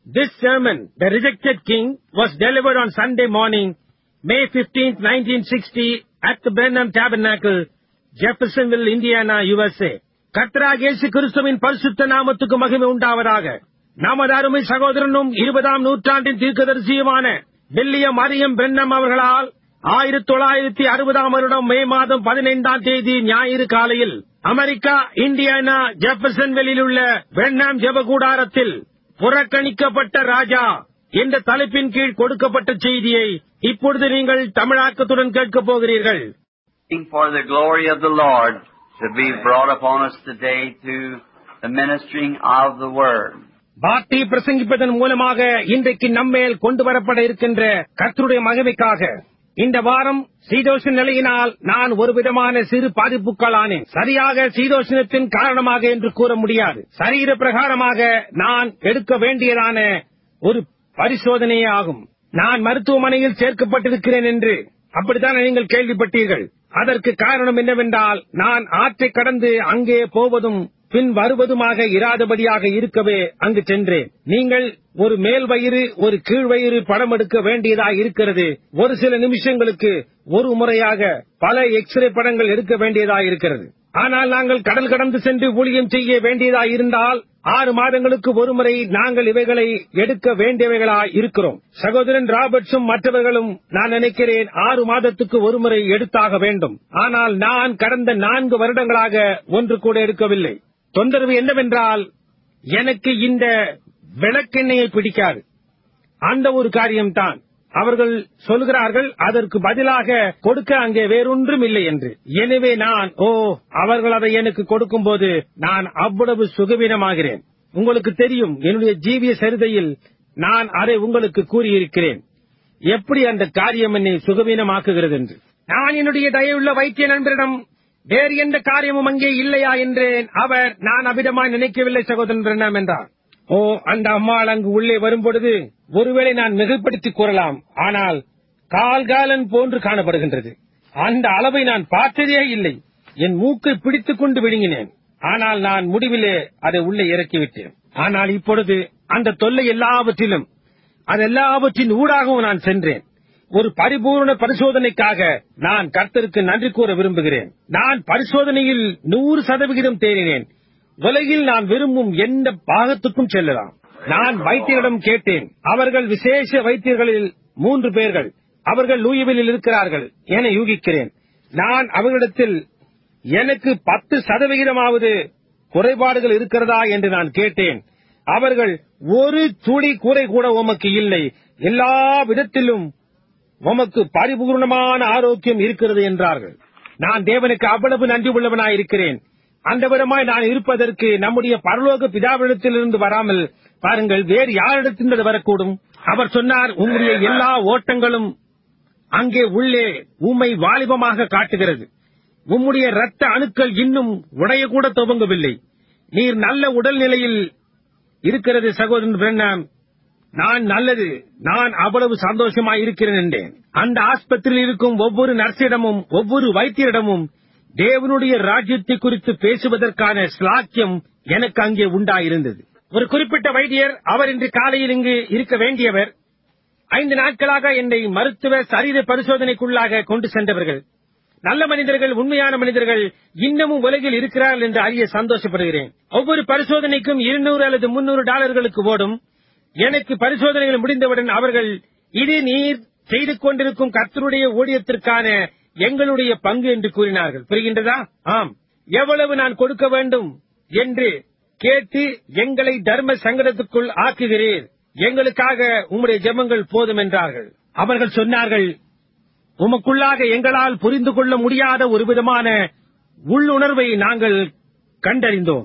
This sermon, The Rejected King, was delivered on Sunday morning, May 15th, 1960, at the Brenham Tabernacle, Jeffersonville, Indiana, USA. கர்த்தராக இயேசு கிறிஸ்துவின் பரிசுத்த நாமத்துக்கு மகிமை உண்டாவதாக நமது அருமை சகோதரனும் இருபதாம் நூற்றாண்டின் தீர்க்கதரிசியுமான வில்லியம் மரியம் பெண்ணம் அவர்களால் ஆயிரத்தி தொள்ளாயிரத்தி அறுபதாம் வருடம் மே மாதம் பதினைந்தாம் தேதி ஞாயிறு காலையில் அமெரிக்கா இந்தியானா ஜெஃபர்சன்வெல்லில் உள்ள பெண்ணாம் ஜெபகூடாரத்தில் புறக்கணிக்கப்பட்ட ராஜா என்ற தலைப்பின் கீழ் கொடுக்கப்பட்ட செய்தியை இப்பொழுது நீங்கள் தமிழாக்கத்துடன் கேட்கப் போகிறீர்கள் for the glory of the Lord to be brought upon us today through the ministering of the Word. வார்த்தை பிரசங்கிப்பதன் மூலமாக இன்றைக்கு நம்மேல் கொண்டு வரப்பட இருக்கின்ற கர்த்தருடைய மகிமைக்காக இந்த வாரம் சீதோஷ நிலையினால் நான் ஒரு விதமான சிறு பாதிப்புக்களானேன் சரியாக சீதோஷணத்தின் காரணமாக என்று கூற முடியாது சரீர பிரகாரமாக நான் எடுக்க வேண்டியதான ஒரு பரிசோதனையே ஆகும் நான் மருத்துவமனையில் சேர்க்கப்பட்டிருக்கிறேன் என்று அப்படித்தான் நீங்கள் கேள்விப்பட்டீர்கள் அதற்கு காரணம் என்னவென்றால் நான் ஆற்றை கடந்து அங்கே போவதும் பின் வருவதுமாக இராதபடியாக இருக்கவே அங்கு சென்றேன் நீங்கள் ஒரு மேல் வயிறு ஒரு கீழ் வயிறு படம் எடுக்க வேண்டியதாக இருக்கிறது ஒரு சில நிமிஷங்களுக்கு ஒரு முறையாக பல எக்ஸ்ரே படங்கள் எடுக்க வேண்டியதாக இருக்கிறது ஆனால் நாங்கள் கடல் கடந்து சென்று ஊழியம் செய்ய வேண்டியதாக இருந்தால் ஆறு மாதங்களுக்கு ஒருமுறை நாங்கள் இவைகளை எடுக்க வேண்டியவைகளாய் இருக்கிறோம் சகோதரன் ராபர்ட்ஸும் மற்றவர்களும் நான் நினைக்கிறேன் ஆறு மாதத்துக்கு ஒருமுறை எடுத்தாக வேண்டும் ஆனால் நான் கடந்த நான்கு வருடங்களாக ஒன்று கூட எடுக்கவில்லை தொந்தரவு என்னவென்றால் எனக்கு இந்த விளக்கெண்ணெயை பிடிக்காது அந்த ஒரு காரியம்தான் அவர்கள் சொல்கிறார்கள் அதற்கு பதிலாக கொடுக்க அங்கே வேறொன்றும் இல்லை என்று எனவே நான் ஓ அவர்கள் அதை எனக்கு கொடுக்கும்போது நான் அவ்வளவு சுகவீனமாகிறேன் உங்களுக்கு தெரியும் என்னுடைய ஜீவிய சரிதையில் நான் அதை உங்களுக்கு கூறியிருக்கிறேன் எப்படி அந்த காரியம் என்னை சுகவீனமாக்குகிறது என்று நான் என்னுடைய தயவுள்ள வைத்திய நண்பரிடம் வேறு எந்த காரியமும் அங்கே இல்லையா என்றேன் அவர் நான் அவ்விதமாய் நினைக்கவில்லை சகோதரன் பிரணாம் என்றார் ஓ அந்த அம்மாள் அங்கு உள்ளே வரும்பொழுது ஒருவேளை நான் மிகப்படுத்திக் கூறலாம் ஆனால் கால்காலன் போன்று காணப்படுகின்றது அந்த அளவை நான் பார்த்ததே இல்லை என் மூக்கை பிடித்துக் கொண்டு விழுங்கினேன் ஆனால் நான் முடிவிலே அதை உள்ளே இறக்கிவிட்டேன் ஆனால் இப்பொழுது அந்த தொல்லை எல்லாவற்றிலும் அது எல்லாவற்றின் ஊடாகவும் நான் சென்றேன் ஒரு பரிபூர்ண பரிசோதனைக்காக நான் கர்த்தருக்கு நன்றி கூற விரும்புகிறேன் நான் பரிசோதனையில் நூறு சதவிகிதம் தேறினேன் உலகில் நான் விரும்பும் எந்த பாகத்துக்கும் செல்லலாம் நான் வைத்தியரிடம் கேட்டேன் அவர்கள் விசேஷ வைத்தியர்களில் மூன்று பேர்கள் அவர்கள் லூயிவிலில் இருக்கிறார்கள் என யூகிக்கிறேன் நான் அவர்களிடத்தில் எனக்கு பத்து சதவிகிதமாவது குறைபாடுகள் இருக்கிறதா என்று நான் கேட்டேன் அவர்கள் ஒரு துளி குறை கூட உமக்கு இல்லை எல்லா விதத்திலும் உமக்கு பரிபூர்ணமான ஆரோக்கியம் இருக்கிறது என்றார்கள் நான் தேவனுக்கு அவ்வளவு நன்றி உள்ளவனாய் இருக்கிறேன் அந்த விதமாய் நான் இருப்பதற்கு நம்முடைய பரலோக பிதாவிடத்திலிருந்து வராமல் பாருங்கள் வேறு யாரிடத்திலிருந்து வரக்கூடும் அவர் சொன்னார் உங்களுடைய எல்லா ஓட்டங்களும் அங்கே உள்ளே உம்மை வாலிபமாக காட்டுகிறது உம்முடைய இரத்த அணுக்கள் இன்னும் உடையக்கூட துவங்கவில்லை நீர் நல்ல உடல்நிலையில் இருக்கிறது சகோதரன் பிரண்ணாம் நான் நல்லது நான் அவ்வளவு சந்தோஷமாய் இருக்கிறேன் என்றேன் அந்த ஆஸ்பத்திரியில் இருக்கும் ஒவ்வொரு நர்ஸிடமும் ஒவ்வொரு வைத்தியரிடமும் தேவனுடைய ராஜ்யத்தை குறித்து பேசுவதற்கான ஸ்லாக்கியம் எனக்கு அங்கே உண்டாயிருந்தது ஒரு குறிப்பிட்ட வைத்தியர் அவர் இன்று காலையில் இங்கு இருக்க வேண்டியவர் ஐந்து நாட்களாக என்னை மருத்துவ சரீர பரிசோதனைக்குள்ளாக கொண்டு சென்றவர்கள் நல்ல மனிதர்கள் உண்மையான மனிதர்கள் இன்னமும் உலகில் இருக்கிறார்கள் என்று அறிய சந்தோஷப்படுகிறேன் ஒவ்வொரு பரிசோதனைக்கும் இருநூறு அல்லது முன்னூறு டாலர்களுக்கு ஓடும் எனக்கு பரிசோதனைகள் முடிந்தவுடன் அவர்கள் இது நீர் செய்து கொண்டிருக்கும் கர்த்தருடைய ஊழியத்திற்கான எங்களுடைய பங்கு என்று கூறினார்கள் புரிகின்றதா ஆம் எவ்வளவு நான் கொடுக்க வேண்டும் என்று கேட்டு எங்களை தர்ம சங்கடத்துக்குள் ஆக்குகிறீர் எங்களுக்காக உம்முடைய ஜெபங்கள் போதும் என்றார்கள் அவர்கள் சொன்னார்கள் உமக்குள்ளாக எங்களால் புரிந்து கொள்ள முடியாத ஒரு விதமான உள்ளுணர்வை நாங்கள் கண்டறிந்தோம்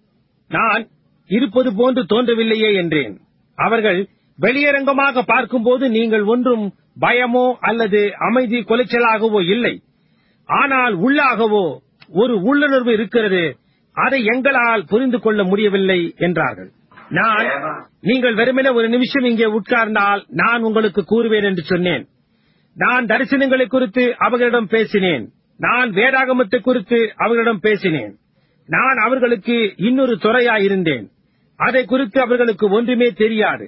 நான் இருப்பது போன்று தோன்றவில்லையே என்றேன் அவர்கள் வெளியரங்கமாக பார்க்கும்போது நீங்கள் ஒன்றும் பயமோ அல்லது அமைதி கொலைச்சலாகவோ இல்லை ஆனால் உள்ளாகவோ ஒரு உள்ளுணர்வு இருக்கிறது அதை எங்களால் புரிந்து கொள்ள முடியவில்லை என்றார்கள் நான் நீங்கள் வெறுமனே ஒரு நிமிஷம் இங்கே உட்கார்ந்தால் நான் உங்களுக்கு கூறுவேன் என்று சொன்னேன் நான் தரிசனங்களை குறித்து அவர்களிடம் பேசினேன் நான் வேதாகமத்தை குறித்து அவர்களிடம் பேசினேன் நான் அவர்களுக்கு இன்னொரு துறையாயிருந்தேன் அதை குறித்து அவர்களுக்கு ஒன்றுமே தெரியாது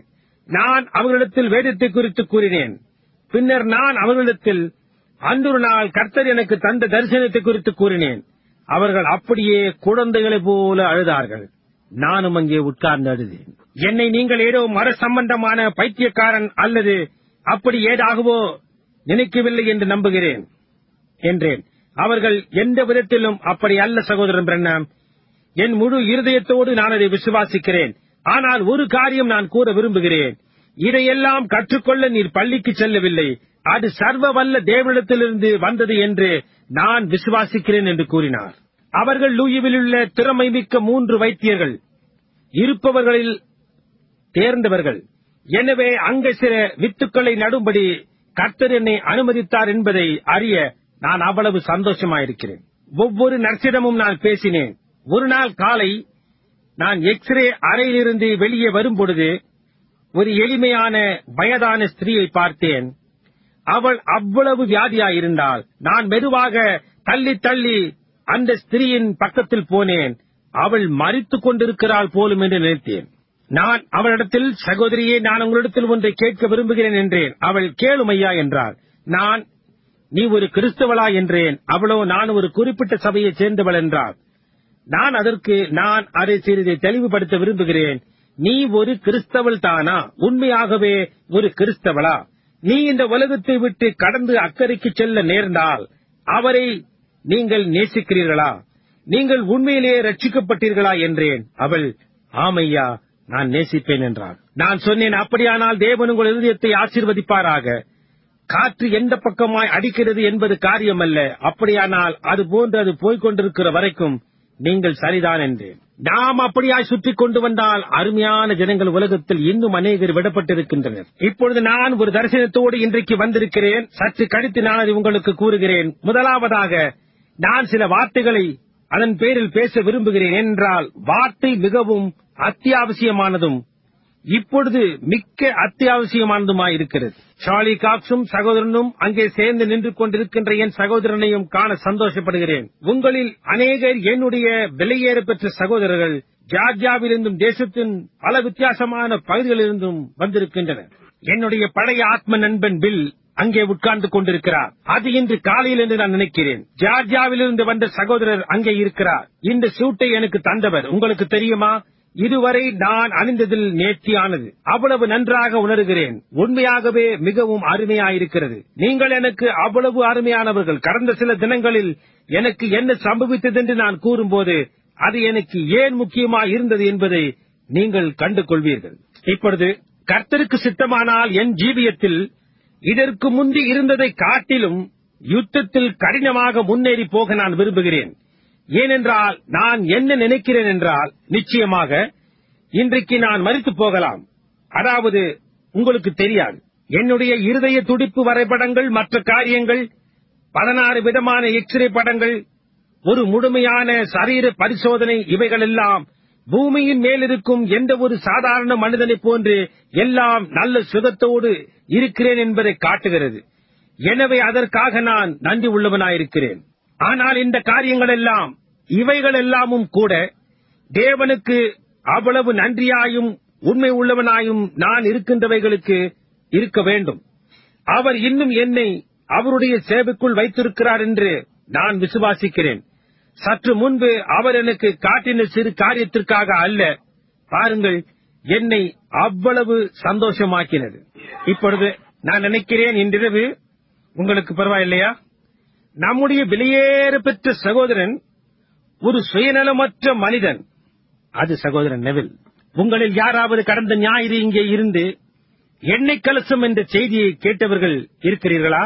நான் அவர்களிடத்தில் வேதத்தை குறித்து கூறினேன் பின்னர் நான் அவர்களிடத்தில் அன்றொரு நாள் கர்த்தர் எனக்கு தந்த தரிசனத்தை குறித்து கூறினேன் அவர்கள் அப்படியே குழந்தைகளைப் போல அழுதார்கள் நானும் அங்கே உட்கார்ந்து அழுதேன் என்னை நீங்கள் ஏதோ மர சம்பந்தமான பைத்தியக்காரன் அல்லது அப்படி ஏதாகவோ நினைக்கவில்லை என்று நம்புகிறேன் என்றேன் அவர்கள் எந்த விதத்திலும் அப்படி அல்ல சகோதரன் பிரண்ணாம் என் முழு இருதயத்தோடு நான் அதை விசுவாசிக்கிறேன் ஆனால் ஒரு காரியம் நான் கூற விரும்புகிறேன் இதையெல்லாம் கற்றுக்கொள்ள நீர் பள்ளிக்கு செல்லவில்லை அது சர்வ வல்ல தேவனிடத்திலிருந்து வந்தது என்று நான் விசுவாசிக்கிறேன் என்று கூறினார் அவர்கள் லூயிவில் உள்ள திறமை மிக்க மூன்று வைத்தியர்கள் இருப்பவர்களில் தேர்ந்தவர்கள் எனவே அங்க சில வித்துக்களை நடும்படி கர்த்தர் என்னை அனுமதித்தார் என்பதை அறிய நான் அவ்வளவு சந்தோஷமாயிருக்கிறேன் ஒவ்வொரு நர்சிடமும் நான் பேசினேன் ஒரு நாள் காலை நான் எக்ஸ்ரே அறையிலிருந்து வெளியே வரும்பொழுது ஒரு எளிமையான வயதான ஸ்திரீயை பார்த்தேன் அவள் அவ்வளவு வியாதியாயிருந்தாள் நான் மெதுவாக தள்ளி தள்ளி அந்த ஸ்திரீயின் பக்கத்தில் போனேன் அவள் மறித்துக் கொண்டிருக்கிறாள் போலும் என்று நினைத்தேன் நான் அவளிடத்தில் சகோதரியே நான் உங்களிடத்தில் ஒன்றை கேட்க விரும்புகிறேன் என்றேன் அவள் கேளும் ஐயா என்றாள் நான் நீ ஒரு கிறிஸ்தவளா என்றேன் அவளோ நான் ஒரு குறிப்பிட்ட சபையைச் சேர்ந்தவள் என்றாள் நான் அதற்கு நான் அதை சிறிது தெளிவுபடுத்த விரும்புகிறேன் நீ ஒரு கிறிஸ்தவள் தானா உண்மையாகவே ஒரு கிறிஸ்தவளா நீ இந்த உலகத்தை விட்டு கடந்து அக்கறைக்கு செல்ல நேர்ந்தால் அவரை நீங்கள் நேசிக்கிறீர்களா நீங்கள் உண்மையிலேயே ரட்சிக்கப்பட்டீர்களா என்றேன் அவள் ஆமையா நான் நேசிப்பேன் என்றாள் நான் சொன்னேன் அப்படியானால் தேவன் உங்கள் இருதயத்தை ஆசீர்வதிப்பாராக காற்று எந்த பக்கமாய் அடிக்கிறது என்பது காரியமல்ல அப்படியானால் அது போன்று அது போய்க் கொண்டிருக்கிற வரைக்கும் நீங்கள் சரிதான் என்றேன் நாம் அப்படியாய் சுற்றிக் கொண்டு வந்தால் அருமையான ஜனங்கள் உலகத்தில் இன்னும் அநேகர் விடப்பட்டிருக்கின்றனர் இப்பொழுது நான் ஒரு தரிசனத்தோடு இன்றைக்கு வந்திருக்கிறேன் சற்று கழித்து நான் அதை உங்களுக்கு கூறுகிறேன் முதலாவதாக நான் சில வார்த்தைகளை அதன் பேரில் பேச விரும்புகிறேன் என்றால் வார்த்தை மிகவும் அத்தியாவசியமானதும் இப்பொழுது மிக்க அத்தியாவசியமானதுமாயிருக்கிறது சார்லி காக்ஸும் சகோதரனும் அங்கே சேர்ந்து நின்று கொண்டிருக்கின்ற என் சகோதரனையும் காண சந்தோஷப்படுகிறேன் உங்களில் அநேகர் என்னுடைய விலையேற பெற்ற சகோதரர்கள் ஜார்ஜியாவிலிருந்தும் தேசத்தின் பல வித்தியாசமான பகுதிகளிலிருந்தும் வந்திருக்கின்றனர் என்னுடைய பழைய ஆத்ம நண்பன் பில் அங்கே உட்கார்ந்து கொண்டிருக்கிறார் அது இன்று காலையில் என்று நான் நினைக்கிறேன் ஜார்ஜியாவிலிருந்து வந்த சகோதரர் அங்கே இருக்கிறார் இந்த சூட்டை எனக்கு தந்தவர் உங்களுக்கு தெரியுமா இதுவரை நான் அணிந்ததில் நேர்த்தியானது அவ்வளவு நன்றாக உணர்கிறேன் உண்மையாகவே மிகவும் அருமையாயிருக்கிறது நீங்கள் எனக்கு அவ்வளவு அருமையானவர்கள் கடந்த சில தினங்களில் எனக்கு என்ன சம்பவித்தது என்று நான் கூறும்போது அது எனக்கு ஏன் முக்கியமாய் இருந்தது என்பதை நீங்கள் கண்டு கொள்வீர்கள் இப்பொழுது கர்த்தருக்கு சித்தமானால் என் ஜீவியத்தில் இதற்கு முந்தி இருந்ததை காட்டிலும் யுத்தத்தில் கடினமாக முன்னேறி போக நான் விரும்புகிறேன் ஏனென்றால் நான் என்ன நினைக்கிறேன் என்றால் நிச்சயமாக இன்றைக்கு நான் மறித்து போகலாம் அதாவது உங்களுக்கு தெரியாது என்னுடைய இருதய துடிப்பு வரைபடங்கள் மற்ற காரியங்கள் பதினாறு விதமான எக்ஸ்ரே படங்கள் ஒரு முழுமையான சரீர பரிசோதனை இவைகளெல்லாம் பூமியின் மேலிருக்கும் எந்த ஒரு சாதாரண மனிதனைப் போன்று எல்லாம் நல்ல சுகத்தோடு இருக்கிறேன் என்பதை காட்டுகிறது எனவே அதற்காக நான் நன்றி உள்ளவனாயிருக்கிறேன் ஆனால் இந்த காரியங்கள் எல்லாம் இவைகள் எல்லாமும் கூட தேவனுக்கு அவ்வளவு நன்றியாயும் உண்மை உள்ளவனாயும் நான் இருக்கின்றவைகளுக்கு இருக்க வேண்டும் அவர் இன்னும் என்னை அவருடைய சேவைக்குள் வைத்திருக்கிறார் என்று நான் விசுவாசிக்கிறேன் சற்று முன்பு அவர் எனக்கு காட்டின சிறு காரியத்திற்காக அல்ல பாருங்கள் என்னை அவ்வளவு சந்தோஷமாக்கினது இப்பொழுது நான் நினைக்கிறேன் இன்றிரவு உங்களுக்கு பரவாயில்லையா நம்முடைய வெளியேற பெற்ற சகோதரன் ஒரு சுயநலமற்ற மனிதன் அது சகோதரன் நெவில் உங்களில் யாராவது கடந்த ஞாயிறு இங்கே இருந்து எண்ணெய் கலசம் என்ற செய்தியை கேட்டவர்கள் இருக்கிறீர்களா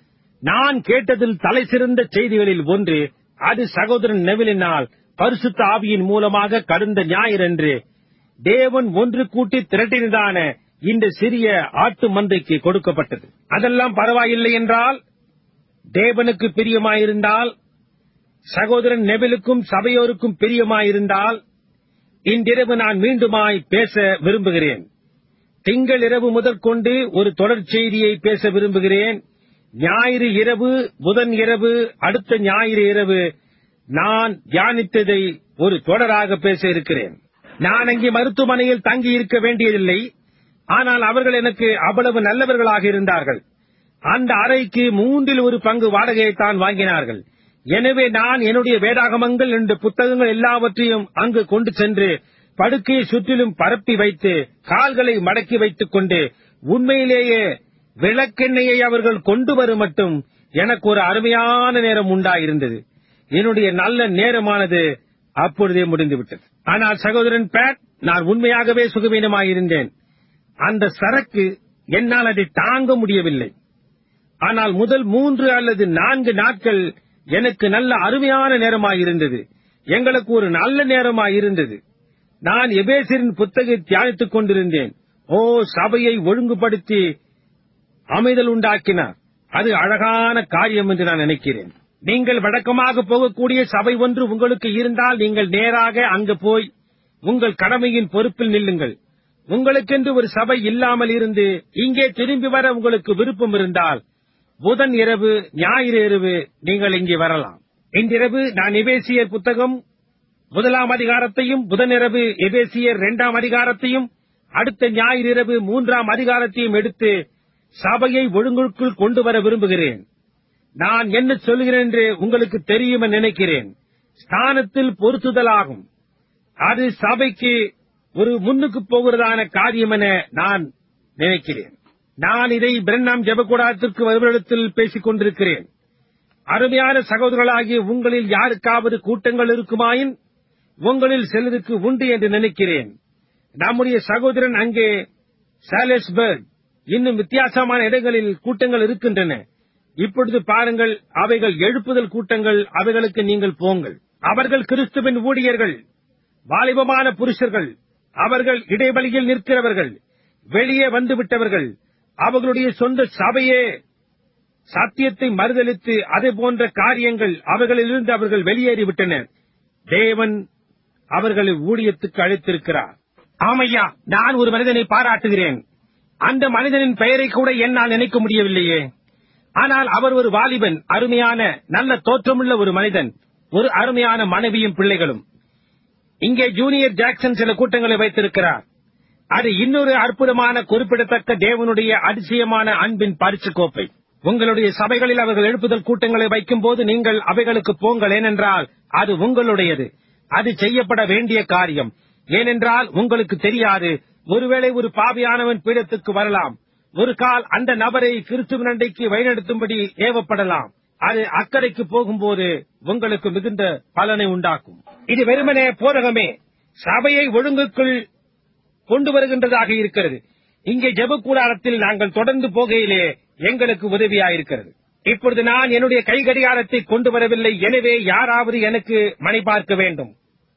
நான் கேட்டதில் தலை சிறந்த செய்திகளில் ஒன்று அது சகோதரன் நெவிலினால் பரிசுத்த ஆவியின் மூலமாக கடந்த ஞாயிறன்று தேவன் ஒன்று கூட்டி திரட்டினதான இந்த சிறிய ஆட்டு மந்தைக்கு கொடுக்கப்பட்டது அதெல்லாம் பரவாயில்லை என்றால் தேவனுக்கு பிரியமாயிருந்தால் சகோதரன் நெபிலுக்கும் சபையோருக்கும் பிரியமாயிருந்தால் இன்றிரவு நான் மீண்டுமாய் பேச விரும்புகிறேன் திங்கள் இரவு முதற்கொண்டு ஒரு தொடர் செய்தியை பேச விரும்புகிறேன் ஞாயிறு இரவு புதன் இரவு அடுத்த ஞாயிறு இரவு நான் தியானித்ததை ஒரு தொடராக பேச இருக்கிறேன் நான் அங்கே மருத்துவமனையில் தங்கி இருக்க வேண்டியதில்லை ஆனால் அவர்கள் எனக்கு அவ்வளவு நல்லவர்களாக இருந்தார்கள் அந்த அறைக்கு மூன்றில் ஒரு பங்கு வாடகையைத்தான் வாங்கினார்கள் எனவே நான் என்னுடைய வேதாகமங்கள் என்ற புத்தகங்கள் எல்லாவற்றையும் அங்கு கொண்டு சென்று படுக்கையை சுற்றிலும் பரப்பி வைத்து கால்களை மடக்கி வைத்துக் கொண்டு உண்மையிலேயே விளக்கெண்ணெயை அவர்கள் கொண்டு வரும் மட்டும் எனக்கு ஒரு அருமையான நேரம் உண்டாயிருந்தது என்னுடைய நல்ல நேரமானது அப்பொழுதே முடிந்துவிட்டது ஆனால் சகோதரன் பேட் நான் உண்மையாகவே சுகவீனமாயிருந்தேன் அந்த சரக்கு என்னால் அதை தாங்க முடியவில்லை ஆனால் முதல் மூன்று அல்லது நான்கு நாட்கள் எனக்கு நல்ல அருமையான நேரமாயிருந்தது எங்களுக்கு ஒரு நல்ல நேரமாயிருந்தது நான் எபேசரின் புத்தகை தியானித்துக் கொண்டிருந்தேன் ஓ சபையை ஒழுங்குபடுத்தி அமைதல் உண்டாக்கினார் அது அழகான காரியம் என்று நான் நினைக்கிறேன் நீங்கள் வழக்கமாக போகக்கூடிய சபை ஒன்று உங்களுக்கு இருந்தால் நீங்கள் நேராக அங்கு போய் உங்கள் கடமையின் பொறுப்பில் நில்லுங்கள் உங்களுக்கென்று ஒரு சபை இல்லாமல் இருந்து இங்கே திரும்பி வர உங்களுக்கு விருப்பம் இருந்தால் புதன் இரவு ஞாயிறு இரவு நீங்கள் இங்கே வரலாம் இன்றிரவு நான் எபேசியர் புத்தகம் முதலாம் அதிகாரத்தையும் புதனிரவு எபேசியர் இரண்டாம் அதிகாரத்தையும் அடுத்த ஞாயிறு இரவு மூன்றாம் அதிகாரத்தையும் எடுத்து சபையை ஒழுங்குக்குள் கொண்டு வர விரும்புகிறேன் நான் என்ன சொல்கிறேன் என்று உங்களுக்கு தெரியும் என நினைக்கிறேன் ஸ்தானத்தில் பொருத்துதலாகும் அது சபைக்கு ஒரு முன்னுக்கு போகிறதான காரியம் என நான் நினைக்கிறேன் நான் இதை பிரண்ணாம் ஜெபக்கூடாரத்திற்கு வருவரிடத்தில் பேசிக் கொண்டிருக்கிறேன் அருமையான சகோதரர்களாகிய உங்களில் யாருக்காவது கூட்டங்கள் இருக்குமாயின் உங்களில் சிலருக்கு உண்டு என்று நினைக்கிறேன் நம்முடைய சகோதரன் அங்கே சாலஸ்பர்க் இன்னும் வித்தியாசமான இடங்களில் கூட்டங்கள் இருக்கின்றன இப்பொழுது பாருங்கள் அவைகள் எழுப்புதல் கூட்டங்கள் அவைகளுக்கு நீங்கள் போங்கள் அவர்கள் கிறிஸ்துவின் ஊழியர்கள் வாலிபமான புருஷர்கள் அவர்கள் இடைவெளியில் நிற்கிறவர்கள் வெளியே வந்துவிட்டவர்கள் அவர்களுடைய சொந்த சபையே சத்தியத்தை மறுதலித்து அதே போன்ற காரியங்கள் அவர்களிலிருந்து அவர்கள் வெளியேறிவிட்டனர் தேவன் அவர்களை ஊழியத்துக்கு அழைத்திருக்கிறார் ஆமையா நான் ஒரு மனிதனை பாராட்டுகிறேன் அந்த மனிதனின் பெயரை கூட என்னால் நினைக்க முடியவில்லையே ஆனால் அவர் ஒரு வாலிபன் அருமையான நல்ல தோற்றமுள்ள ஒரு மனிதன் ஒரு அருமையான மனைவியும் பிள்ளைகளும் இங்கே ஜூனியர் ஜாக்சன் சில கூட்டங்களை வைத்திருக்கிறார் அது இன்னொரு அற்புதமான குறிப்பிடத்தக்க தேவனுடைய அதிசயமான அன்பின் பரிசு கோப்பை உங்களுடைய சபைகளில் அவர்கள் எழுப்புதல் கூட்டங்களை வைக்கும் போது நீங்கள் அவைகளுக்கு போங்கள் ஏனென்றால் அது உங்களுடையது அது செய்யப்பட வேண்டிய காரியம் ஏனென்றால் உங்களுக்கு தெரியாது ஒருவேளை ஒரு பாவியானவன் பீடத்துக்கு வரலாம் ஒரு கால் அந்த நபரை கிறிஸ்துவின் அண்டைக்கு வழிநடத்தும்படி ஏவப்படலாம் அது அக்கறைக்கு போகும்போது உங்களுக்கு மிகுந்த பலனை உண்டாக்கும் இது வெறுமனே போதகமே சபையை ஒழுங்குக்குள் கொண்டு வருகின்றதாக இருக்கிறது இங்கே ஜெபக்கூடாரத்தில் நாங்கள் தொடர்ந்து போகையிலே எங்களுக்கு உதவியாயிருக்கிறது இப்பொழுது நான் என்னுடைய கை கடிகாரத்தை கொண்டு வரவில்லை எனவே யாராவது எனக்கு மணி பார்க்க வேண்டும்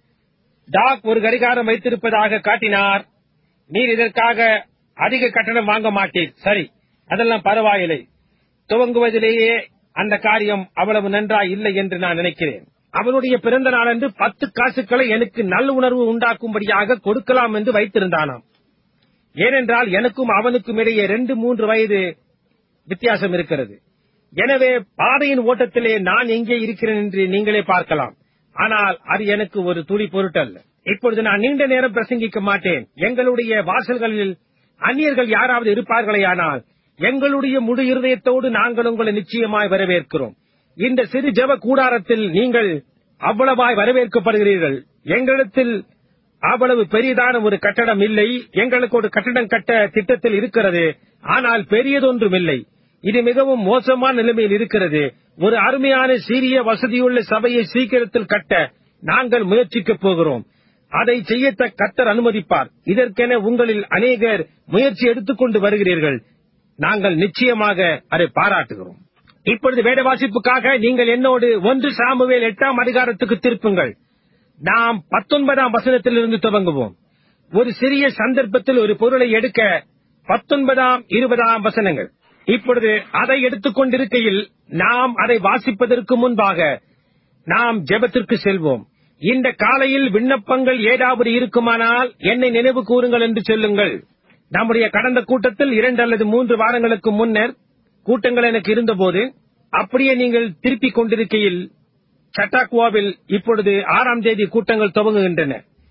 டாக் ஒரு கடிகாரம் வைத்திருப்பதாக காட்டினார் நீர் இதற்காக அதிக கட்டணம் வாங்க மாட்டீர் சரி அதெல்லாம் பரவாயில்லை துவங்குவதிலேயே அந்த காரியம் அவ்வளவு நன்றாய் இல்லை என்று நான் நினைக்கிறேன் அவனுடைய பிறந்த நாளன்று பத்து காசுகளை எனக்கு நல்ல உணர்வு உண்டாக்கும்படியாக கொடுக்கலாம் என்று வைத்திருந்தானாம் ஏனென்றால் எனக்கும் அவனுக்கும் இடையே ரெண்டு மூன்று வயது வித்தியாசம் இருக்கிறது எனவே பாதையின் ஓட்டத்திலே நான் எங்கே இருக்கிறேன் என்று நீங்களே பார்க்கலாம் ஆனால் அது எனக்கு ஒரு துளி பொருட்டல்ல இப்பொழுது நான் நீண்ட நேரம் பிரசங்கிக்க மாட்டேன் எங்களுடைய வாசல்களில் அந்நியர்கள் யாராவது இருப்பார்களேயானால் எங்களுடைய முழு இருதயத்தோடு நாங்கள் உங்களை நிச்சயமாய் வரவேற்கிறோம் இந்த சிறு ஜெப கூடாரத்தில் நீங்கள் அவ்வளவாய் வரவேற்கப்படுகிறீர்கள் எங்களிடத்தில் அவ்வளவு பெரியதான ஒரு கட்டடம் இல்லை எங்களுக்கு ஒரு கட்டடம் கட்ட திட்டத்தில் இருக்கிறது ஆனால் பெரியதொன்றும் இல்லை இது மிகவும் மோசமான நிலைமையில் இருக்கிறது ஒரு அருமையான சீரிய வசதியுள்ள சபையை சீக்கிரத்தில் கட்ட நாங்கள் முயற்சிக்கப் போகிறோம் அதை செய்யத்த கத்தர் அனுமதிப்பார் இதற்கென உங்களில் அநேகர் முயற்சி எடுத்துக்கொண்டு வருகிறீர்கள் நாங்கள் நிச்சயமாக அதை பாராட்டுகிறோம் இப்பொழுது வேத வாசிப்புக்காக நீங்கள் என்னோடு ஒன்று சாமுவேல் எட்டாம் அதிகாரத்துக்கு திருப்புங்கள் நாம் பத்தொன்பதாம் வசனத்திலிருந்து துவங்குவோம் ஒரு சிறிய சந்தர்ப்பத்தில் ஒரு பொருளை எடுக்க பத்தொன்பதாம் இருபதாம் வசனங்கள் இப்பொழுது அதை எடுத்துக் கொண்டிருக்கையில் நாம் அதை வாசிப்பதற்கு முன்பாக நாம் ஜெபத்திற்கு செல்வோம் இந்த காலையில் விண்ணப்பங்கள் ஏதாவது இருக்குமானால் என்னை நினைவு கூறுங்கள் என்று சொல்லுங்கள் நம்முடைய கடந்த கூட்டத்தில் இரண்டு அல்லது மூன்று வாரங்களுக்கு முன்னர் கூட்டங்கள் எனக்கு இருந்தபோது அப்படியே நீங்கள் திருப்பிக் கொண்டிருக்கையில் சட்டாக்குவாவில் இப்பொழுது ஆறாம் தேதி கூட்டங்கள் துவங்குகின்றன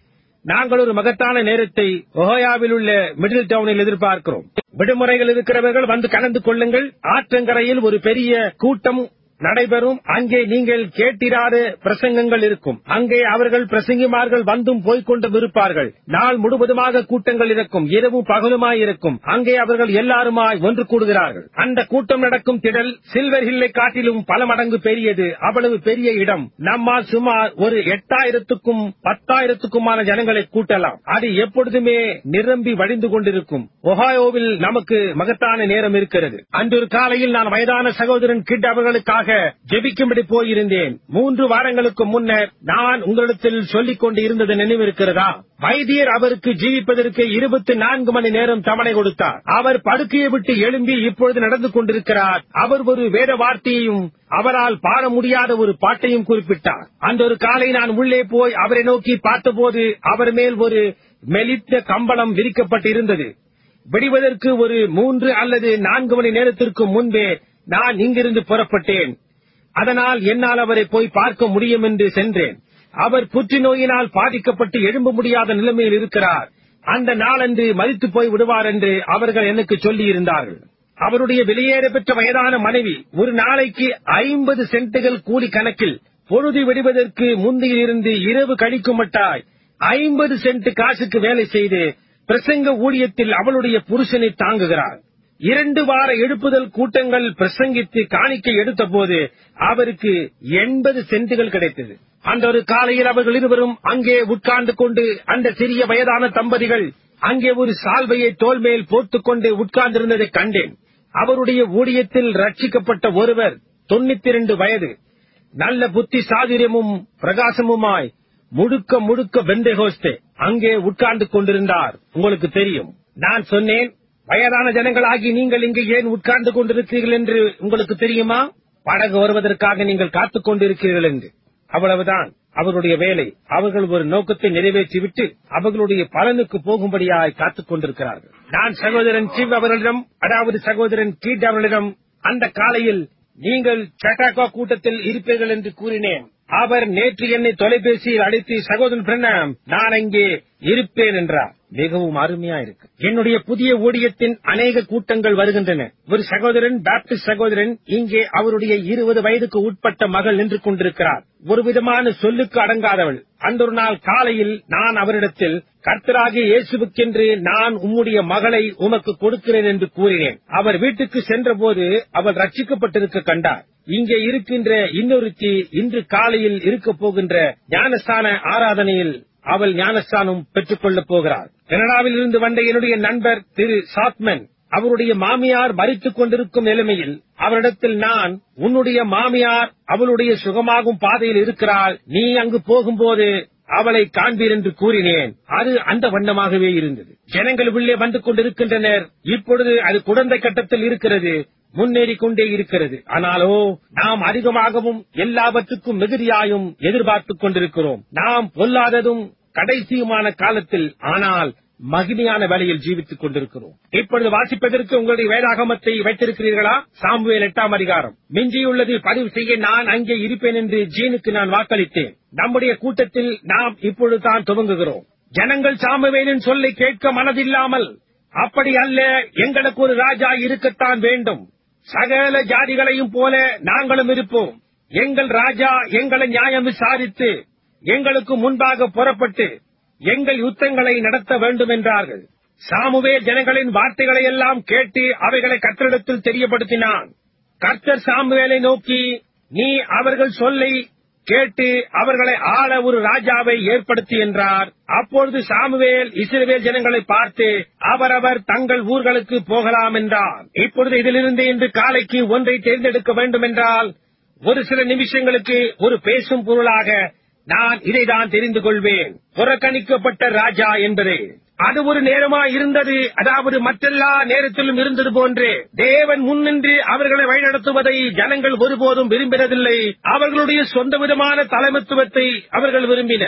நாங்கள் ஒரு மகத்தான நேரத்தை ஒஹோயாவில் உள்ள மிடில் டவுனில் எதிர்பார்க்கிறோம் விடுமுறைகள் இருக்கிறவர்கள் வந்து கலந்து கொள்ளுங்கள் ஆற்றங்கரையில் ஒரு பெரிய கூட்டம் நடைபெறும் அங்கே நீங்கள் கேட்டிராத பிரசங்கங்கள் இருக்கும் அங்கே அவர்கள் பிரசங்கிமார்கள் வந்தும் போய்க் கொண்டும் இருப்பார்கள் நாள் முழுவதுமாக கூட்டங்கள் இருக்கும் இரவும் பகலுமாய் இருக்கும் அங்கே அவர்கள் எல்லாருமாய் ஒன்று கூடுகிறார்கள் அந்த கூட்டம் நடக்கும் திடல் சில்வர் ஹில்லை காட்டிலும் பல மடங்கு பெரியது அவ்வளவு பெரிய இடம் நம்மால் சுமார் ஒரு எட்டாயிரத்துக்கும் பத்தாயிரத்துக்குமான ஜனங்களை கூட்டலாம் அது எப்பொழுதுமே நிரம்பி வழிந்து கொண்டிருக்கும் ஒஹாயோவில் நமக்கு மகத்தான நேரம் இருக்கிறது அன்று ஒரு காலையில் நான் வயதான சகோதரன் கிட் அவர்களுக்காக ஜெபிக்கும்படி போயிருந்தேன் மூன்று வாரங்களுக்கு முன்னர் நான் உங்களிடத்தில் சொல்லிக் கொண்டு இருந்தது நினைவிருக்கிறதா வைத்தியர் அவருக்கு ஜீவிப்பதற்கு இருபத்தி நான்கு மணி நேரம் தவணை கொடுத்தார் அவர் படுக்கையை விட்டு எழும்பி இப்பொழுது நடந்து கொண்டிருக்கிறார் அவர் ஒரு வேத வார்த்தையையும் அவரால் பாட முடியாத ஒரு பாட்டையும் குறிப்பிட்டார் அந்த ஒரு காலை நான் உள்ளே போய் அவரை நோக்கி பார்த்தபோது அவர் மேல் ஒரு மெலித்த கம்பளம் விரிக்கப்பட்டிருந்தது விடுவதற்கு ஒரு மூன்று அல்லது நான்கு மணி நேரத்திற்கு முன்பே நான் இங்கிருந்து புறப்பட்டேன் அதனால் என்னால் அவரை போய் பார்க்க முடியும் என்று சென்றேன் அவர் புற்றுநோயினால் பாதிக்கப்பட்டு எழும்ப முடியாத நிலைமையில் இருக்கிறார் அந்த நாளன்று மறித்து போய் விடுவார் என்று அவர்கள் எனக்கு சொல்லி இருந்தார்கள் அவருடைய வெளியேற பெற்ற வயதான மனைவி ஒரு நாளைக்கு ஐம்பது சென்ட்டுகள் கூலி கணக்கில் பொழுது விடுவதற்கு முந்தியிலிருந்து இரவு கழிக்கும் மட்டாய் ஐம்பது சென்ட் காசுக்கு வேலை செய்து பிரசங்க ஊழியத்தில் அவளுடைய புருஷனை தாங்குகிறார் இரண்டு வார எழுப்புதல் கூட்டங்கள் பிரசங்கித்து காணிக்கை எடுத்த போது அவருக்கு எண்பது சென்ட்டுகள் கிடைத்தது அந்த ஒரு காலையில் அவர்கள் இருவரும் அங்கே உட்கார்ந்து கொண்டு அந்த சிறிய வயதான தம்பதிகள் அங்கே ஒரு சால்வையை தோல் மேல் போட்டுக் கொண்டு உட்கார்ந்திருந்ததை கண்டேன் அவருடைய ஊழியத்தில் ரட்சிக்கப்பட்ட ஒருவர் தொண்ணூத்தி இரண்டு வயது நல்ல புத்தி சாதுரியமும் பிரகாசமுமாய் முழுக்க முழுக்க பெந்தேகோஸ்தே அங்கே உட்கார்ந்து கொண்டிருந்தார் உங்களுக்கு தெரியும் நான் சொன்னேன் வயதான ஜனங்களாகி நீங்கள் இங்கு ஏன் உட்கார்ந்து கொண்டிருக்கிறீர்கள் என்று உங்களுக்கு தெரியுமா படகு வருவதற்காக நீங்கள் காத்துக் கொண்டிருக்கிறீர்கள் என்று அவ்வளவுதான் அவருடைய வேலை அவர்கள் ஒரு நோக்கத்தை நிறைவேற்றிவிட்டு அவர்களுடைய பலனுக்கு போகும்படியாய் காத்துக் கொண்டிருக்கிறார்கள் நான் சகோதரன் சிவ் அவர்களிடம் அதாவது சகோதரன் கீட் அவர்களிடம் அந்த காலையில் நீங்கள் சட்டாக்கா கூட்டத்தில் இருப்பீர்கள் என்று கூறினேன் அவர் நேற்று என்னை தொலைபேசியில் அழைத்து சகோதரன் பிரணாம் நான் அங்கே இருப்பேன் என்றார் மிகவும் அருமையா இருக்கு என்னுடைய புதிய ஊழியத்தின் அநேக கூட்டங்கள் வருகின்றன ஒரு சகோதரன் பாப்டிஸ்ட் சகோதரன் இங்கே அவருடைய இருபது வயதுக்கு உட்பட்ட மகள் நின்று கொண்டிருக்கிறார் ஒரு விதமான சொல்லுக்கு அடங்காதவள் அந்த ஒரு நாள் காலையில் நான் அவரிடத்தில் கர்த்தராகிய இயேசுவுக்கென்று நான் உம்முடைய மகளை உமக்கு கொடுக்கிறேன் என்று கூறினேன் அவர் வீட்டுக்கு சென்றபோது அவள் ரட்சிக்கப்பட்டிருக்க கண்டார் இங்கே இருக்கின்ற இன்னொருத்தி இன்று காலையில் இருக்கப் போகின்ற ஞானஸ்தான ஆராதனையில் அவள் ஞானஸ்தானம் பெற்றுக் கொள்ளப் போகிறார் கனடாவில் இருந்து வந்த என்னுடைய நண்பர் திரு சாத்மன் அவருடைய மாமியார் மறித்துக் கொண்டிருக்கும் நிலைமையில் அவரிடத்தில் நான் உன்னுடைய மாமியார் அவளுடைய சுகமாகும் பாதையில் இருக்கிறாள் நீ அங்கு போகும்போது அவளை காண்பீர் என்று கூறினேன் அது அந்த வண்ணமாகவே இருந்தது ஜனங்கள் உள்ளே வந்து கொண்டிருக்கின்றனர் இப்பொழுது அது குழந்தை கட்டத்தில் இருக்கிறது முன்னேறிக் கொண்டே இருக்கிறது ஆனாலோ நாம் அதிகமாகவும் எல்லாவற்றுக்கும் மிகுதியாயும் எதிர்பார்த்துக் கொண்டிருக்கிறோம் நாம் பொல்லாததும் கடைசியுமான காலத்தில் ஆனால் மகிமையான வேலையில் ஜீவித்துக் கொண்டிருக்கிறோம் இப்பொழுது வாசிப்பதற்கு உங்களுடைய வேதாகமத்தை வைத்திருக்கிறீர்களா சாமுவேல் எட்டாம் அதிகாரம் மிஞ்சியுள்ளது பதிவு செய்ய நான் அங்கே இருப்பேன் என்று ஜீனுக்கு நான் வாக்களித்தேன் நம்முடைய கூட்டத்தில் நாம் இப்பொழுதுதான் துவங்குகிறோம் ஜனங்கள் சாமுவேலின் சொல்லை கேட்க மனதில்லாமல் அப்படி அல்ல எங்களுக்கு ஒரு ராஜா இருக்கத்தான் வேண்டும் சகல ஜாதிகளையும் போல நாங்களும் இருப்போம் எங்கள் ராஜா எங்களை நியாயம் விசாரித்து எங்களுக்கு முன்பாக புறப்பட்டு எங்கள் யுத்தங்களை நடத்த வேண்டும் என்றார்கள் சாமுவே ஜனங்களின் வார்த்தைகளை எல்லாம் கேட்டு அவைகளை கர்த்தரிடத்தில் தெரியப்படுத்தினான் கர்த்தர் சாமுவேலை நோக்கி நீ அவர்கள் சொல்லை கேட்டு அவர்களை ஆள ஒரு ராஜாவை ஏற்படுத்தி என்றார் அப்பொழுது சாமுவேல் இஸ்ரவேல் ஜனங்களை பார்த்து அவரவர் தங்கள் ஊர்களுக்கு போகலாம் என்றார் இப்பொழுது இதிலிருந்து இன்று காலைக்கு ஒன்றை தேர்ந்தெடுக்க வேண்டும் என்றால் ஒரு சில நிமிஷங்களுக்கு ஒரு பேசும் பொருளாக நான் இதைதான் தெரிந்து கொள்வேன் புறக்கணிக்கப்பட்ட ராஜா என்பதே அது ஒரு நேரமா இருந்தது அதாவது மற்றெல்லா நேரத்திலும் இருந்தது போன்றே தேவன் முன்னின்று அவர்களை வழிநடத்துவதை ஜனங்கள் ஒருபோதும் விரும்பினதில்லை அவர்களுடைய சொந்த விதமான தலைமைத்துவத்தை அவர்கள் விரும்பினர்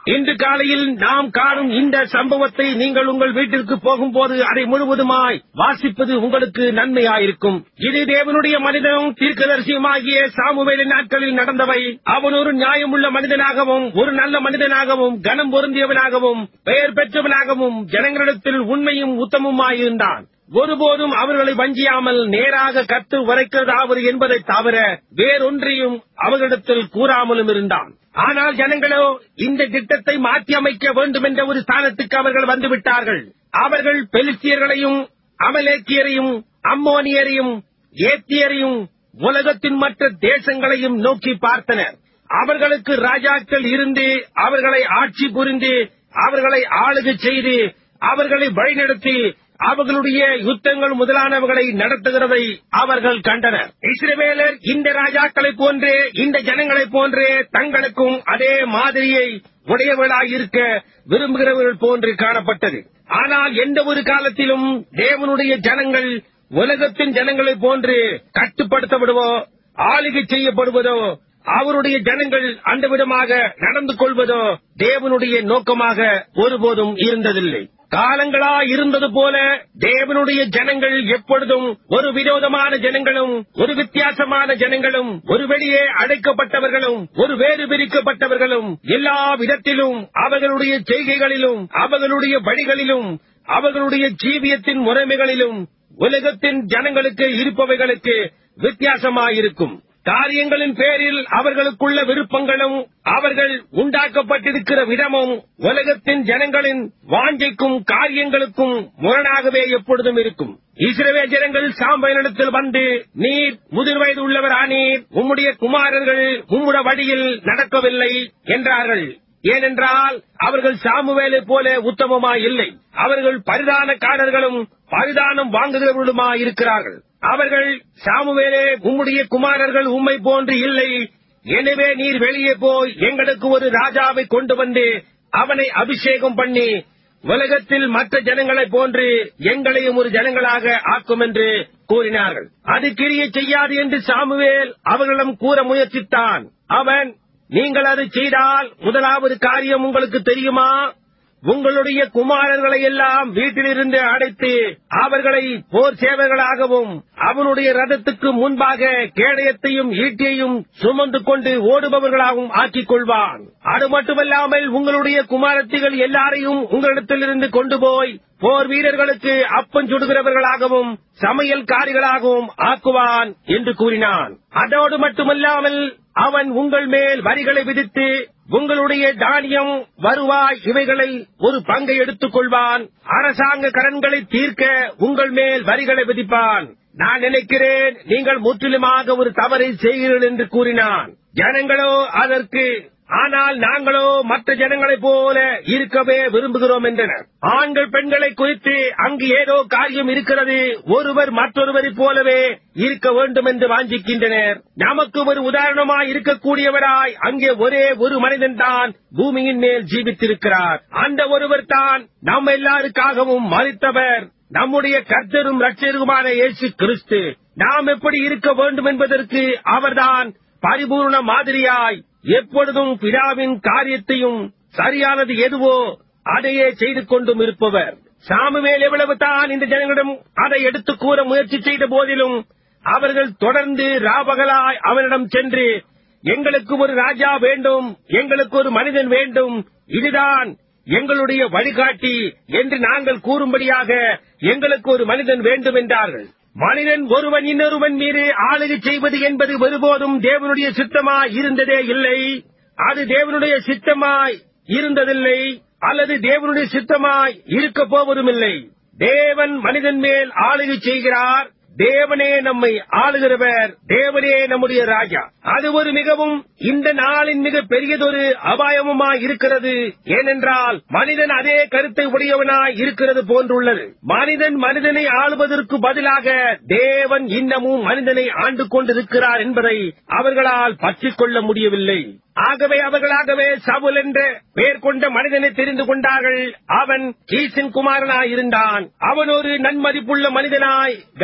இன்று காலையில் நாம் காணும் இந்த சம்பவத்தை நீங்கள் உங்கள் வீட்டிற்கு போகும்போது அதை முழுவதுமாய் வாசிப்பது உங்களுக்கு நன்மையாயிருக்கும் இது தேவனுடைய மனிதனும் தீர்க்கதரிசியுமாகிய சாமுவேலின் நாட்களில் நடந்தவை அவன் ஒரு நியாயமுள்ள மனிதனாகவும் ஒரு நல்ல மனிதனாகவும் கனம் பொருந்தியவனாகவும் பெயர் பெற்றவனாகவும் ஜனங்களிடத்தில் உண்மையும் உத்தமுமாயிருந்தான் ஒருபோதும் அவர்களை வஞ்சியாமல் நேராக கத்து உரைக்கிறதாவது என்பதை தவிர வேறொன்றையும் அவர்களிடத்தில் கூறாமலும் இருந்தான் ஆனால் ஜனங்களோ இந்த திட்டத்தை மாற்றி அமைக்க வேண்டும் என்ற ஒரு ஸ்தானத்துக்கு அவர்கள் வந்துவிட்டார்கள் அவர்கள் பெலிஸ்தியர்களையும் அமலேக்கியரையும் அம்மோனியரையும் ஏத்தியரையும் உலகத்தின் மற்ற தேசங்களையும் நோக்கி பார்த்தனர் அவர்களுக்கு ராஜாக்கள் இருந்து அவர்களை ஆட்சி புரிந்து அவர்களை ஆளுகை செய்து அவர்களை வழிநடத்தி அவர்களுடைய யுத்தங்கள் முதலானவர்களை நடத்துகிறதை அவர்கள் கண்டனர் இஸ்ரவேலர் இந்த ராஜாக்களைப் போன்றே இந்த ஜனங்களைப் போன்றே தங்களுக்கும் அதே மாதிரியை உடையவர்களாயிருக்க விரும்புகிறவர்கள் போன்று காணப்பட்டது ஆனால் எந்த ஒரு காலத்திலும் தேவனுடைய ஜனங்கள் உலகத்தின் ஜனங்களைப் போன்று கட்டுப்படுத்தப்படுவோ ஆளுகை செய்யப்படுவதோ அவருடைய ஜனங்கள் அந்த விதமாக நடந்து கொள்வதோ தேவனுடைய நோக்கமாக ஒருபோதும் இருந்ததில்லை காலங்களா இருந்தது போல தேவனுடைய ஜனங்கள் எப்பொழுதும் ஒரு விரோதமான ஜனங்களும் ஒரு வித்தியாசமான ஜனங்களும் ஒரு வெளியே அடைக்கப்பட்டவர்களும் ஒரு வேறு பிரிக்கப்பட்டவர்களும் எல்லா விதத்திலும் அவர்களுடைய செய்கைகளிலும் அவர்களுடைய வழிகளிலும் அவர்களுடைய ஜீவியத்தின் முறைமைகளிலும் உலகத்தின் ஜனங்களுக்கு இருப்பவைகளுக்கு வித்தியாசமாயிருக்கும் காரியங்களின் பேரில் அவர்களுக்குள்ள விருப்பங்களும் அவர்கள் உண்டாக்கப்பட்டிருக்கிற விதமும் உலகத்தின் ஜனங்களின் வாஞ்சைக்கும் காரியங்களுக்கும் முரணாகவே எப்பொழுதும் இருக்கும் இஸ்ரவே ஜனங்கள் சாம்பயனிடத்தில் வந்து நீர் முதிர் வயது உள்ளவரானீர் உம்முடைய குமாரர்கள் உம்முடைய வழியில் நடக்கவில்லை என்றார்கள் ஏனென்றால் அவர்கள் சாமுவேலை போல உத்தமமாய் இல்லை அவர்கள் பரிதானக்காரர்களும் பரிதானம் வாங்குகிறவர்களுமாய் இருக்கிறார்கள் அவர்கள் சாமுவேலே உம்முடைய குமாரர்கள் உம்மை போன்று இல்லை எனவே நீர் வெளியே போய் எங்களுக்கு ஒரு ராஜாவை கொண்டு வந்து அவனை அபிஷேகம் பண்ணி உலகத்தில் மற்ற ஜனங்களைப் போன்று எங்களையும் ஒரு ஜனங்களாக ஆக்கும் என்று கூறினார்கள் அது கிரியை செய்யாது என்று சாமுவேல் அவர்களிடம் கூற முயற்சித்தான் அவன் நீங்கள் அது செய்தால் முதலாவது காரியம் உங்களுக்கு தெரியுமா உங்களுடைய குமாரர்களை எல்லாம் வீட்டிலிருந்து அடைத்து அவர்களை போர் சேவைகளாகவும் அவனுடைய ரதத்துக்கு முன்பாக கேடயத்தையும் ஈட்டியையும் சுமந்து கொண்டு ஓடுபவர்களாகவும் ஆக்கிக் கொள்வான் அது மட்டுமல்லாமல் உங்களுடைய குமாரத்திகள் எல்லாரையும் உங்களிடத்திலிருந்து கொண்டு போய் போர் வீரர்களுக்கு அப்பம் சுடுகிறவர்களாகவும் சமையல்காரிகளாகவும் ஆக்குவான் என்று கூறினான் அதோடு மட்டுமல்லாமல் அவன் உங்கள் மேல் வரிகளை விதித்து உங்களுடைய தானியம் வருவாய் இவைகளை ஒரு பங்கை எடுத்துக் கொள்வான் அரசாங்க கடன்களை தீர்க்க உங்கள் மேல் வரிகளை விதிப்பான் நான் நினைக்கிறேன் நீங்கள் முற்றிலுமாக ஒரு தவறை செய்கிறீர்கள் என்று கூறினான் ஜனங்களோ அதற்கு ஆனால் நாங்களோ மற்ற ஜனங்களைப் போல இருக்கவே விரும்புகிறோம் என்றனர் ஆண்கள் பெண்களை குறித்து அங்கு ஏதோ காரியம் இருக்கிறது ஒருவர் மற்றொருவரைப் போலவே இருக்க வேண்டும் என்று வாஞ்சிக்கின்றனர் நமக்கு ஒரு உதாரணமாய் இருக்கக்கூடியவராய் அங்கே ஒரே ஒரு மனிதன் தான் பூமியின் மேல் ஜீவித்திருக்கிறார் அந்த ஒருவர் தான் நம் எல்லாருக்காகவும் மறித்தவர் நம்முடைய கர்த்தரும் ரட்சருமான இயேசு கிறிஸ்து நாம் எப்படி இருக்க வேண்டும் என்பதற்கு அவர்தான் பரிபூர்ண மாதிரியாய் எப்பொழுதும் பிதாவின் காரியத்தையும் சரியானது எதுவோ அதையே செய்து கொண்டும் இருப்பவர் சாமுவேல் எவ்வளவு தான் இந்த ஜனங்களிடம் அதை எடுத்துக் கூற முயற்சி செய்த போதிலும் அவர்கள் தொடர்ந்து ராபகலாய் அவனிடம் சென்று எங்களுக்கு ஒரு ராஜா வேண்டும் எங்களுக்கு ஒரு மனிதன் வேண்டும் இதுதான் எங்களுடைய வழிகாட்டி என்று நாங்கள் கூறும்படியாக எங்களுக்கு ஒரு மனிதன் வேண்டும் என்றார்கள் மனிதன் ஒருவன் இன்னொருவன் மீது ஆளுகை செய்வது என்பது ஒருபோதும் தேவனுடைய சித்தமாய் இருந்ததே இல்லை அது தேவனுடைய சித்தமாய் இருந்ததில்லை அல்லது தேவனுடைய சித்தமாய் இருக்க போவதும் இல்லை தேவன் மனிதன் மேல் ஆளுகை செய்கிறார் தேவனே நம்மை ஆளுகிறவர் தேவனே நம்முடைய ராஜா அது ஒரு மிகவும் இந்த நாளின் மிக பெரியதொரு அபாயமுமாய் இருக்கிறது ஏனென்றால் மனிதன் அதே கருத்தை உடையவனாய் இருக்கிறது போன்றுள்ளது மனிதன் மனிதனை ஆளுவதற்கு பதிலாக தேவன் இன்னமும் மனிதனை ஆண்டு கொண்டிருக்கிறார் என்பதை அவர்களால் பற்றிக் கொள்ள முடியவில்லை ஆகவே அவர்களாகவே சவுல் என்ற பெயர் கொண்ட மனிதனை தெரிந்து கொண்டார்கள் அவன் கீசின் குமாரனாய் இருந்தான் அவன் ஒரு நன்மதிப்புள்ள மனிதனாய் கனத்துக்குரிய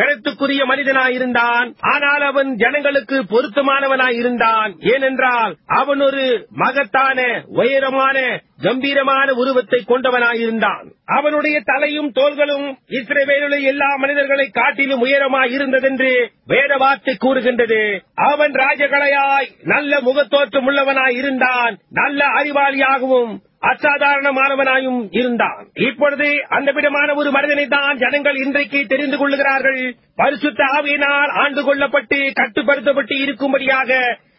மதிப்புக்குரிய மனிதனாயிருந்தான் ஆனால் அவன் ஜனங்களுக்கு பொருத்தமானவனாயிருந்தான் ஏனென்றால் அவன் ஒரு மகத்தான உயரமான கம்பீரமான உருவத்தை கொண்டவனாயிருந்தான் அவனுடைய தலையும் தோள்களும் இஸ்ரவேலுடைய எல்லா மனிதர்களை காட்டிலும் உயரமாய் இருந்ததென்று வேத வார்த்தை கூறுகின்றது அவன் ராஜகலையாய் நல்ல முகத்தோற்றம் உள்ளவனாய் இருந்தான் நல்ல அறிவாளியாகவும் அசாதாரணமானவனாயும் இருந்தான் இப்பொழுது அந்த விதமான ஒரு மனிதனை தான் ஜனங்கள் இன்றைக்கு தெரிந்து கொள்ளுகிறார்கள் பரிசுத்த ஆவியினால் ஆண்டு கொள்ளப்பட்டு கட்டுப்படுத்தப்பட்டு இருக்கும்படியாக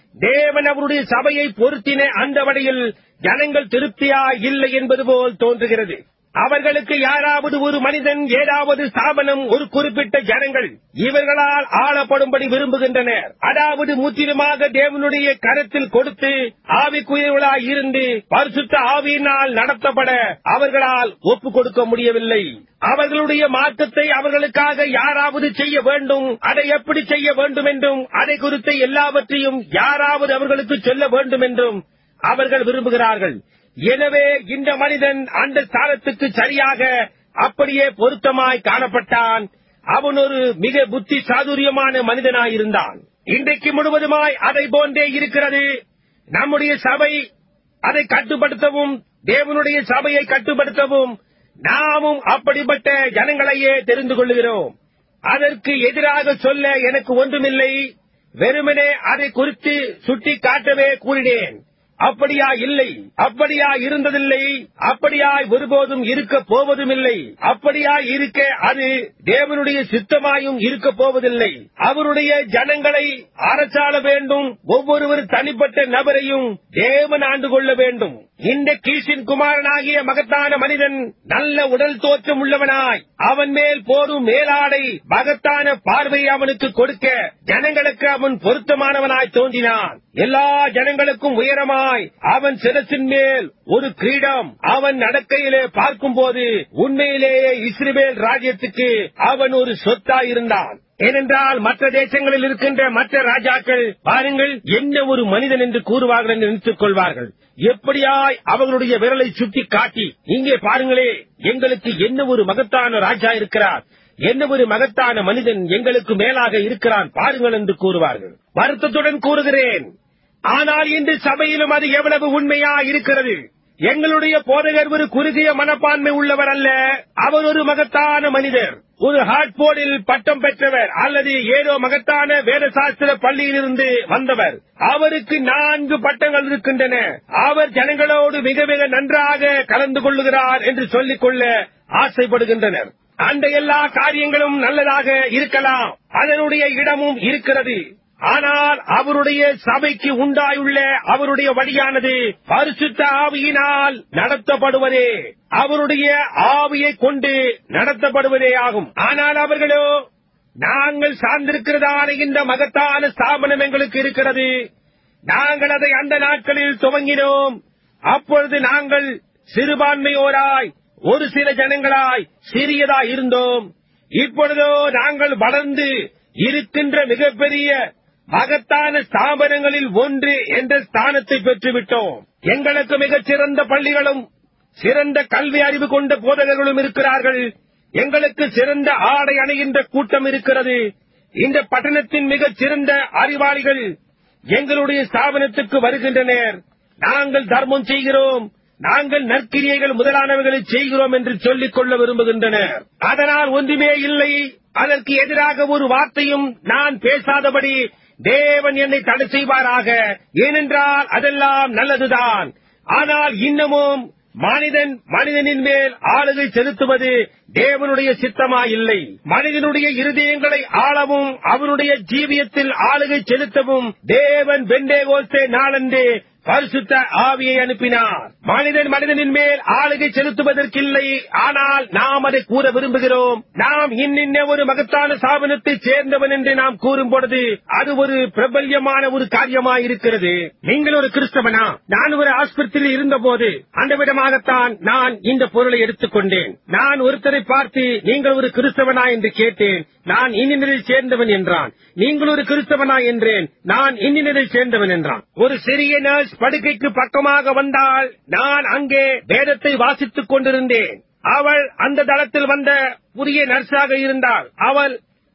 தேவன் அவருடைய சபையை பொருத்தின அந்த வழியில் ஜனங்கள் திருப்தியா இல்லை என்பது போல் தோன்றுகிறது அவர்களுக்கு யாராவது ஒரு மனிதன் ஏதாவது ஸ்தாபனம் ஒரு குறிப்பிட்ட ஜனங்கள் இவர்களால் ஆளப்படும்படி விரும்புகின்றனர் அதாவது முற்றிலுமாக தேவனுடைய கருத்தில் கொடுத்து ஆவிக்குரியவர்களாய் இருந்து பரிசுத்த ஆவியினால் நடத்தப்பட அவர்களால் ஒப்புக் கொடுக்க முடியவில்லை அவர்களுடைய மாற்றத்தை அவர்களுக்காக யாராவது செய்ய வேண்டும் அதை எப்படி செய்ய வேண்டும் என்றும் அதை குறித்த எல்லாவற்றையும் யாராவது அவர்களுக்கு சொல்ல வேண்டும் என்றும் அவர்கள் விரும்புகிறார்கள் எனவே இந்த மனிதன் அந்த ஸ்தானத்துக்கு சரியாக அப்படியே பொருத்தமாய் காணப்பட்டான் அவன் ஒரு மிக புத்தி சாதுரியமான மனிதனாயிருந்தான் இன்றைக்கு முழுவதுமாய் அதை போன்றே இருக்கிறது நம்முடைய சபை அதை கட்டுப்படுத்தவும் தேவனுடைய சபையை கட்டுப்படுத்தவும் நாமும் அப்படிப்பட்ட ஜனங்களையே தெரிந்து கொள்கிறோம் அதற்கு எதிராக சொல்ல எனக்கு ஒன்றுமில்லை வெறுமனே அதை குறித்து சுட்டி காட்டவே கூறினேன் அப்படியா இல்லை அப்படியா இருந்ததில்லை அப்படியாய் ஒருபோதும் இருக்க போவதும் இல்லை அப்படியா இருக்க அது தேவனுடைய சித்தமாயும் இருக்க போவதில்லை அவருடைய ஜனங்களை அரசாள வேண்டும் ஒவ்வொருவர் தனிப்பட்ட நபரையும் தேவன் ஆண்டு கொள்ள வேண்டும் இந்த கீசின் குமாரனாகிய மகத்தான மனிதன் நல்ல உடல் தோற்றம் உள்ளவனாய் அவன் மேல் போரும் மேலாடை மகத்தான பார்வை அவனுக்கு கொடுக்க ஜனங்களுக்கு அவன் பொருத்தமானவனாய் தோன்றினான் எல்லா ஜனங்களுக்கும் உயரமாய் அவன் சிரசின் மேல் ஒரு கிரீடம் அவன் நடக்கையிலே பார்க்கும்போது உண்மையிலேயே இஸ்ரேல் ராஜ்யத்துக்கு அவன் ஒரு சொத்தாயிருந்தான் ஏனென்றால் மற்ற தேசங்களில் இருக்கின்ற மற்ற ராஜாக்கள் பாருங்கள் என்ன ஒரு மனிதன் என்று கூறுவார்கள் என்று நினைத்துக் கொள்வார்கள் எப்படியாய் அவர்களுடைய விரலை சுட்டி காட்டி இங்கே பாருங்களே எங்களுக்கு என்ன ஒரு மகத்தான ராஜா இருக்கிறார் என்ன ஒரு மகத்தான மனிதன் எங்களுக்கு மேலாக இருக்கிறான் பாருங்கள் என்று கூறுவார்கள் வருத்தத்துடன் கூறுகிறேன் ஆனால் இன்று சபையிலும் அது எவ்வளவு உண்மையா இருக்கிறது எங்களுடைய போதகர் ஒரு குறுகிய மனப்பான்மை உள்ளவர் அல்ல அவர் ஒரு மகத்தான மனிதர் ஒரு ஹாட்போர்டில் பட்டம் பெற்றவர் அல்லது ஏதோ மகத்தான வேதசாஸ்திர பள்ளியிலிருந்து வந்தவர் அவருக்கு நான்கு பட்டங்கள் இருக்கின்றன அவர் ஜனங்களோடு மிக மிக நன்றாக கலந்து கொள்ளுகிறார் என்று சொல்லிக் கொள்ள ஆசைப்படுகின்றனர் அந்த எல்லா காரியங்களும் நல்லதாக இருக்கலாம் அதனுடைய இடமும் இருக்கிறது ஆனால் அவருடைய சபைக்கு உண்டாயுள்ள அவருடைய வழியானது பரிசுத்த ஆவியினால் நடத்தப்படுவதே அவருடைய ஆவியை கொண்டு நடத்தப்படுவதே ஆகும் ஆனால் அவர்களோ நாங்கள் சார்ந்திருக்கிறதான இந்த மகத்தான ஸ்தாபனம் எங்களுக்கு இருக்கிறது நாங்கள் அதை அந்த நாட்களில் துவங்கினோம் அப்பொழுது நாங்கள் சிறுபான்மையோராய் ஒரு சில ஜனங்களாய் சிறியதாய் இருந்தோம் இப்பொழுதோ நாங்கள் வளர்ந்து இருக்கின்ற மிகப்பெரிய மகத்தான ஸ்தாபனங்களில் ஒன்று என்ற ஸ்தானத்தை பெற்றுவிட்டோம் எங்களுக்கு மிகச் சிறந்த பள்ளிகளும் சிறந்த கல்வி அறிவு கொண்ட போதகர்களும் இருக்கிறார்கள் எங்களுக்கு சிறந்த ஆடை அணைகின்ற கூட்டம் இருக்கிறது இந்த பட்டணத்தின் மிகச் சிறந்த அறிவாளிகள் எங்களுடைய ஸ்தாபனத்துக்கு வருகின்றனர் நாங்கள் தர்மம் செய்கிறோம் நாங்கள் நற்கிரியைகள் முதலானவைகளை செய்கிறோம் என்று சொல்லிக் கொள்ள விரும்புகின்றனர் அதனால் ஒன்றுமே இல்லை அதற்கு எதிராக ஒரு வார்த்தையும் நான் பேசாதபடி தேவன் என்னை தடை செய்வாராக ஏனென்றால் அதெல்லாம் நல்லதுதான் ஆனால் இன்னமும் மனிதன் மனிதனின் மேல் ஆளுகை செலுத்துவது தேவனுடைய சித்தமா இல்லை மனிதனுடைய இருதயங்களை ஆளவும் அவனுடைய ஜீவியத்தில் ஆளுகை செலுத்தவும் தேவன் பெண்டேகோஸ்தே நாளன்று பரிசுத்த ஆவியை அனுப்பினார் மனிதன் மனிதனின் மேல் ஆளுகை செலுத்துவதற்கில்லை ஆனால் நாம் அதை கூற விரும்புகிறோம் நாம் இன்னின்ன ஒரு மகத்தான சாபனத்தை சேர்ந்தவன் என்று நாம் கூறும் பொழுது அது ஒரு பிரபல்யமான ஒரு காரியமாய் இருக்கிறது நீங்கள் ஒரு கிறிஸ்தவனா நான் ஒரு ஆஸ்பத்திரியில் இருந்தபோது அந்த விதமாகத்தான் நான் இந்த பொருளை எடுத்துக்கொண்டேன் நான் ஒருத்தரை பார்த்து நீங்கள் ஒரு கிறிஸ்தவனா என்று கேட்டேன் நான் இன்னினரில் சேர்ந்தவன் என்றான் நீங்கள் ஒரு கிறிஸ்தவனா என்றேன் நான் இன்னினரில் சேர்ந்தவன் என்றான் ஒரு சிறிய நர்ஸ் படுக்கைக்கு பக்கமாக வந்தால் நான் அங்கே வேதத்தை வாசித்துக் கொண்டிருந்தேன் அவள் அந்த தளத்தில் வந்த புதிய நர்ஸாக இருந்தாள் அவள்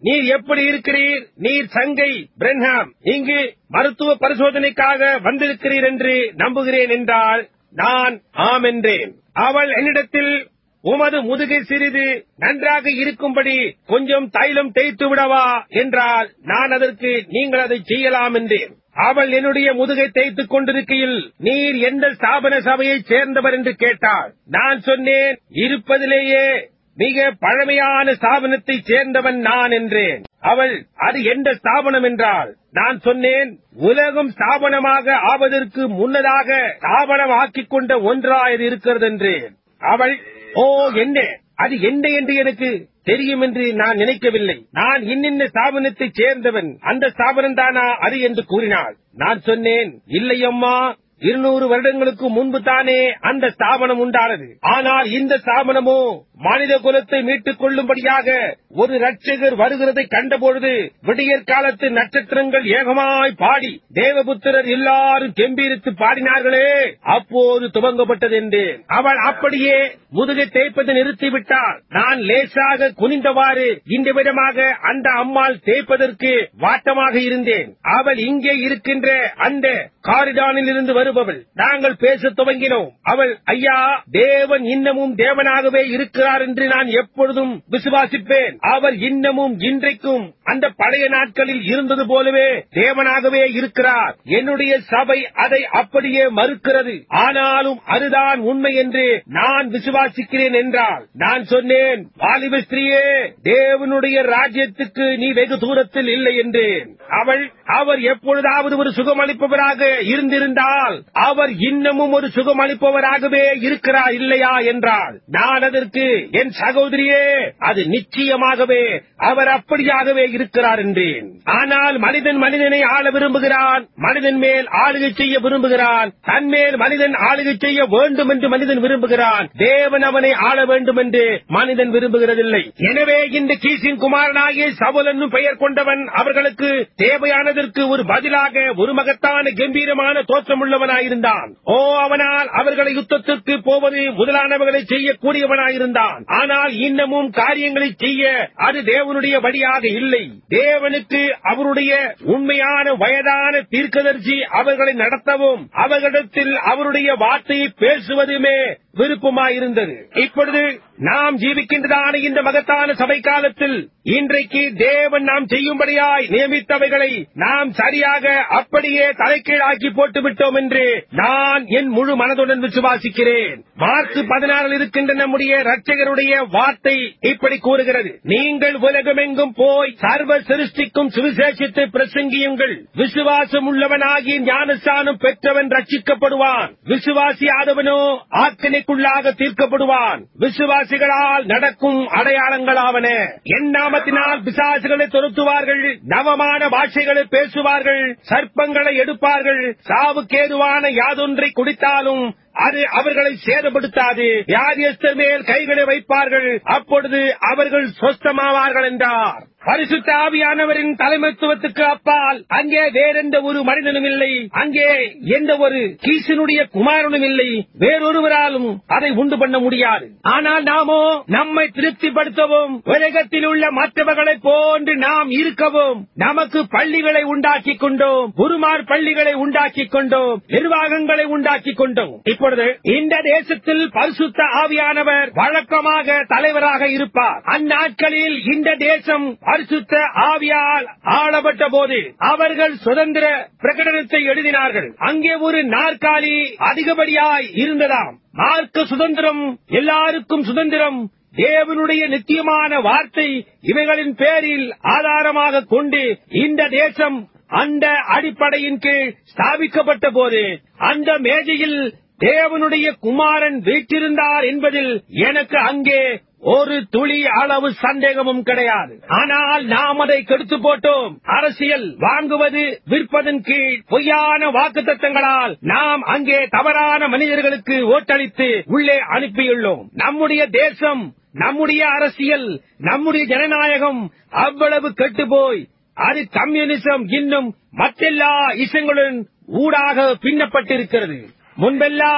நீர் எப்படி இருக்கிறீர் நீர் சங்கை பிரன்ஹாம் இங்கு மருத்துவ பரிசோதனைக்காக வந்திருக்கிறீர் என்று நம்புகிறேன் என்றால் நான் ஆம் என்றேன் அவள் என்னிடத்தில் உமது முதுகை சிறிது நன்றாக இருக்கும்படி கொஞ்சம் தைலம் தேய்த்து விடவா என்றால் நான் அதற்கு நீங்கள் அதை செய்யலாம் என்றேன் அவள் என்னுடைய முதுகை தேய்த்துக் கொண்டிருக்கையில் நீர் எந்த ஸ்தாபன சபையைச் சேர்ந்தவர் என்று கேட்டாள் நான் சொன்னேன் இருப்பதிலேயே மிக பழமையான ஸ்தாபனத்தைச் சேர்ந்தவன் நான் என்றேன் அவள் அது எந்த ஸ்தாபனம் என்றால் நான் சொன்னேன் உலகம் ஸ்தாபனமாக ஆவதற்கு முன்னதாக ஸ்தாபனம் ஆக்கிக் கொண்ட ஒன்றா இது இருக்கிறது என்றேன் அவள் ஓ என்ன அது என்ன என்று எனக்கு தெரியும் என்று நான் நினைக்கவில்லை நான் இன்னின்ன ஸ்தாபனத்தைச் சேர்ந்தவன் அந்த ஸ்தாபனம் தானா அது என்று கூறினாள் நான் சொன்னேன் இல்லை அம்மா இருநூறு வருடங்களுக்கு முன்பு தானே அந்த ஸ்தாபனம் உண்டானது ஆனால் இந்த ஸ்தாபனமோ மனித குலத்தை மீட்டுக் கொள்ளும்படியாக ஒரு ரட்சகர் வருகிறதை கண்டபொழுது விடியற் காலத்து நட்சத்திரங்கள் ஏகமாய் பாடி தேவபுத்திரர் எல்லாரும் கெம்பீரித்து பாடினார்களே அப்போது துவங்கப்பட்டது என்றேன் அவள் அப்படியே முதுகை தேய்ப்பதை நிறுத்திவிட்டாள் நான் லேசாக குனிந்தவாறு இந்த விதமாக அந்த அம்மாள் தேய்ப்பதற்கு வாட்டமாக இருந்தேன் அவள் இங்கே இருக்கின்ற அந்த காரிடானில் இருந்து வருபவள் நாங்கள் பேசத் துவங்கினோம் அவள் ஐயா தேவன் இன்னமும் தேவனாகவே இருக்கிறார் என்று நான் எப்பொழுதும் விசுவாசிப்பேன் அவர் இன்னமும் இன்றைக்கும் அந்த பழைய நாட்களில் இருந்தது போலவே தேவனாகவே இருக்கிறார் என்னுடைய சபை அதை அப்படியே மறுக்கிறது ஆனாலும் அதுதான் உண்மை என்று நான் விசுவாசிக்கிறேன் என்றால் நான் சொன்னேன் வாலிப ஸ்திரீயே தேவனுடைய ராஜ்யத்துக்கு நீ வெகு தூரத்தில் இல்லை என்றேன் அவள் அவர் எப்பொழுதாவது ஒரு சுகமளிப்பவராக இருந்திருந்தால் அவர் இன்னமும் ஒரு சுகமளிப்பவராகவே இருக்கிறார் இல்லையா என்றால் நான் அதற்கு என் சகோதரியே அது நிச்சயமாகவே அவர் அப்படியாகவே இருக்கிறார் என்றேன் ஆனால் மனிதன் மனிதனை ஆள விரும்புகிறான் மனிதன் மேல் ஆளுகை செய்ய விரும்புகிறான் தன் மேல் மனிதன் ஆளுகை செய்ய வேண்டும் என்று மனிதன் விரும்புகிறான் தேவன் அவனை ஆள வேண்டும் என்று மனிதன் விரும்புகிறதில்லை எனவே இந்த கீசின் குமாரனாகிய சவுல் என்னும் பெயர் கொண்டவன் அவர்களுக்கு தேவையானதற்கு ஒரு பதிலாக ஒரு மகத்தான கம்பீரமான தோற்றமுள்ளவனாயிருந்தான் ஓ அவனால் அவர்களை யுத்தத்திற்கு போவது முதலானவர்களை செய்யக்கூடியவனாயிருந்தான் ஆனால் இன்னமும் காரியங்களை செய்ய அது தேவனுடைய வழியாக இல்லை தேவனுக்கு அவருடைய உண்மையான வயதான தீர்க்கதரிசி அவர்களை நடத்தவும் அவர்களிடத்தில் அவருடைய வார்த்தையை பேசுவதுமே விருப்பமாயிருந்தது இப்பொழுது நாம் ஜீவிக்கின்றதான இந்த மகத்தான சபை காலத்தில் இன்றைக்கு தேவன் நாம் செய்யும்படியாய் நியமித்தவைகளை நாம் சரியாக அப்படியே தலைக்கீழாக்கி போட்டு விட்டோம் என்று நான் என் முழு மனதுடன் விசுவாசிக்கிறேன் மார்க் பதினாறில் இருக்கின்ற நம்முடைய ரட்சகருடைய வார்த்தை இப்படி கூறுகிறது நீங்கள் உலகமெங்கும் போய் சர்வ சிருஷ்டிக்கும் சுவிசேஷத்தை பிரசங்கியுங்கள் விசுவாசம் உள்ளவனாகி ஞானஸ்தானம் பெற்றவன் ரட்சிக்கப்படுவான் விசுவாசியாதவனோ ஆக்கினைக்குள்ளாக தீர்க்கப்படுவான் விசுவாசிகளால் நடக்கும் அடையாளங்களாவன என் நாமத்தினால் பிசாசுகளை துரத்துவார்கள் நவமான பாஷைகளை பேசுவார்கள் சர்ப்பங்களை எடுப்பார்கள் சாவுக்கேதுவான யாதொன்றை குடித்தாலும் அது அவர்களை சேதப்படுத்தாது வியாதியஸ்தர் மேல் கைகளை வைப்பார்கள் அப்பொழுது அவர்கள் சொஸ்தமாவார்கள் என்றார் பரிசுத்த ஆவியானவரின் தலைமைத்துவத்துக்கு அப்பால் அங்கே வேறெந்த ஒரு மனிதனும் இல்லை அங்கே எந்த ஒரு கீசனுடைய குமாரனும் இல்லை வேறொருவராலும் அதை உண்டு பண்ண முடியாது ஆனால் நாமோ நம்மை திருப்திப்படுத்தவும் உலகத்தில் உள்ள மற்றவர்களைப் போன்று நாம் இருக்கவும் நமக்கு பள்ளிகளை உண்டாக்கிக் கொண்டோம் குருமார் பள்ளிகளை உண்டாக்கிக் கொண்டோம் நிர்வாகங்களை உண்டாக்கிக் கொண்டோம் இப்பொழுது இந்த தேசத்தில் பரிசுத்த ஆவியானவர் வழக்கமாக தலைவராக இருப்பார் அந்நாட்களில் இந்த தேசம் பரிசுத்த ஆவியால் ஆளப்பட்ட போது அவர்கள் சுதந்திர பிரகடனத்தை எழுதினார்கள் அங்கே ஒரு நாற்காலி அதிகப்படியாய் இருந்ததாம் மார்க்க சுதந்திரம் எல்லாருக்கும் சுதந்திரம் தேவனுடைய நித்தியமான வார்த்தை இவைகளின் பேரில் ஆதாரமாக கொண்டு இந்த தேசம் அந்த அடிப்படையின் கீழ் ஸ்தாபிக்கப்பட்ட போது அந்த மேஜையில் தேவனுடைய குமாரன் வீற்றிருந்தார் என்பதில் எனக்கு அங்கே ஒரு துளி அளவு சந்தேகமும் கிடையாது ஆனால் நாம் அதை கெடுத்து போட்டோம் அரசியல் வாங்குவது விற்பதன் கீழ் பொய்யான வாக்குத்தத்தங்களால் நாம் அங்கே தவறான மனிதர்களுக்கு ஓட்டளித்து உள்ளே அனுப்பியுள்ளோம் நம்முடைய தேசம் நம்முடைய அரசியல் நம்முடைய ஜனநாயகம் அவ்வளவு கெட்டுப்போய் அது கம்யூனிசம் இன்னும் மற்றெல்லா இசங்களுடன் ஊடாக பின்னப்பட்டிருக்கிறது முன்பெல்லாம்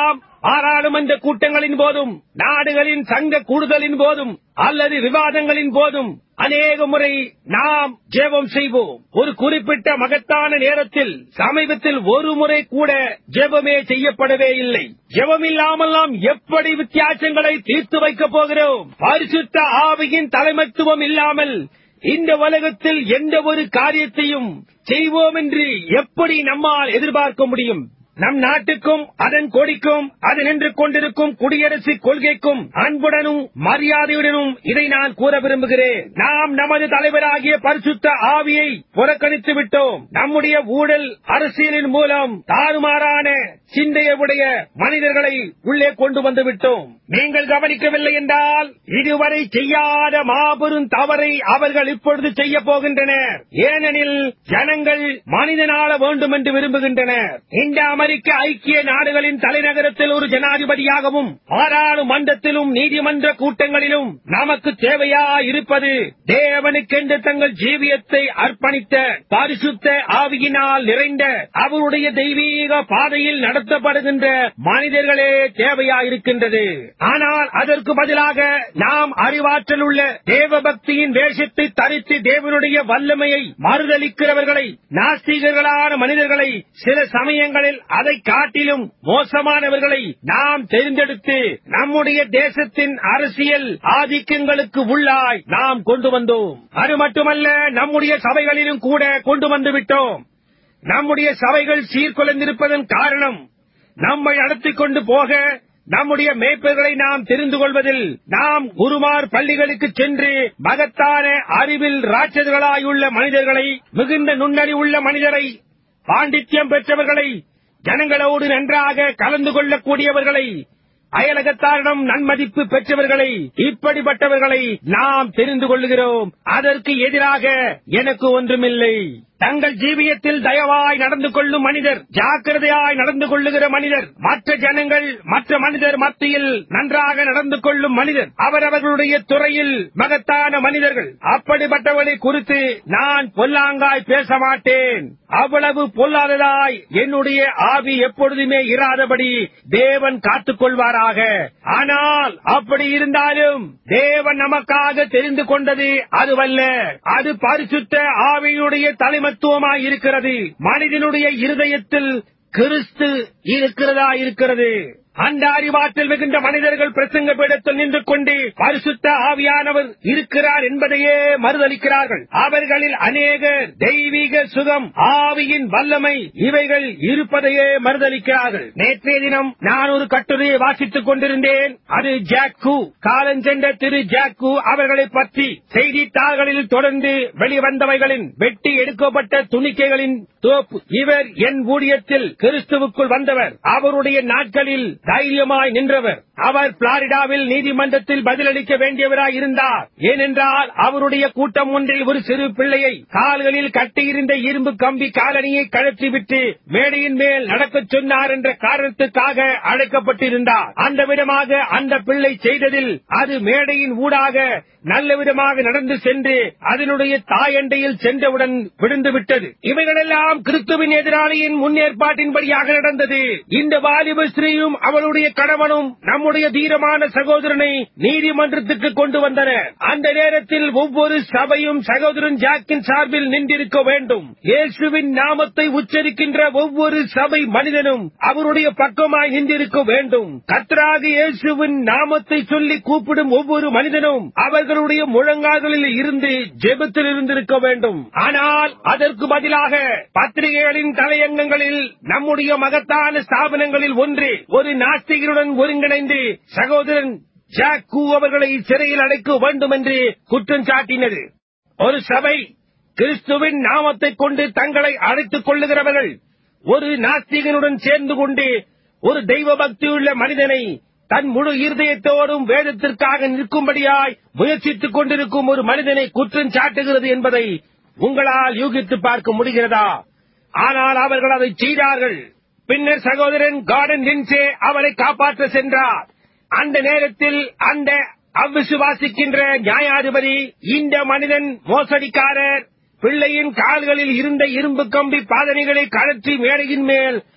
பாராளுமன்ற கூட்டங்களின் போதும் நாடுகளின் சங்க கூடுதலின் போதும் அல்லது விவாதங்களின் போதும் அநேக முறை நாம் ஜெபம் செய்வோம் ஒரு குறிப்பிட்ட மகத்தான நேரத்தில் சமீபத்தில் ஒரு முறை கூட ஜெபமே செய்யப்படவே இல்லை ஜெபம் இல்லாமல் நாம் எப்படி வித்தியாசங்களை தீர்த்து வைக்கப் போகிறோம் பரிசுத்த ஆவியின் தலைமைத்துவம் இல்லாமல் இந்த உலகத்தில் எந்த ஒரு காரியத்தையும் செய்வோம் என்று எப்படி நம்மால் எதிர்பார்க்க முடியும் நம் நாட்டுக்கும் அதன் கொடிக்கும் அது நின்று கொண்டிருக்கும் குடியரசு கொள்கைக்கும் அன்புடனும் மரியாதையுடனும் இதை நான் கூற விரும்புகிறேன் நாம் நமது தலைவராகிய பரிசுத்த ஆவியை புறக்கணித்து விட்டோம் நம்முடைய ஊழல் அரசியலின் மூலம் தாறுமாறான சிந்தையுடைய மனிதர்களை உள்ளே கொண்டு வந்து விட்டோம் நீங்கள் கவனிக்கவில்லை என்றால் இதுவரை செய்யாத மாபெரும் தவறை அவர்கள் இப்பொழுது செய்ய போகின்றனர் ஏனெனில் ஜனங்கள் மனிதனால வேண்டும் என்று விரும்புகின்றனர் இந்த அமெரிக்க ஐக்கிய நாடுகளின் தலைநகரத்தில் ஒரு ஜனாதிபதியாகவும் பாராளுமன்றத்திலும் நீதிமன்ற கூட்டங்களிலும் நமக்கு தேவையா இருப்பது தேவனுக்கென்று தங்கள் ஜீவியத்தை அர்ப்பணித்த பரிசுத்த ஆவியினால் நிறைந்த அவருடைய தெய்வீக பாதையில் நடத்தப்படுகின்ற மனிதர்களே தேவையா இருக்கின்றது ஆனால் அதற்கு பதிலாக நாம் அறிவாற்றல் உள்ள தேவபக்தியின் வேஷத்தை தரித்து தேவனுடைய வல்லமையை மறுதளிக்கிறவர்களை நாஸ்திகர்களான மனிதர்களை சில சமயங்களில் அதை காட்டிலும் மோசமானவர்களை நாம் தெரிந்தெடுத்து நம்முடைய தேசத்தின் அரசியல் ஆதிக்கங்களுக்கு உள்ளாய் நாம் கொண்டு வந்தோம் அது மட்டுமல்ல நம்முடைய சபைகளிலும் கூட கொண்டு வந்து விட்டோம் நம்முடைய சபைகள் சீர்குலைந்திருப்பதன் காரணம் நம்மை நடத்திக் கொண்டு போக நம்முடைய மேய்ப்பர்களை நாம் தெரிந்து கொள்வதில் நாம் குருமார் பள்ளிகளுக்கு சென்று மகத்தான அறிவில் ராட்சதர்களாயுள்ள மனிதர்களை மிகுந்த நுண்ணறிவுள்ள மனிதரை பாண்டித்யம் பெற்றவர்களை ஜனங்களோடு நன்றாக கலந்து கொள்ளக்கூடியவர்களை அயலகத்தாரிடம் நன்மதிப்பு பெற்றவர்களை இப்படிப்பட்டவர்களை நாம் தெரிந்து கொள்ளுகிறோம் அதற்கு எதிராக எனக்கு ஒன்றுமில்லை தங்கள் ஜீவியத்தில் தயவாய் நடந்து கொள்ளும் மனிதர் ஜாக்கிரதையாய் நடந்து கொள்ளுகிற மனிதர் மற்ற ஜனங்கள் மற்ற மனிதர் மத்தியில் நன்றாக நடந்து கொள்ளும் மனிதர் அவரவர்களுடைய துறையில் மகத்தான மனிதர்கள் அப்படிப்பட்டவர்களை குறித்து நான் பொல்லாங்காய் பேச மாட்டேன் அவ்வளவு பொல்லாததாய் என்னுடைய ஆவி எப்பொழுதுமே இராதபடி தேவன் காத்துக் கொள்வாராக ஆனால் அப்படி இருந்தாலும் தேவன் நமக்காக தெரிந்து கொண்டது அதுவல்ல அது பரிசுத்த ஆவியுடைய தலைமத்துவமாய் இருக்கிறது மனிதனுடைய இருதயத்தில் கிறிஸ்து இருக்கிறதா இருக்கிறது அந்த அறிவாற்றல் மிகுந்த மனிதர்கள் பிரசங்க பீடத்தில் நின்று கொண்டு பரிசுத்த ஆவியானவர் இருக்கிறார் என்பதையே மறுதளிக்கிறார்கள் அவர்களில் அநேகர் தெய்வீக சுகம் ஆவியின் வல்லமை இவைகள் இருப்பதையே மறுதளிக்கிறார்கள் நேற்றைய தினம் நான் ஒரு கட்டுரையை வாசித்துக் கொண்டிருந்தேன் அது ஜாக்கு காலஞ்சென்ற திரு ஜாக்கு அவர்களை பற்றி செய்தித்தாள்களில் தொடர்ந்து வெளிவந்தவைகளின் வெட்டி எடுக்கப்பட்ட துணிக்கைகளின் தோப்பு இவர் என் ஊழியத்தில் கிறிஸ்துவுக்குள் வந்தவர் அவருடைய நாட்களில் தைரியமாய் நின்றவர் அவர் பிளாரிடாவில் நீதிமன்றத்தில் பதிலளிக்க வேண்டியவராய் இருந்தார் ஏனென்றால் அவருடைய கூட்டம் ஒன்றில் ஒரு சிறு பிள்ளையை கால்களில் கட்டியிருந்த இரும்பு கம்பி காலணியை கழற்றிவிட்டு மேடையின் மேல் நடக்கச் சொன்னார் என்ற காரணத்துக்காக அழைக்கப்பட்டிருந்தார் அந்த விதமாக அந்த பிள்ளை செய்ததில் அது மேடையின் ஊடாக நல்ல விதமாக நடந்து சென்று அதனுடைய தாயண்டையில் சென்றவுடன் விழுந்து விட்டது இவைகளெல்லாம் கிறிஸ்துவின் எதிராளியின் முன்னேற்பாட்டின்படியாக நடந்தது இந்த வாலிப ஸ்ரீயும் அவளுடைய கணவனும் நம்முடைய தீரமான சகோதரனை நீதிமன்றத்துக்கு கொண்டு வந்தனர் அந்த நேரத்தில் ஒவ்வொரு சபையும் சகோதரன் ஜாக்கின் சார்பில் நின்றிருக்க வேண்டும் இயேசுவின் நாமத்தை உச்சரிக்கின்ற ஒவ்வொரு சபை மனிதனும் அவருடைய பக்கமாய் நின்றிருக்க வேண்டும் கத்தராக இயேசுவின் நாமத்தை சொல்லி கூப்பிடும் ஒவ்வொரு மனிதனும் அவர்களுடைய முழங்கால்களில் இருந்து ஜெபத்தில் இருந்திருக்க வேண்டும் ஆனால் அதற்கு பதிலாக பத்திரிகைகளின் தலையங்கங்களில் நம்முடைய மகத்தான ஸ்தாபனங்களில் ஒன்று ஒரு நாஸ்திகருடன் ஒருங்கிணைந்து சகோதரன் ஜாக் கூ அவர்களை சிறையில் அடைக்க வேண்டும் என்று குற்றம் சாட்டினது ஒரு சபை கிறிஸ்துவின் நாமத்தைக் கொண்டு தங்களை அழைத்துக் கொள்ளுகிறவர்கள் ஒரு நாஸ்திகனுடன் சேர்ந்து கொண்டு ஒரு தெய்வ பக்தியுள்ள மனிதனை தன் முழு இருதயத்தோடும் வேதத்திற்காக நிற்கும்படியாய் முயற்சித்துக் கொண்டிருக்கும் ஒரு மனிதனை குற்றம் சாட்டுகிறது என்பதை உங்களால் யூகித்து பார்க்க முடிகிறதா ஆனால் அவர்கள் அதை செய்தார்கள் பின்னர் சகோதரன் கார்டன் லின்சே அவரை காப்பாற்ற சென்றார் அந்த நேரத்தில் அந்த அவ்விசுவாசிக்கின்ற நியாயாதிபதி இந்த மனிதன் மோசடிக்காரர் பிள்ளையின் கால்களில் இருந்த இரும்பு கம்பி பாதனைகளை கழற்றி மேடையின் மேல்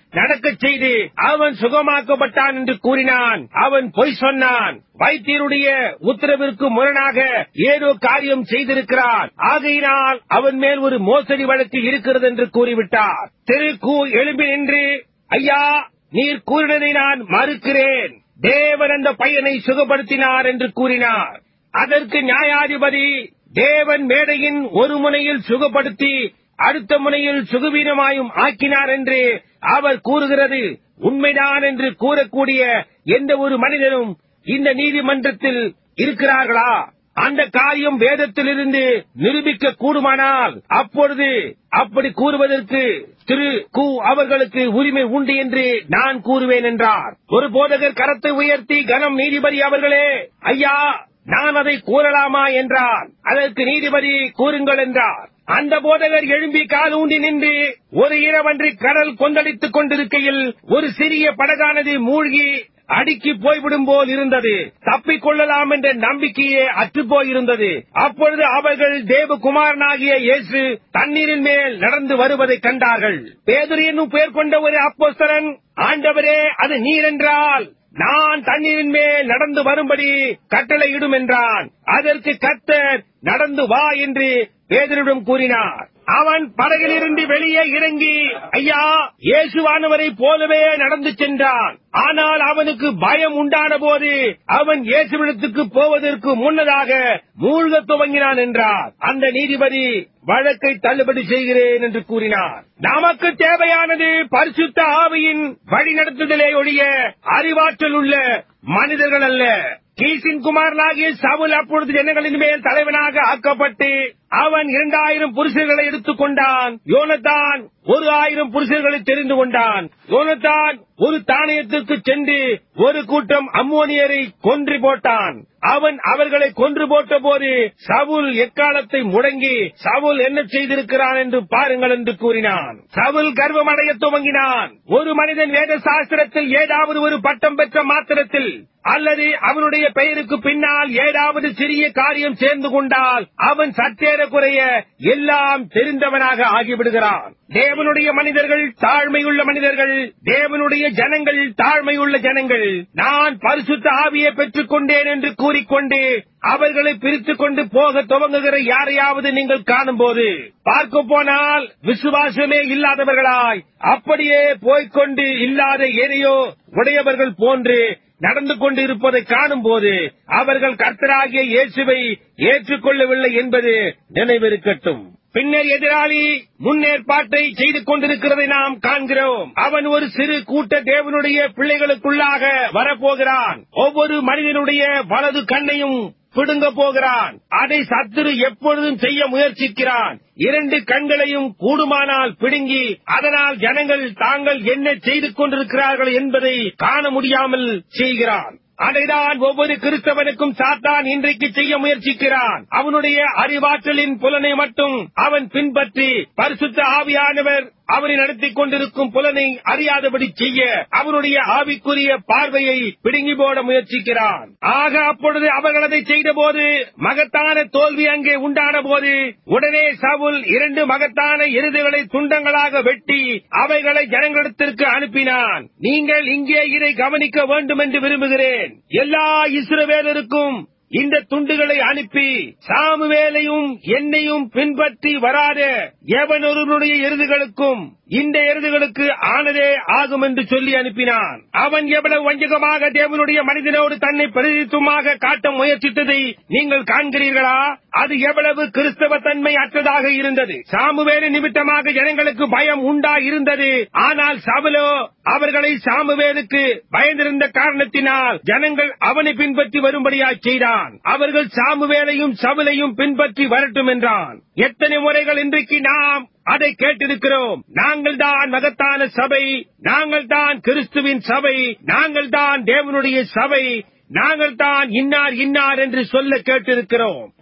நடக்கச் செய்து அவன் சுகமாக்கப்பட்டான் என்று கூறினான் அவன் பொய் சொன்னான் வைத்தியருடைய உத்தரவிற்கு முரணாக ஏதோ காரியம் செய்திருக்கிறான் ஆகையினால் அவன் மேல் ஒரு மோசடி வழக்கு இருக்கிறது என்று கூறிவிட்டார் திரு கு எழும்பி நின்று ஐயா நீர் கூறினதை நான் மறுக்கிறேன் தேவன் அந்த பையனை சுகப்படுத்தினார் என்று கூறினார் அதற்கு நியாயாதிபதி தேவன் மேடையின் ஒரு முனையில் சுகப்படுத்தி அடுத்த முனையில் சுகவீனமாயும் ஆக்கினார் என்று அவர் கூறுகிறது உண்மைதான் என்று கூறக்கூடிய எந்த ஒரு மனிதனும் இந்த நீதிமன்றத்தில் இருக்கிறார்களா அந்த காரியம் வேதத்திலிருந்து நிரூபிக்க கூடுமானால் அப்பொழுது அப்படி கூறுவதற்கு திரு கு அவர்களுக்கு உரிமை உண்டு என்று நான் கூறுவேன் என்றார் ஒரு போதகர் கரத்தை உயர்த்தி கனம் நீதிபதி அவர்களே ஐயா நான் அதை கூறலாமா என்றார் அதற்கு நீதிபதி கூறுங்கள் என்றார் அந்த போதகர் எழும்பி கால் ஊண்டி நின்று ஒரு இரவன்றி கடல் கொந்தளித்துக் கொண்டிருக்கையில் ஒரு சிறிய படகானது மூழ்கி அடுக்கி போய்விடும் போல் இருந்தது தப்பிக் கொள்ளலாம் என்ற நம்பிக்கையே அற்றுப்போயிருந்தது அப்பொழுது அவர்கள் தேவகுமாரனாகிய இயேசு தண்ணீரின் மேல் நடந்து வருவதை கண்டார்கள் பேதுரு என்னும் பெயர் கொண்ட ஒரு அப்போஸ்தலன் ஆண்டவரே அது நீர் என்றால் நான் தண்ணீரின் மேல் நடந்து வரும்படி கட்டளையிடும் என்றான் அதற்கு கத்தர் நடந்து வா என்று பேதரிடம் கூறினார் அவன் படகிலிருந்து வெளியே இறங்கி ஐயா இயேசுவானவரை போலவே நடந்து சென்றான் ஆனால் அவனுக்கு பயம் உண்டான போது அவன் இயேசுவிடத்துக்கு போவதற்கு முன்னதாக மூழ்க துவங்கினான் என்றார் அந்த நீதிபதி வழக்கை தள்ளுபடி செய்கிறேன் என்று கூறினார் நமக்கு தேவையானது பரிசுத்த ஆவியின் வழிநடத்துதலே ஒழிய அறிவாற்றல் உள்ள மனிதர்கள் அல்ல கீசின் குமாரனாகிய சவுல் அப்பொழுது ஜனங்களின் மேல் தலைவனாக ஆக்கப்பட்டு அவன் இரண்டாயிரம் புருஷர்களை எடுத்துக் கொண்டான் யோனத்தான் ஒரு ஆயிரம் புருஷர்களை தெரிந்து கொண்டான் யோனத்தான் ஒரு தானியத்திற்கு சென்று ஒரு கூட்டம் அம்மோனியரை கொன்று போட்டான் அவன் அவர்களை கொன்று போட்ட போது சவுல் எக்காலத்தை முடங்கி சவுல் என்ன செய்திருக்கிறான் என்று பாருங்கள் என்று கூறினான் சவுல் கர்வம் அடைய துவங்கினான் ஒரு மனிதன் வேத சாஸ்திரத்தில் ஏதாவது ஒரு பட்டம் பெற்ற மாத்திரத்தில் அல்லது அவனுடைய பெயருக்கு பின்னால் ஏதாவது சிறிய காரியம் சேர்ந்து கொண்டால் அவன் சற்றேற குறைய எல்லாம் தெரிந்தவனாக ஆகிவிடுகிறான் தேவனுடைய மனிதர்கள் தாழ்மையுள்ள மனிதர்கள் தேவனுடைய ஜனங்கள் தாழ்மையுள்ள ஜனங்கள் நான் பரிசுத்த ஆவியை பெற்றுக் கொண்டேன் என்று கூறிக்கொண்டு அவர்களை பிரித்துக் கொண்டு போக துவங்குகிற யாரையாவது நீங்கள் காணும்போது பார்க்க போனால் விசுவாசமே இல்லாதவர்களாய் அப்படியே போய்க்கொண்டு இல்லாத எதையோ உடையவர்கள் போன்று நடந்து கொண்டு இருப்பதை காணும் போது அவர்கள் கர்த்தராகிய இயேசுவை ஏற்றுக்கொள்ளவில்லை என்பது நினைவிருக்கட்டும் பின்னர் எதிராளி முன்னேற்பாட்டை செய்து கொண்டிருக்கிறதை நாம் காண்கிறோம் அவன் ஒரு சிறு கூட்ட தேவனுடைய பிள்ளைகளுக்குள்ளாக வரப்போகிறான் ஒவ்வொரு மனிதனுடைய வலது கண்ணையும் பிடுங்க போகிறான் அதை சத்துரு எப்பொழுதும் செய்ய முயற்சிக்கிறான் இரண்டு கண்களையும் கூடுமானால் பிடுங்கி அதனால் ஜனங்கள் தாங்கள் என்ன செய்து கொண்டிருக்கிறார்கள் என்பதை காண முடியாமல் செய்கிறான் அதைதான் ஒவ்வொரு கிறிஸ்தவனுக்கும் சாத்தான் இன்றைக்கு செய்ய முயற்சிக்கிறான் அவனுடைய அறிவாற்றலின் புலனை மட்டும் அவன் பின்பற்றி பரிசுத்த ஆவியானவர் அவனை நடத்திக் கொண்டிருக்கும் புலனை அறியாதபடி செய்ய அவனுடைய ஆவிக்குரிய பார்வையை பிடுங்கி போட முயற்சிக்கிறான் ஆக அப்பொழுது அவர்கள் அதை செய்தபோது மகத்தான தோல்வி அங்கே உண்டான போது உடனே சவுல் இரண்டு மகத்தான எருதுகளை துண்டங்களாக வெட்டி அவைகளை ஜனங்களிடத்திற்கு அனுப்பினான் நீங்கள் இங்கே இதை கவனிக்க வேண்டும் என்று விரும்புகிறேன் எல்லா இஸ்ரவேலருக்கும் இந்த துண்டுகளை அனுப்பி சாமுவேலையும் என்னையும் பின்பற்றி வராத எவனொருவனுடைய எருதுகளுக்கும் இந்த எருதுகளுக்கு ஆனதே ஆகும் என்று சொல்லி அனுப்பினான் அவன் எவ்வளவு வஞ்சகமாக தேவனுடைய மனிதனோடு தன்னை பிரதித்துவமாக காட்ட முயற்சித்ததை நீங்கள் காண்கிறீர்களா அது எவ்வளவு கிறிஸ்தவ தன்மை அற்றதாக இருந்தது சாமுவேலு நிமித்தமாக ஜனங்களுக்கு பயம் உண்டா இருந்தது ஆனால் சபலோ அவர்களை சாமுவேலுக்கு பயந்திருந்த காரணத்தினால் ஜனங்கள் அவனை பின்பற்றி வரும்படியாய் செய்தான் அவர்கள் சாமுவேலையும் சபலையும் பின்பற்றி வரட்டும் என்றான் எத்தனை முறைகள் இன்றைக்கு நாம் அதை கேட்டிருக்கிறோம் நாங்கள் தான் மகத்தான சபை நாங்கள் தான் கிறிஸ்துவின் சபை நாங்கள் தான் தேவனுடைய சபை நாங்கள் தான் இன்னார் இன்னார் என்று சொல்ல கேட்டிருக்கிறோம்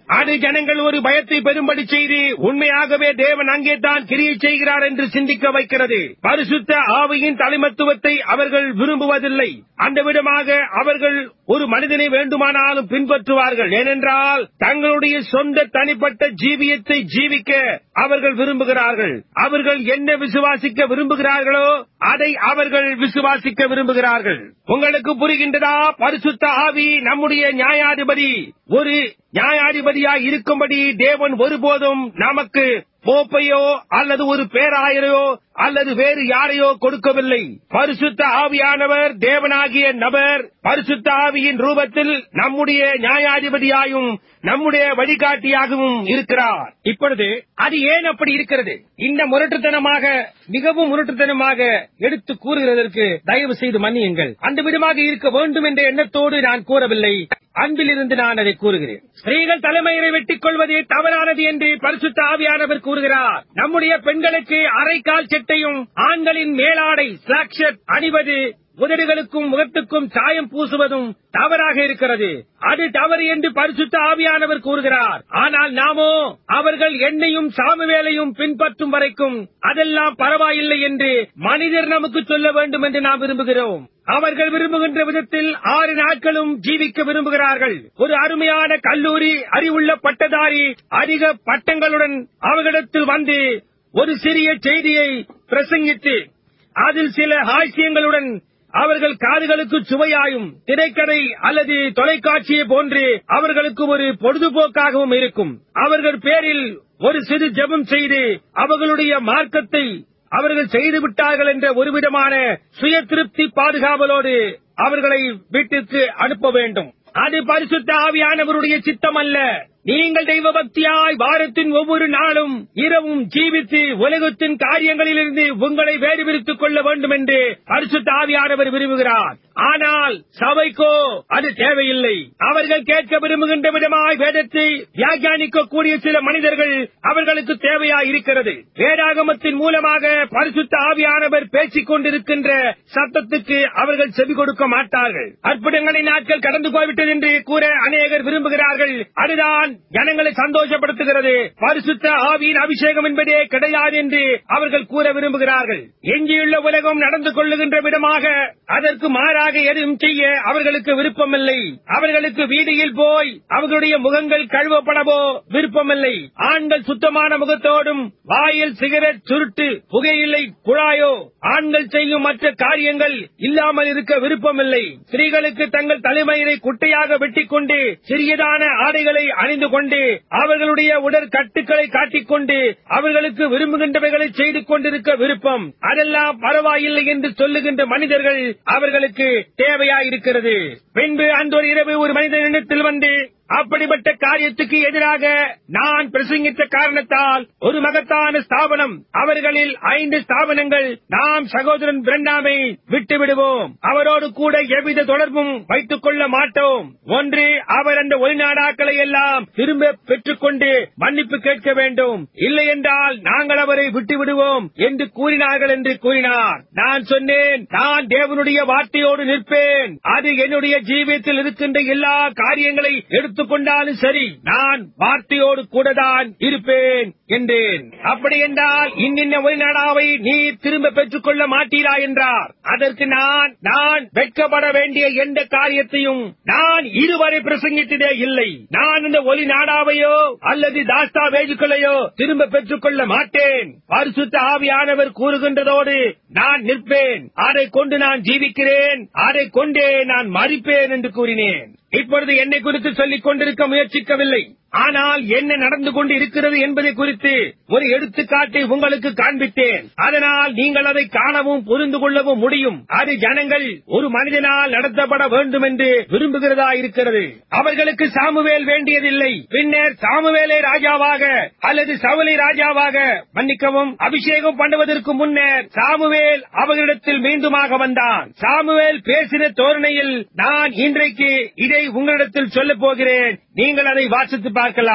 அது ஜனங்கள் ஒரு பயத்தை பெரும்படி செய்து உண்மையாகவே தேவன் அங்கே தான் கிரியை செய்கிறார் என்று சிந்திக்க வைக்கிறது பரிசுத்த ஆவியின் தலைமத்துவத்தை அவர்கள் விரும்புவதில்லை அந்த விதமாக அவர்கள் ஒரு மனிதனை வேண்டுமானாலும் பின்பற்றுவார்கள் ஏனென்றால் தங்களுடைய சொந்த தனிப்பட்ட ஜீவியத்தை ஜீவிக்க அவர்கள் விரும்புகிறார்கள் அவர்கள் என்ன விசுவாசிக்க விரும்புகிறார்களோ அதை அவர்கள் விசுவாசிக்க விரும்புகிறார்கள் உங்களுக்கு புரிகின்றதா பரிசுத்த ஆவி நம்முடைய நியாயாதிபதி ஒரு நியாயாதிபதியாய் இருக்கும்படி தேவன் ஒருபோதும் நமக்கு போப்பையோ அல்லது ஒரு பேராயரையோ அல்லது வேறு யாரையோ கொடுக்கவில்லை பரிசுத்த ஆவியானவர் தேவனாகிய நபர் பரிசுத்த ஆவியின் ரூபத்தில் நம்முடைய நியாயாதிபதியாயும் நம்முடைய வழிகாட்டியாகவும் இருக்கிறார் இப்பொழுது அது ஏன் அப்படி இருக்கிறது இந்த முரட்டுத்தனமாக மிகவும் முரட்டுத்தனமாக எடுத்து கூறுகிறதற்கு தயவு செய்து மன்னியுங்கள் அந்த விதமாக இருக்க வேண்டும் என்ற எண்ணத்தோடு நான் கூறவில்லை அன்பிலிருந்து நான் அதை கூறுகிறேன் ஸ்திரீகள் தலைமையை வெட்டிக் கொள்வது தவறானது என்று பரிசுத்த ஆவியானவர் கூறுகிறார் நம்முடைய பெண்களுக்கு அரைக்கால் சட்டையும் ஆண்களின் மேலாடை ஸ்லாக் ஷர்ட் அணிவது உதடுகளுக்கும் முகத்துக்கும் சாயம் பூசுவதும் தவறாக இருக்கிறது அது தவறு என்று பரிசுத்த ஆவியானவர் கூறுகிறார் ஆனால் நாமோ அவர்கள் என்னையும் சாமுவேலையும் பின்பற்றும் வரைக்கும் அதெல்லாம் பரவாயில்லை என்று மனிதர் நமக்கு சொல்ல வேண்டும் என்று நாம் விரும்புகிறோம் அவர்கள் விரும்புகின்ற விதத்தில் ஆறு நாட்களும் ஜீவிக்க விரும்புகிறார்கள் ஒரு அருமையான கல்லூரி அறிவுள்ள பட்டதாரி அதிக பட்டங்களுடன் அவர்களிடத்தில் வந்து ஒரு சிறிய செய்தியை பிரசங்கித்து அதில் சில ஹாஸ்யங்களுடன் அவர்கள் காதுகளுக்கு சுவையாயும் திரைக்கதை அல்லது தொலைக்காட்சியை போன்று அவர்களுக்கு ஒரு பொழுதுபோக்காகவும் இருக்கும் அவர்கள் பேரில் ஒரு சிறு ஜெபம் செய்து அவர்களுடைய மார்க்கத்தை அவர்கள் செய்து விட்டார்கள் என்ற ஒருவிதமான சுய திருப்தி பாதுகாவலோடு அவர்களை வீட்டிற்கு அனுப்ப வேண்டும் அது பரிசுத்த ஆவியானவருடைய சித்தம் அல்ல நீங்கள் தெய்வ பக்தியாய் வாரத்தின் ஒவ்வொரு நாளும் இரவும் ஜீவித்து உலகத்தின் காரியங்களிலிருந்து உங்களை வேறு பிரித்துக் கொள்ள வேண்டும் என்று பரிசுத்த ஆவியானவர் விரும்புகிறார் ஆனால் சபைக்கோ அது தேவையில்லை அவர்கள் கேட்க விரும்புகின்ற விதமாய் வேதத்தை வியாக்கியானிக்க கூடிய சில மனிதர்கள் அவர்களுக்கு தேவையாய் இருக்கிறது வேதாகமத்தின் மூலமாக பரிசுத்த ஆவியானவர் பேசிக் கொண்டிருக்கின்ற சத்தத்துக்கு அவர்கள் செவி கொடுக்க மாட்டார்கள் அற்புதங்களின் நாட்கள் கடந்து போய்விட்டது என்று கூற அநேகர் விரும்புகிறார்கள் அதுதான் ஜனங்களை சந்தோஷப்படுத்துகிறது பரிசுத்த ஆவியின் அபிஷேகம் என்பதே கிடையாது என்று அவர்கள் கூற விரும்புகிறார்கள் எஞ்சியுள்ள உலகம் நடந்து கொள்ளுகின்ற விதமாக அதற்கு மாறாக எதுவும் செய்ய அவர்களுக்கு விருப்பமில்லை அவர்களுக்கு வீதியில் போய் அவர்களுடைய முகங்கள் கழுவப்படவோ விருப்பமில்லை ஆண்கள் சுத்தமான முகத்தோடும் வாயில் சிகரெட் சுருட்டு புகையிலை குழாயோ ஆண்கள் செய்யும் மற்ற காரியங்கள் இல்லாமல் இருக்க விருப்பமில்லை ஸ்திரீகளுக்கு தங்கள் தலைமயிரை குட்டையாக வெட்டிக் கொண்டு சிறியதான ஆடைகளை அணிந்து கொண்டு அவர்களுடைய உடற்கட்டுக்களை காட்டிக்கொண்டு அவர்களுக்கு விரும்புகின்றவைகளை செய்து கொண்டிருக்க விருப்பம் அதெல்லாம் பரவாயில்லை என்று சொல்லுகின்ற மனிதர்கள் அவர்களுக்கு தேவையாயிருக்கிறது பின்பு அந்த ஒரு இரவு ஒரு மனிதனிடத்தில் வந்து அப்படிப்பட்ட காரியத்துக்கு எதிராக நான் பிரசங்கித்த காரணத்தால் ஒரு மகத்தான ஸ்தாபனம் அவர்களில் ஐந்து ஸ்தாபனங்கள் நாம் சகோதரன் பிரண்டாமை விட்டு விடுவோம் அவரோடு கூட எவ்வித தொடர்பும் வைத்துக் கொள்ள மாட்டோம் ஒன்று அவர் அந்த ஒளிநாடாக்களை எல்லாம் திரும்ப பெற்றுக்கொண்டு மன்னிப்பு கேட்க வேண்டும் இல்லை என்றால் நாங்கள் அவரை விட்டு விடுவோம் என்று கூறினார்கள் என்று கூறினார் நான் சொன்னேன் நான் தேவனுடைய வார்த்தையோடு நிற்பேன் அது என்னுடைய ஜீவியத்தில் இருக்கின்ற எல்லா காரியங்களை எடுத்துக்கொண்டாலும் சரி நான் வார்த்தையோடு கூட தான் இருப்பேன் என்றேன் அப்படி என்றால் இன்னின்ன ஒளிநாடாவை நீர் திரும்ப பெற்றுக் கொள்ள மாட்டீரா என்றார் அதற்கு நான் நான் வெட்கப்பட வேண்டிய எந்த காரியத்தையும் நான் இதுவரை பிரசங்கித்ததே இல்லை நான் இந்த ஒளி நாடாவையோ அல்லது தாஸ்தா வேஜுக்களையோ திரும்ப பெற்றுக் கொள்ள மாட்டேன் பரிசுத்த ஆவியானவர் கூறுகின்றதோடு நான் நிற்பேன் அதை கொண்டு நான் ஜீவிக்கிறேன் அதை கொண்டே நான் மறிப்பேன் என்று கூறினேன் இப்பொழுது என்னை குறித்து சொல்லிக் கொண்டிருக்க முயற்சிக்கவில்லை ஆனால் என்ன நடந்து கொண்டு இருக்கிறது என்பதை குறித்து ஒரு எடுத்துக்காட்டை உங்களுக்கு காண்பித்தேன் அதனால் நீங்கள் அதை காணவும் புரிந்து கொள்ளவும் முடியும் அது ஜனங்கள் ஒரு மனிதனால் நடத்தப்பட வேண்டும் என்று விரும்புகிறதா இருக்கிறது அவர்களுக்கு சாமுவேல் வேண்டியதில்லை பின்னர் சாமுவேலை ராஜாவாக அல்லது சவுலை ராஜாவாக மன்னிக்கவும் அபிஷேகம் பண்ணுவதற்கு முன்னர் சாமுவேல் அவர்களிடத்தில் மீண்டுமாக வந்தான் சாமுவேல் பேசின தோரணையில் நான் இன்றைக்கு இதை உங்களிடத்தில் சொல்லப் போகிறேன் நீங்கள் அதை வாசித்து பார்க்கலாம்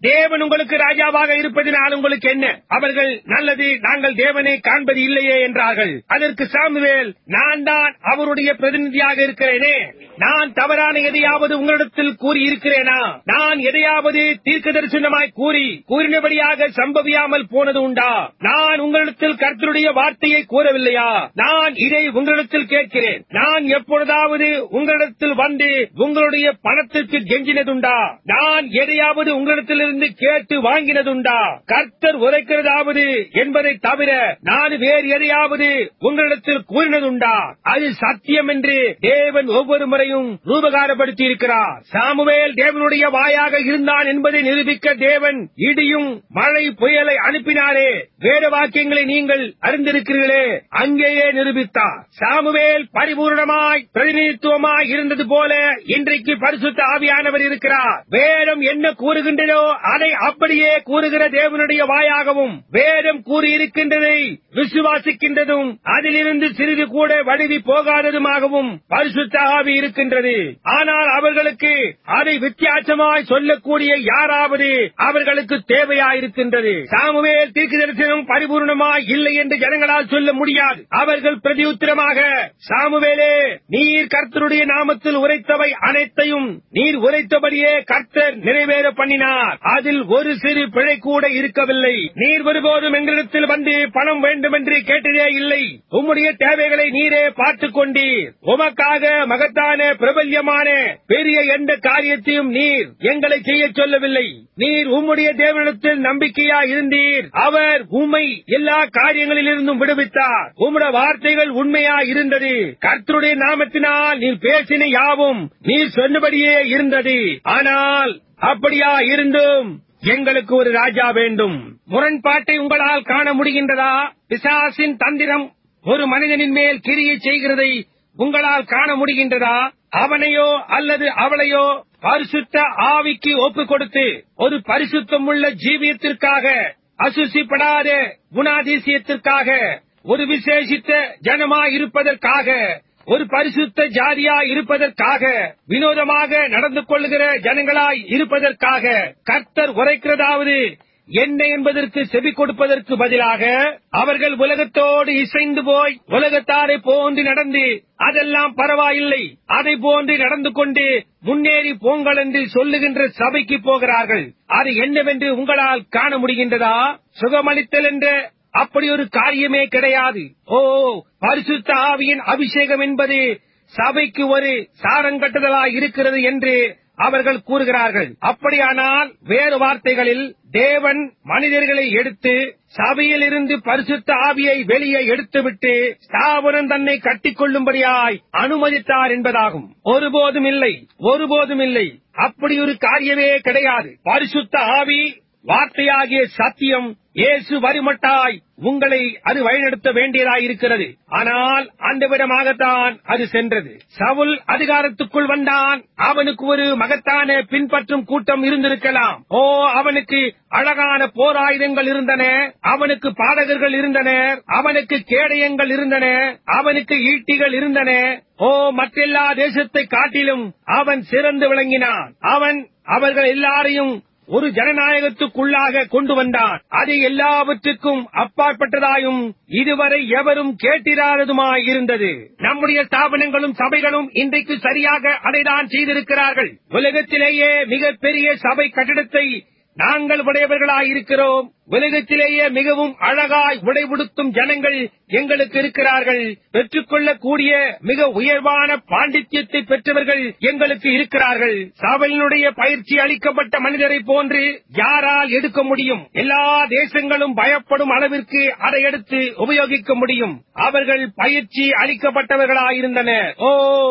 தேவன் உங்களுக்கு ராஜாவாக இருப்பதினால் உங்களுக்கு என்ன அவர்கள் நல்லது நாங்கள் தேவனை காண்பது இல்லையே என்றார்கள் அதற்கு சாமுவேல் நான் தான் அவருடைய பிரதிநிதியாக இருக்கிறேனே நான் தவறான எதையாவது உங்களிடத்தில் கூறி இருக்கிறேனா நான் எதையாவது தீர்க்க தரிசனமாய் கூறி கூறினபடியாக சம்பவியாமல் போனது உண்டா நான் உங்களிடத்தில் கர்த்தருடைய வார்த்தையை கூறவில்லையா நான் இதை உங்களிடத்தில் கேட்கிறேன் நான் எப்பொழுதாவது உங்களிடத்தில் வந்து உங்களுடைய பணத்திற்கு கெஞ்சினதுண்டா நான் எதையாவது உங்களிடத்திலிருந்து கேட்டு வாங்கினதுண்டா கர்த்தர் உரைக்கிறதாவது என்பதை தவிர நான் வேறு எதையாவது உங்களிடத்தில் கூறினதுண்டா அது சத்தியம் என்று தேவன் ஒவ்வொரு முறையும் ரூபகாரப்படுத்தி இருக்கிறார் சாமுவேல் தேவனுடைய வாயாக இருந்தான் என்பதை நிரூபிக்க தேவன் இடியும் மழை புயலை அனுப்பினாரே வேத வாக்கியங்களை நீங்கள் அறிந்திருக்கிறீர்களே அங்கேயே நிரூபித்தார் சாமுவேல் பரிபூர்ணமாய் பிரதிநிதித்துவமாய் இருந்தது போல இன்றைக்கு பரிசுத்த ஆவியானவர் இருக்கிறார் வேதம் என்ன கூறுகின்றதோ அதை அப்படியே கூறுகிற தேவனுடைய வாயாகவும் வேதம் கூறியிருக்கின்றதை விசுவாசிக்கின்றதும் அதிலிருந்து சிறிது கூட வழுவி போகாததுமாகவும் பரிசுத்த ஆவி இருக்கின்றது ஆனால் அவர்களுக்கு அதை வித்தியாசமாய் சொல்லக்கூடிய யாராவது அவர்களுக்கு தேவையாயிருக்கின்றது சாமுவேல் தீர்க்க தரிசனம் பரிபூர்ணமாய் இல்லை என்று ஜனங்களால் சொல்ல முடியாது அவர்கள் பிரதியுத்திரமாக சாமுவேலே நீர் கர்த்தருடைய நாமத்தில் உரைத்தவை அனைத்தையும் நீர் உரைத்தபடியே கர்த்தர் நிறைவேற பண்ணினார் அதில் ஒரு சிறு பிழை கூட இருக்கவில்லை நீர் ஒருபோதும் எங்களிடத்தில் வந்து பணம் வேண்டும் என்று கேட்டதே இல்லை உம்முடைய தேவைகளை நீரே பார்த்துக் கொண்டீர் உமக்காக மகத்தான பிரபல்யமான பெரிய எந்த காரியத்தையும் நீர் எங்களை செய்ய சொல்லவில்லை நீர் உம்முடைய தேவனிடத்தில் நம்பிக்கையா இருந்தீர் அவர் உம்மை எல்லா காரியங்களிலிருந்தும் விடுவித்தார் உம்முடைய வார்த்தைகள் உண்மையா இருந்தது கர்த்தருடைய நாமத்தினால் நீர் பேசின யாவும் நீர் சொன்னபடியே இருந்தது ஆனால் அப்படியா இருந்தும் எங்களுக்கு ஒரு ராஜா வேண்டும் முரண்பாட்டை உங்களால் காண முடிகின்றதா பிசாசின் தந்திரம் ஒரு மனிதனின் மேல் கிரியை செய்கிறதை உங்களால் காண முடிகின்றதா அவனையோ அல்லது அவளையோ பரிசுத்த ஆவிக்கு ஒப்புக் கொடுத்து ஒரு பரிசுத்தமுள்ள ஜீவியத்திற்காக அசுசிப்படாத குணாதிசயத்திற்காக ஒரு விசேஷித்த ஜனமாய் இருப்பதற்காக ஒரு பரிசுத்த ஜாதியா இருப்பதற்காக வினோதமாக நடந்து கொள்ளுகிற ஜனங்களாய் இருப்பதற்காக கர்த்தர் உரைக்கிறதாவது என்ன என்பதற்கு செவி கொடுப்பதற்கு பதிலாக அவர்கள் உலகத்தோடு இசைந்து போய் உலகத்தாரை போன்று நடந்து அதெல்லாம் பரவாயில்லை அதை போன்று நடந்து கொண்டு முன்னேறி போங்கள் என்று சொல்லுகின்ற சபைக்கு போகிறார்கள் அது என்னவென்று உங்களால் காண முடிகின்றதா சுகமளித்தல் என்ற அப்படி ஒரு காரியமே கிடையாது ஓ பரிசுத்த ஆவியின் அபிஷேகம் என்பது சபைக்கு ஒரு சாரங்கட்டுதலாய் இருக்கிறது என்று அவர்கள் கூறுகிறார்கள் அப்படியானால் வேறு வார்த்தைகளில் தேவன் மனிதர்களை எடுத்து சபையில் இருந்து பரிசுத்த ஆவியை வெளியே எடுத்துவிட்டு ஸ்தாபனம் தன்னை கட்டிக்கொள்ளும்படியாய் அனுமதித்தார் என்பதாகும் ஒருபோதும் இல்லை ஒருபோதும் இல்லை அப்படி ஒரு காரியமே கிடையாது பரிசுத்த ஆவி வார்த்தையாகிய சத்தியம் இயேசு வருமட்டாய் உங்களை அது வழிநடத்த வேண்டியதாயிருக்கிறது ஆனால் அந்த விடமாகத்தான் அது சென்றது சவுல் அதிகாரத்துக்குள் வந்தான் அவனுக்கு ஒரு மகத்தான பின்பற்றும் கூட்டம் இருந்திருக்கலாம் ஓ அவனுக்கு அழகான போராயுதங்கள் இருந்தன அவனுக்கு பாடகர்கள் இருந்தனர் அவனுக்கு கேடயங்கள் இருந்தன அவனுக்கு ஈட்டிகள் இருந்தன ஓ மற்றெல்லா தேசத்தை காட்டிலும் அவன் சிறந்து விளங்கினான் அவன் அவர்கள் எல்லாரையும் ஒரு ஜனநாயகத்துக்குள்ளாக கொண்டு வந்தான் அது எல்லாவற்றுக்கும் அப்பாற்பட்டதாயும் இதுவரை எவரும் கேட்டிராததுமாய் இருந்தது நம்முடைய ஸ்தாபனங்களும் சபைகளும் இன்றைக்கு சரியாக அதைதான் செய்திருக்கிறார்கள் உலகத்திலேயே மிகப்பெரிய சபை கட்டிடத்தை நாங்கள் உடையவர்களாயிருக்கிறோம் உலகத்திலேயே மிகவும் அழகாய் உடைபுடுத்தும் ஜனங்கள் எங்களுக்கு இருக்கிறார்கள் பெற்றுக்கொள்ளக்கூடிய மிக உயர்வான பாண்டித்யத்தை பெற்றவர்கள் எங்களுக்கு இருக்கிறார்கள் சபையினுடைய பயிற்சி அளிக்கப்பட்ட மனிதரை போன்று யாரால் எடுக்க முடியும் எல்லா தேசங்களும் பயப்படும் அளவிற்கு அதை எடுத்து உபயோகிக்க முடியும் அவர்கள் பயிற்சி அளிக்கப்பட்டவர்களாயிருந்தனர் ஓ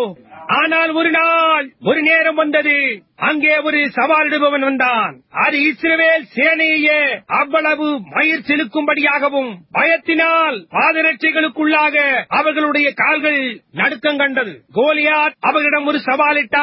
ஆனால் ஒரு நாள் ஒரு நேரம் வந்தது அங்கே ஒரு சவாலிடுபவன் வந்தான் அது இஸ்ரவேல் சேனையே அவ்வளவு மயிர் செலுக்கும்படியாகவும் பயத்தினால் பாதரட்சைகளுக்குள்ளாக அவர்களுடைய கால்கள் நடுக்கம் கண்டது கோலியாத் அவர்களிடம் ஒரு சவாலிட்டான்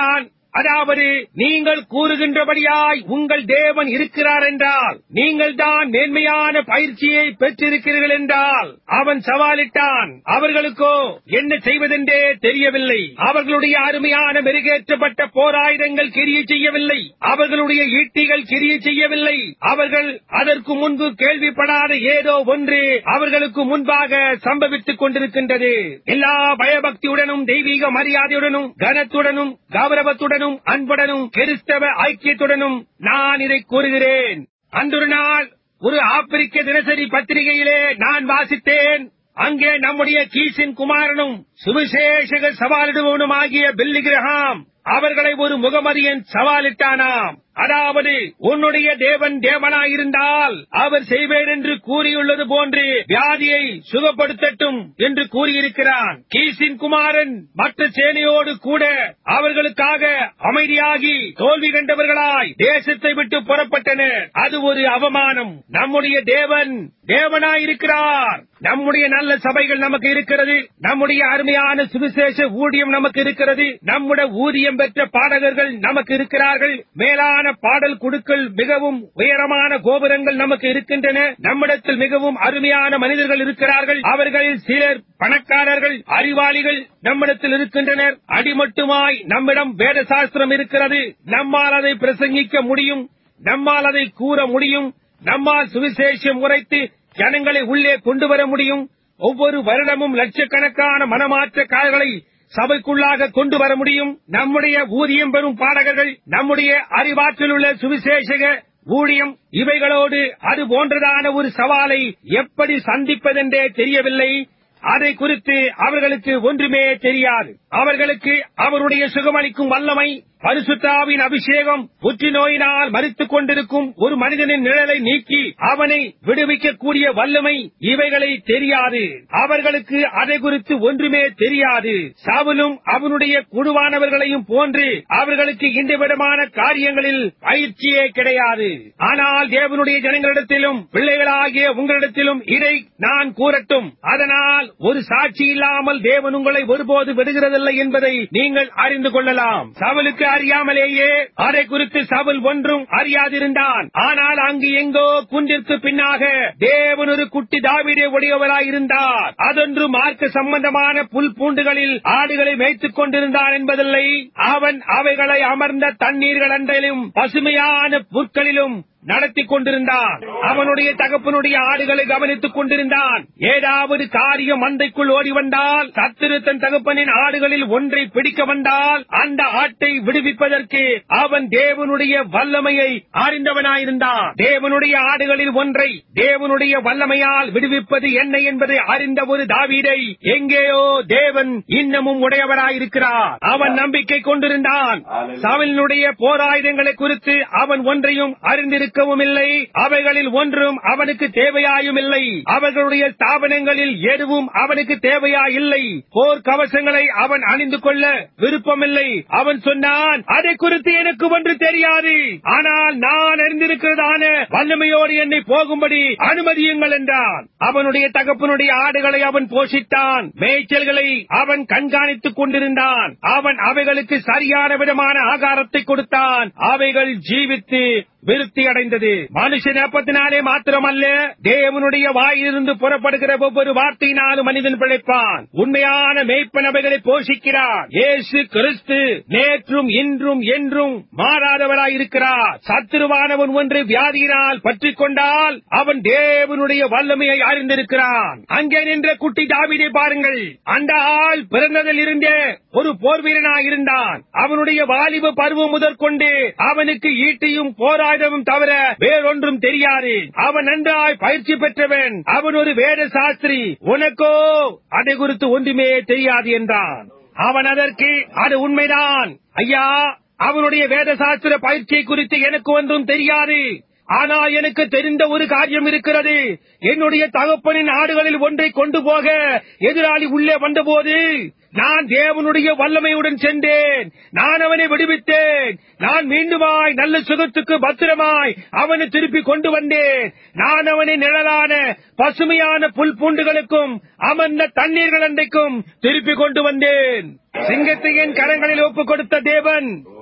அதாவது நீங்கள் கூறுகின்றபடியாய் உங்கள் தேவன் இருக்கிறார் என்றால் நீங்கள் தான் மேன்மையான பயிற்சியை பெற்றிருக்கிறீர்கள் என்றால் அவன் சவாலிட்டான் அவர்களுக்கோ என்ன செய்வதென்றே தெரியவில்லை அவர்களுடைய அருமையான மெருகேற்றப்பட்ட போராயுதங்கள் கிரிய செய்யவில்லை அவர்களுடைய ஈட்டிகள் கிரிய செய்யவில்லை அவர்கள் அதற்கு முன்பு கேள்விப்படாத ஏதோ ஒன்று அவர்களுக்கு முன்பாக சம்பவித்துக் கொண்டிருக்கின்றது எல்லா பயபக்தியுடனும் தெய்வீக மரியாதையுடனும் கனத்துடனும் கௌரவத்துடனும் அன்புடனும் கிறிஸ்தவ ஐக்கியத்துடனும் நான் இதை கூறுகிறேன் அன்றொரு நாள் ஒரு ஆப்பிரிக்க தினசரி பத்திரிகையிலே நான் வாசித்தேன் அங்கே நம்முடைய கீசின் குமாரனும் சுவிசேஷக சவாலிடுவனும் ஆகிய பில்லி கிரஹாம் அவர்களை ஒரு முகமதியன் சவாலிட்டானாம் அதாவது உன்னுடைய தேவன் தேவனாயிருந்தால் அவர் செய்வேன் என்று கூறியுள்ளது போன்று வியாதியை சுகப்படுத்தட்டும் என்று கூறியிருக்கிறான் கீசின் குமாரன் மற்ற சேனையோடு கூட அவர்களுக்காக அமைதியாகி தோல்வி கண்டவர்களாய் தேசத்தை விட்டு புறப்பட்டனர் அது ஒரு அவமானம் நம்முடைய தேவன் தேவனாயிருக்கிறார் நம்முடைய நல்ல சபைகள் நமக்கு இருக்கிறது நம்முடைய அருமையான சுவிசேஷ ஊதியம் நமக்கு இருக்கிறது நம்முடைய ஊதியம் பெற்ற பாடகர்கள் நமக்கு இருக்கிறார்கள் மேலான பாடல் குழுக்கள் மிகவும் உயரமான கோபுரங்கள் நமக்கு இருக்கின்றன நம்மிடத்தில் மிகவும் அருமையான மனிதர்கள் இருக்கிறார்கள் அவர்களில் சிலர் பணக்காரர்கள் அறிவாளிகள் நம்மிடத்தில் இருக்கின்றனர் அடிமட்டுமாய் நம்மிடம் வேத சாஸ்திரம் இருக்கிறது நம்மால் அதை பிரசங்கிக்க முடியும் நம்மால் அதை கூற முடியும் நம்மால் சுவிசேஷம் உரைத்து ஜனங்களை உள்ளே கொண்டு வர முடியும் ஒவ்வொரு வருடமும் லட்சக்கணக்கான மனமாற்றக்காரர்களை சபைக்குள்ளாக கொண்டு வர முடியும் நம்முடைய ஊதியம் பெறும் பாடகர்கள் நம்முடைய அறிவாற்றல் உள்ள சுவிசேஷக ஊழியம் இவைகளோடு அது போன்றதான ஒரு சவாலை எப்படி சந்திப்பதென்றே தெரியவில்லை அதை குறித்து அவர்களுக்கு ஒன்றுமே தெரியாது அவர்களுக்கு அவருடைய சுகமளிக்கும் வல்லமை பரிசுத்தாவின் அபிஷேகம் புற்றுநோயினால் மறித்துக் கொண்டிருக்கும் ஒரு மனிதனின் நிழலை நீக்கி அவனை விடுவிக்கக்கூடிய வல்லமை இவைகளை தெரியாது அவர்களுக்கு அதை குறித்து ஒன்றுமே தெரியாது சவுலும் அவனுடைய குழுவானவர்களையும் போன்று அவர்களுக்கு இந்த விதமான காரியங்களில் பயிற்சியே கிடையாது ஆனால் தேவனுடைய ஜனங்களிடத்திலும் பிள்ளைகளாகிய உங்களிடத்திலும் இதை நான் கூறட்டும் அதனால் ஒரு சாட்சி இல்லாமல் தேவன் உங்களை ஒருபோது விடுகிறதில்லை என்பதை நீங்கள் அறிந்து கொள்ளலாம் சவுலுக்கு அறியாமலேயே அதை குறித்து சவுல் ஒன்றும் அறியாதிருந்தான் ஆனால் அங்கு எங்கோ குன்றிற்கு பின்னாக தேவன் ஒரு குட்டி தாவிடே உடையவராயிருந்தார் அதொன்று மார்க்க சம்பந்தமான புல் பூண்டுகளில் ஆடுகளை மேய்த்துக் கொண்டிருந்தான் என்பதில்லை அவன் அவைகளை அமர்ந்த தண்ணீர்கள் அன்றிலும் பசுமையான புற்களிலும் நடத்தி கொண்டிருந்தான் அவனுடைய தகப்பனுடைய ஆடுகளை கவனித்துக் கொண்டிருந்தான் ஏதாவது காரியம் மந்தைக்குள் ஓடி வந்தால் சத்துரு தன் தகப்பனின் ஆடுகளில் ஒன்றை பிடிக்க வந்தால் அந்த ஆட்டை விடுவிப்பதற்கு அவன் தேவனுடைய வல்லமையை அறிந்தவனாயிருந்தான் தேவனுடைய ஆடுகளில் ஒன்றை தேவனுடைய வல்லமையால் விடுவிப்பது என்ன என்பதை அறிந்த ஒரு தாவீதை எங்கேயோ தேவன் இன்னமும் உடையவராயிருக்கிறார் அவன் நம்பிக்கை கொண்டிருந்தான் சவலினுடைய போராயுதங்களை குறித்து அவன் ஒன்றையும் அறிந்திருக்கவும் இல்லை அவைகளில் ஒன்றும் அவனுக்கு தேவையாயும் இல்லை அவர்களுடைய ஸ்தாபனங்களில் எதுவும் அவனுக்கு தேவையா இல்லை போர் கவசங்களை அவன் அணிந்து கொள்ள விருப்பமில்லை அவன் சொன்னான் அதை குறித்து எனக்கு ஒன்று தெரியாது ஆனால் நான் அறிந்திருக்கிறதான வல்லமையோடு என்னை போகும்படி அனுமதியுங்கள் என்றான் அவனுடைய தகப்பனுடைய ஆடுகளை அவன் போஷித்தான் மேய்ச்சல்களை அவன் கண்காணித்துக் கொண்டிருந்தான் அவன் அவைகளுக்கு சரியான விதமான ஆகாரத்தை கொடுத்தான் அவைகள் ஜீவித்து விருத்தி அடைந்தது மனுஷன் அப்பத்தினாலே மாத்திரமல்ல தேவனுடைய வாயிலிருந்து புறப்படுகிற ஒவ்வொரு வார்த்தையினாலும் மனிதன் பிழைப்பான் உண்மையான மேய்ப்பன் அவைகளை போஷிக்கிறார் இயேசு கிறிஸ்து நேற்றும் இன்றும் என்றும் மாறாதவராய் இருக்கிறார் சத்துருவானவன் ஒன்று வியாதியினால் பற்றிக் கொண்டால் அவன் தேவனுடைய வல்லமையை அறிந்திருக்கிறான் அங்கே நின்ற குட்டி தாவிதை பாருங்கள் அந்த ஆள் பிறந்ததில் இருந்தே ஒரு போர் வீரனாய் இருந்தான் அவனுடைய வாலிப பருவம் முதற்கொண்டு அவனுக்கு ஈட்டியும் போராட்டமும் தவிர வேறொன்றும் தெரியாது அவன் நன்றாய் பயிற்சி பெற்றவன் அவன் ஒரு வேத சாஸ்திரி உனக்கோ அதை குறித்து ஒன்றுமே தெரியாது என்றான் அவன் அதற்கு அது உண்மைதான் ஐயா அவனுடைய வேத சாஸ்திர பயிற்சியை குறித்து எனக்கு ஒன்றும் தெரியாது ஆனால் எனக்கு தெரிந்த ஒரு காரியம் இருக்கிறது என்னுடைய தகப்பனின் ஆடுகளில் ஒன்றை கொண்டு போக எதிராளி உள்ளே வந்தபோது நான் தேவனுடைய வல்லமையுடன் சென்றேன் நான் அவனை விடுவித்தேன் நான் மீண்டுமாய் நல்ல சுகத்துக்கு பத்திரமாய் அவனை திருப்பி கொண்டு வந்தேன் நான் அவனை நிழலான பசுமையான புல் பூண்டுகளுக்கும் அமர்ந்த தண்ணீர்கள் அண்டைக்கும் திருப்பி கொண்டு வந்தேன் சிங்கத்தை என் கரங்களில் ஒப்புக் கொடுத்த தேவன்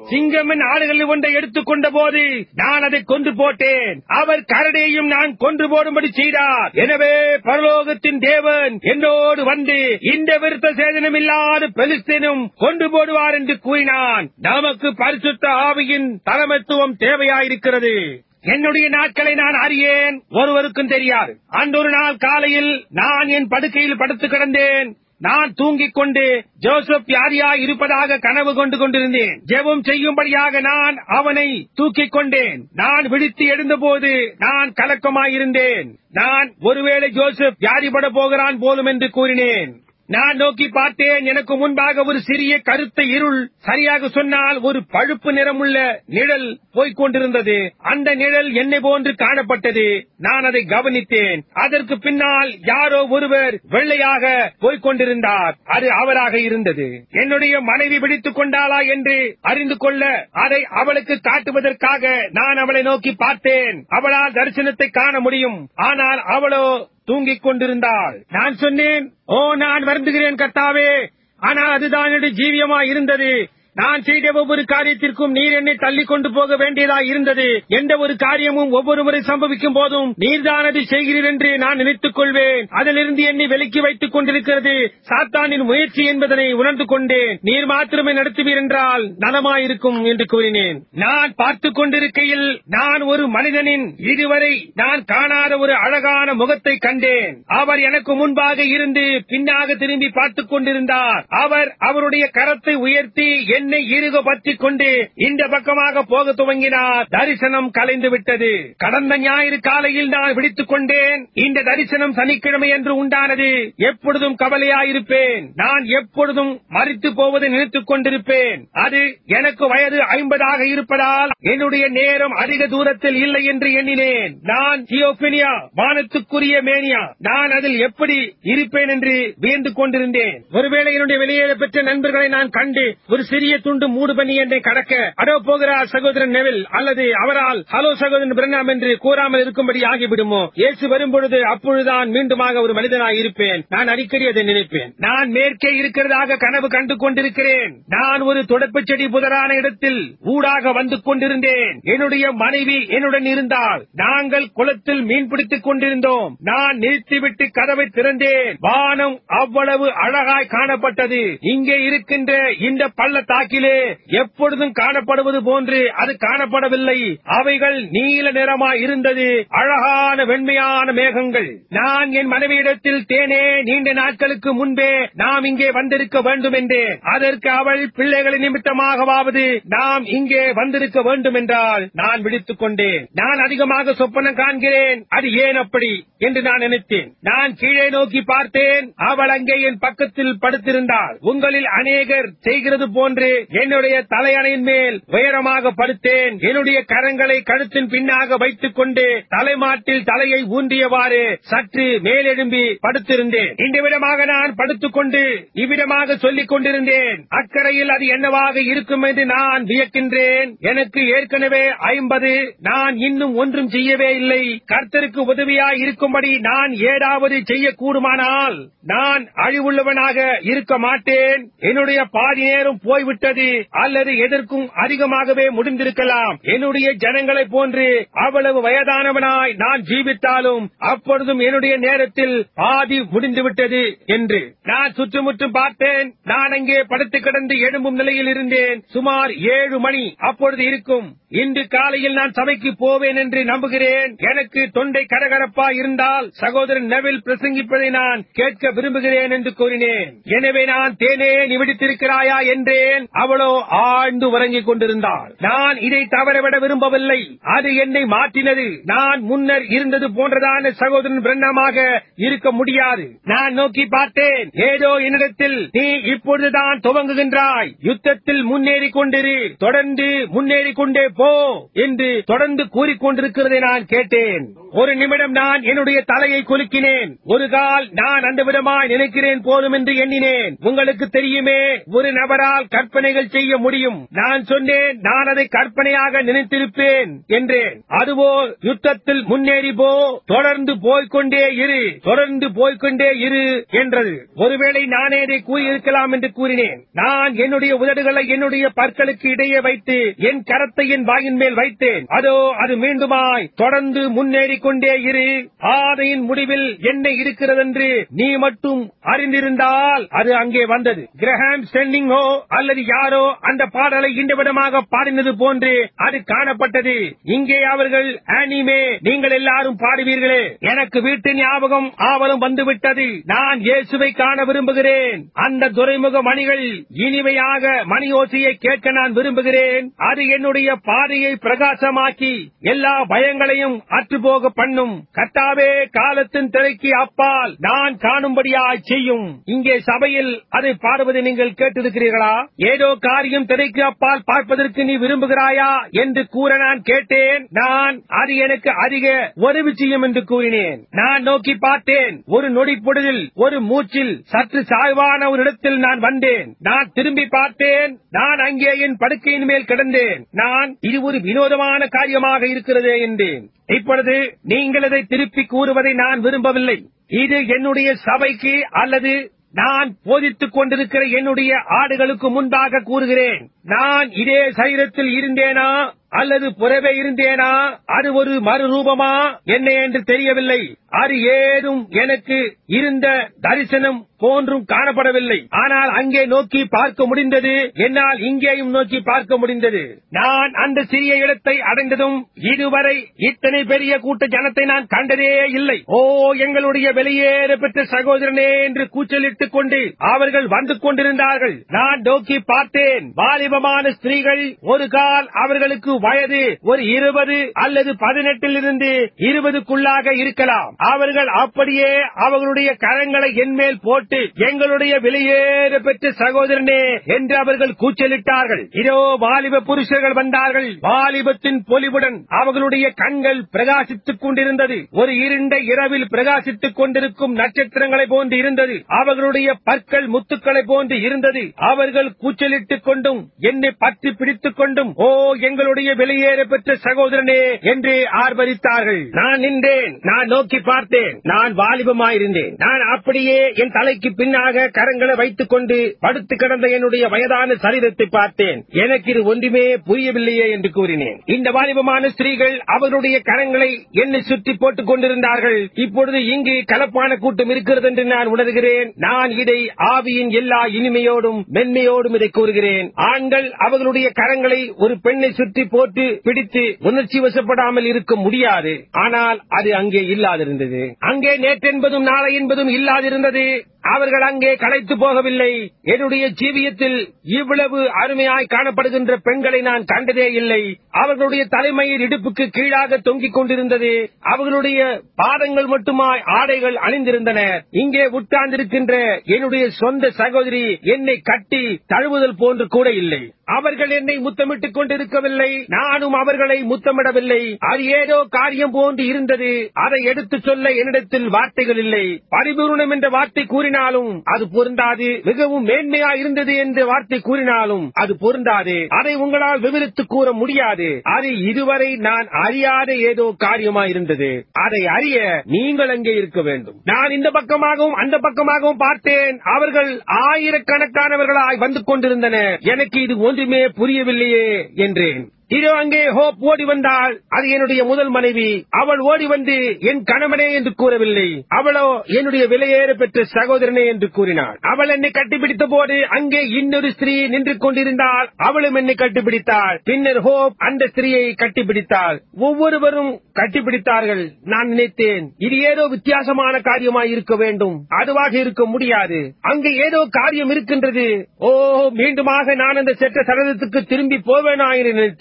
சிங்கமின் ஆடுகளில் ஒன்றை எடுத்துக்கொண்ட போது நான் அதை கொன்று போட்டேன் அவர் கரடியையும் நான் கொன்று போடும்படி செய்தார் எனவே பரலோகத்தின் தேவன் என்னோடு வந்து இந்த விருத்த சேதனம் இல்லாத பெலிஸ்தீனும் கொண்டு போடுவார் என்று கூறினான் நமக்கு பரிசுத்த ஆவியின் தலைமைத்துவம் தேவையாயிருக்கிறது என்னுடைய நாட்களை நான் அறியேன் ஒருவருக்கும் தெரியாது அன்றொரு நாள் காலையில் நான் என் படுக்கையில் படுத்து கிடந்தேன் நான் தூங்கிக் கொண்டு ஜோசப் யாரியா இருப்பதாக கனவு கொண்டு கொண்டிருந்தேன் ஜெபம் செய்யும்படியாக நான் அவனை தூக்கிக் கொண்டேன் நான் விழித்து எழுந்தபோது நான் கலக்கமாயிருந்தேன் நான் ஒருவேளை ஜோசப் யாரிபட போகிறான் போலும் என்று கூறினேன் நான் நோக்கி பார்த்தேன் எனக்கு முன்பாக ஒரு சிறிய கருத்த இருள் சரியாக சொன்னால் ஒரு பழுப்பு நிறமுள்ள நிழல் போய்க் கொண்டிருந்தது அந்த நிழல் என்னை போன்று காணப்பட்டது நான் அதை கவனித்தேன் அதற்கு பின்னால் யாரோ ஒருவர் வெள்ளையாக போய்க் கொண்டிருந்தார் அது அவராக இருந்தது என்னுடைய மனைவி பிடித்துக் கொண்டாளா என்று அறிந்து கொள்ள அதை அவளுக்கு காட்டுவதற்காக நான் அவளை நோக்கி பார்த்தேன் அவளால் தரிசனத்தை காண முடியும் ஆனால் அவளோ தூங்கிக் கொண்டிருந்தாள் நான் சொன்னேன் ஓ நான் வருந்துகிறேன் கர்த்தாவே ஆனால் அதுதான் என்னுடைய ஜீவியமா இருந்தது நான் செய்த ஒவ்வொரு காரியத்திற்கும் நீர் என்னை தள்ளிக் கொண்டு போக வேண்டியதா இருந்தது எந்த ஒரு காரியமும் ஒவ்வொரு முறை சம்பவிக்கும் போதும் நீர்தான் அதை செய்கிறீர் என்று நான் நினைத்துக் கொள்வேன் அதிலிருந்து என்னை விலக்கி வைத்துக் கொண்டிருக்கிறது சாத்தானின் முயற்சி என்பதனை உணர்ந்து கொண்டேன் நீர் மாத்திரமே நடத்துவீர் என்றால் நலமாயிருக்கும் என்று கூறினேன் நான் பார்த்துக் கொண்டிருக்கையில் நான் ஒரு மனிதனின் இதுவரை நான் காணாத ஒரு அழகான முகத்தை கண்டேன் அவர் எனக்கு முன்பாக இருந்து பின்னாக திரும்பி பார்த்துக் கொண்டிருந்தார் அவர் அவருடைய கரத்தை உயர்த்தி என்னை இறுக பற்றிக் கொண்டு இந்த பக்கமாக போக துவங்கினார் தரிசனம் கலைந்து விட்டது கடந்த ஞாயிறு காலையில் நான் விடுத்துக் கொண்டேன் இந்த தரிசனம் சனிக்கிழமை என்று உண்டானது எப்பொழுதும் கவலையாயிருப்பேன் நான் எப்பொழுதும் மறித்து போவதை நினைத்துக் கொண்டிருப்பேன் அது எனக்கு வயது ஐம்பதாக இருப்பதால் என்னுடைய நேரம் அதிக தூரத்தில் இல்லை என்று எண்ணினேன் நான் தியோபினியா வானத்துக்குரிய மேனியா நான் அதில் எப்படி இருப்பேன் என்று வியந்து கொண்டிருந்தேன் ஒருவேளை என்னுடைய வெளியேற பெற்ற நண்பர்களை நான் கண்டு ஒரு சிறிய துண்டு மூடு பண்ணி என்னை கடக்க அடோ போகிறார் சகோதரன் நெவில் அல்லது அவரால் ஹலோ சகோதரன் பிரணாம் என்று கூறாமல் இருக்கும்படி ஆகிவிடுமோ இயேசு வரும்பொழுது அப்பொழுதுதான் மீண்டுமாக ஒரு மனிதனாய் இருப்பேன் நான் அடிக்கடி அதை நினைப்பேன் நான் மேற்கே இருக்கிறதாக கனவு கண்டு கொண்டிருக்கிறேன் நான் ஒரு தொடப்புச் செடி புதரான இடத்தில் ஊடாக வந்து கொண்டிருந்தேன் என்னுடைய மனைவி என்னுடன் இருந்தால் நாங்கள் குளத்தில் மீன் பிடித்துக் கொண்டிருந்தோம் நான் நிறுத்திவிட்டு கதவை திறந்தேன் வானம் அவ்வளவு அழகாய் காணப்பட்டது இங்கே இருக்கின்ற இந்த பள்ளத்தாக்கிலே எப்பொழுதும் காணப்படுவது போன்று அது காணப்படவில்லை அவைகள் நீல நிறமாய் இருந்தது அழகான வெண்மையான மேகங்கள் நான் என் மனைவியிடத்தில் தேனே நீண்ட நாட்களுக்கு முன்பே நாம் இங்கே வந்திருக்க வேண்டும் என்றேன் அதற்கு அவள் பிள்ளைகளின் நிமித்தமாகவாவது நாம் இங்கே வந்திருக்க வேண்டும் என்றால் நான் விழித்துக் கொண்டேன் நான் அதிகமாக சொப்பனம் காண்கிறேன் அது ஏன் அப்படி என்று நான் நினைத்தேன் நான் கீழே நோக்கி பார்த்தேன் அவள் அங்கே என் பக்கத்தில் படுத்திருந்தாள் உங்களில் அநேகர் செய்கிறது போன்று என்னுடைய தலையணையின் மேல் உயரமாக படுத்தேன் என்னுடைய கரங்களை கழுத்தின் பின்னாக வைத்துக் கொண்டு தலைமாட்டில் தலையை ஊன்றியவாறு சற்று மேலெழும்பி படுத்திருந்தேன் இந்த விதமாக நான் படுத்துக் கொண்டு இவ்விதமாக சொல்லிக் கொண்டிருந்தேன் அக்கறையில் அது என்னவாக இருக்கும் என்று நான் வியக்கின்றேன் எனக்கு ஏற்கனவே ஐம்பது நான் இன்னும் ஒன்றும் செய்யவே இல்லை கர்த்தருக்கு உதவியாய் இருக்கும்படி நான் ஏதாவது செய்யக்கூடுமானால் நான் அழிவுள்ளவனாக இருக்க மாட்டேன் என்னுடைய பாதி நேரம் போய்விட்டது அல்லது எதற்கும் அதிகமாகவே முடிந்திருக்கலாம் என்னுடைய ஜனங்களைப் போன்று அவ்வளவு வயதானவனாய் நான் ஜீவித்தாலும் அப்பொழுதும் என்னுடைய நேரத்தில் பாதி முடிந்துவிட்டது என்று நான் சுற்றுமுற்றும் பார்த்தேன் நான் அங்கே படுத்து கிடந்து எழும்பும் நிலையில் இருந்தேன் சுமார் ஏழு மணி அப்பொழுது இருக்கும் இன்று காலையில் நான் சபைக்கு போவேன் என்று நம்புகிறேன் எனக்கு தொண்டை கரகரப்பா இருந்தால் சகோதரன் நெவில் பிரசங்கிப்பதை நான் கேட்க விரும்புகிறேன் என்று கூறினேன் எனவே நான் தேனே நிமிடித்திருக்கிறாயா என்றேன் அவளோ ஆழ்ந்து உறங்கிக் கொண்டிருந்தாள் நான் இதை தவறவிட விரும்பவில்லை அது என்னை மாற்றினது நான் முன்னர் இருந்தது போன்றதான சகோதரன் பிரண்ணமாக இருக்க முடியாது நான் நோக்கி பார்த்தேன் ஏதோ என்னிடத்தில் நீ இப்பொழுதுதான் துவங்குகின்றாய் யுத்தத்தில் முன்னேறி கொண்டிரு தொடர்ந்து முன்னேறி கொண்டே போ என்று தொடர்ந்து கூறிக்கொண்டிருக்கிறதை நான் கேட்டேன் ஒரு நிமிடம் நான் என்னுடைய தலையை குலுக்கினேன் ஒரு கால் நான் அந்த விதமாய் நினைக்கிறேன் போலும் என்று எண்ணினேன் உங்களுக்கு தெரியுமே ஒரு நபரால் கற்பனைகள் செய்ய முடியும் நான் சொன்னேன் நான் அதை கற்பனையாக நினைத்திருப்பேன் என்றேன் அதுவோ யுத்தத்தில் முன்னேறி போ தொடர்ந்து போய்க்கொண்டே இரு தொடர்ந்து போய்க்கொண்டே இரு என்றது ஒருவேளை நானே இதை கூறியிருக்கலாம் என்று கூறினேன் நான் என்னுடைய உதடுகளை என்னுடைய பற்களுக்கு இடையே வைத்து என் கரத்தை என் வாயின் மேல் வைத்தேன் அதோ அது மீண்டுமாய் தொடர்ந்து முன்னேறிக் கொண்டே இரு பாதையின் முடிவில் என்ன இருக்கிறதென்று நீ மட்டும் அறிந்திருந்தால் அது அங்கே வந்தது கிரஹாம் ஸ்டென்னிங்கோ அல்லது யாரோ அந்த பாடலை இந்த விதமாக பாடினது போன்று அது காணப்பட்டது இங்கே அவர்கள் அனிமே நீங்கள் எல்லாரும் பாடுவீர்களே எனக்கு வீட்டு ஞாபகம் ஆவலும் வந்துவிட்டது நான் இயேசுவை காண விரும்புகிறேன் அந்த துறைமுக மணிகள் இனிமையாக மணி ஓசையை கேட்க நான் விரும்புகிறேன் அது என்னுடைய பாதையை பிரகாசமாக்கி எல்லா பயங்களையும் அற்றுப்போக பண்ணும் கத்தாவே காலத்தின் திரைக்கு அப்பால் நான் காணும்படியாய் செய்யும் இங்கே சபையில் அதை பாடுவதை நீங்கள் கேட்டிருக்கிறீர்களா ஏதோ காரியம் திரைக்கு அப்பால் பார்ப்பதற்கு நீ விரும்புகிறாயா என்று கூற நான் கேட்டேன் நான் அது எனக்கு அதிக உதவி செய்யும் என்று கூறினேன் நான் நோக்கி பார்த்தேன் ஒரு நொடி பொழுதில் ஒரு மூச்சில் சற்று சாய்வான ஒரு இடத்தில் நான் வந்தேன் நான் திரும்பி பார்த்தேன் நான் அங்கே என் படுக்கையின் மேல் கிடந்தேன் நான் இது ஒரு வினோதமான காரியமாக இருக்கிறதே என்றேன் இப்பொழுது நீங்கள் இதை திருப்பி கூறுவதை நான் விரும்பவில்லை இது என்னுடைய சபைக்கு அல்லது நான் போதித்துக் கொண்டிருக்கிற என்னுடைய ஆடுகளுக்கு முன்பாக கூறுகிறேன் நான் இதே சரீரத்தில் இருந்தேனா அல்லது புறவே இருந்தேனா அது ஒரு மறுரூபமா என்ன என்று தெரியவில்லை அது ஏதும் எனக்கு இருந்த தரிசனம் போன்றும் காணப்படவில்லை ஆனால் அங்கே நோக்கி பார்க்க முடிந்தது என்னால் இங்கேயும் நோக்கி பார்க்க முடிந்தது நான் அந்த சிறிய இடத்தை அடைந்ததும் இதுவரை இத்தனை பெரிய கூட்ட ஜனத்தை நான் கண்டதே இல்லை ஓ எங்களுடைய வெளியேற பெற்ற சகோதரனே என்று கூச்சலிட்டுக் கொண்டு அவர்கள் வந்து கொண்டிருந்தார்கள் நான் நோக்கி பார்த்தேன் வாலிபமான ஸ்திரீகள் ஒரு கால் அவர்களுக்கு வயது ஒரு இருபது அல்லது பதினெட்டில் இருந்து இருபதுக்குள்ளாக இருக்கலாம் அவர்கள் அப்படியே அவர்களுடைய கரங்களை என்மேல் போட்டு எங்களுடைய வெளியேற பெற்ற சகோதரனே என்று அவர்கள் கூச்சலிட்டார்கள் இதோ வாலிப புருஷர்கள் வந்தார்கள் வாலிபத்தின் பொலிவுடன் அவர்களுடைய கண்கள் பிரகாசித்துக் கொண்டிருந்தது ஒரு இருண்ட இரவில் பிரகாசித்துக் கொண்டிருக்கும் நட்சத்திரங்களை போன்று இருந்தது அவர்களுடைய பற்கள் முத்துக்களை போன்று இருந்தது அவர்கள் கூச்சலிட்டுக் கொண்டும் என்னை பற்றி பிடித்துக் கொண்டும் ஓ எங்களுடைய வெளியேற பெற்ற சகோதரனே என்று ஆர்ப்பரித்தார்கள் நான் நின்றேன் நான் நோக்கி பார்த்தேன் நான் வாலிபமாயிருந்தேன் நான் அப்படியே என் தலைக்கு பின்னாக கரங்களை வைத்துக் கொண்டு படுத்து கிடந்த என்னுடைய வயதான சரீரத்தை பார்த்தேன் எனக்கு இது ஒன்றுமே புரியவில்லையே என்று கூறினேன் இந்த வாலிபமான ஸ்திரீகள் அவர்களுடைய கரங்களை என்னை சுற்றி போட்டுக் கொண்டிருந்தார்கள் இப்பொழுது இங்கு கலப்பான கூட்டம் இருக்கிறது என்று நான் உணர்கிறேன் நான் இதை ஆவியின் எல்லா இனிமையோடும் மென்மையோடும் இதை கூறுகிறேன் ஆண்கள் அவர்களுடைய கரங்களை ஒரு பெண்ணை சுற்றி போட்டு பிடித்து உணர்ச்சி வசப்படாமல் இருக்க முடியாது ஆனால் அது அங்கே இல்லாதிருந்தது அங்கே நேற்றென்பதும் நாளை என்பதும் இல்லாதிருந்தது அவர்கள் அங்கே களைத்து போகவில்லை என்னுடைய ஜீவியத்தில் இவ்வளவு அருமையாய் காணப்படுகின்ற பெண்களை நான் கண்டதே இல்லை அவர்களுடைய தலைமையில் இடுப்புக்கு கீழாக தொங்கிக் கொண்டிருந்தது அவர்களுடைய பாதங்கள் மட்டுமாய் ஆடைகள் அணிந்திருந்தன இங்கே உட்கார்ந்திருக்கின்ற என்னுடைய சொந்த சகோதரி என்னை கட்டி தழுவுதல் போன்று கூட இல்லை அவர்கள் என்னை முத்தமிட்டுக் கொண்டிருக்கவில்லை நானும் அவர்களை முத்தமிடவில்லை அது ஏதோ காரியம் போன்று இருந்தது அதை எடுத்துச் சொல்ல என்னிடத்தில் வார்த்தைகள் இல்லை பரிபூர்ணம் என்ற வார்த்தை கூறினாலும் அது பொருந்தாது மிகவும் மேன்மையா இருந்தது என்ற வார்த்தை கூறினாலும் அது பொருந்தாது அதை உங்களால் விவரித்து கூற முடியாது அது இதுவரை நான் அறியாத ஏதோ காரியமா இருந்தது அதை அறிய நீங்கள் அங்கே இருக்க வேண்டும் நான் இந்த பக்கமாகவும் அந்த பக்கமாகவும் பார்த்தேன் அவர்கள் ஆயிரக்கணக்கானவர்களாய் வந்து கொண்டிருந்தனர் எனக்கு இது ஒன்றுமே புரியவில்லையே என்றேன் இதோ அங்கே ஹோப் ஓடி வந்தாள் அது என்னுடைய முதல் மனைவி அவள் ஓடி வந்து என் கணவனே என்று கூறவில்லை அவளோ என்னுடைய விலையேற பெற்ற சகோதரனே என்று கூறினாள் அவள் என்னை கட்டிப்பிடித்த போது அங்கே இன்னொரு ஸ்திரீ நின்று கொண்டிருந்தாள் அவளும் என்னை கட்டிப்பிடித்தாள் பின்னர் ஹோப் அந்த ஸ்திரீயை கட்டிப்பிடித்தாள் ஒவ்வொருவரும் கட்டிப்பிடித்தார்கள் நான் நினைத்தேன் இது ஏதோ வித்தியாசமான காரியமாய் இருக்க வேண்டும் அதுவாக இருக்க முடியாது அங்கே ஏதோ காரியம் இருக்கின்றது ஓ மீண்டுமாக நான் அந்த செட்ட சரதத்துக்கு திரும்பி போவேனா என்று நினைத்தேன்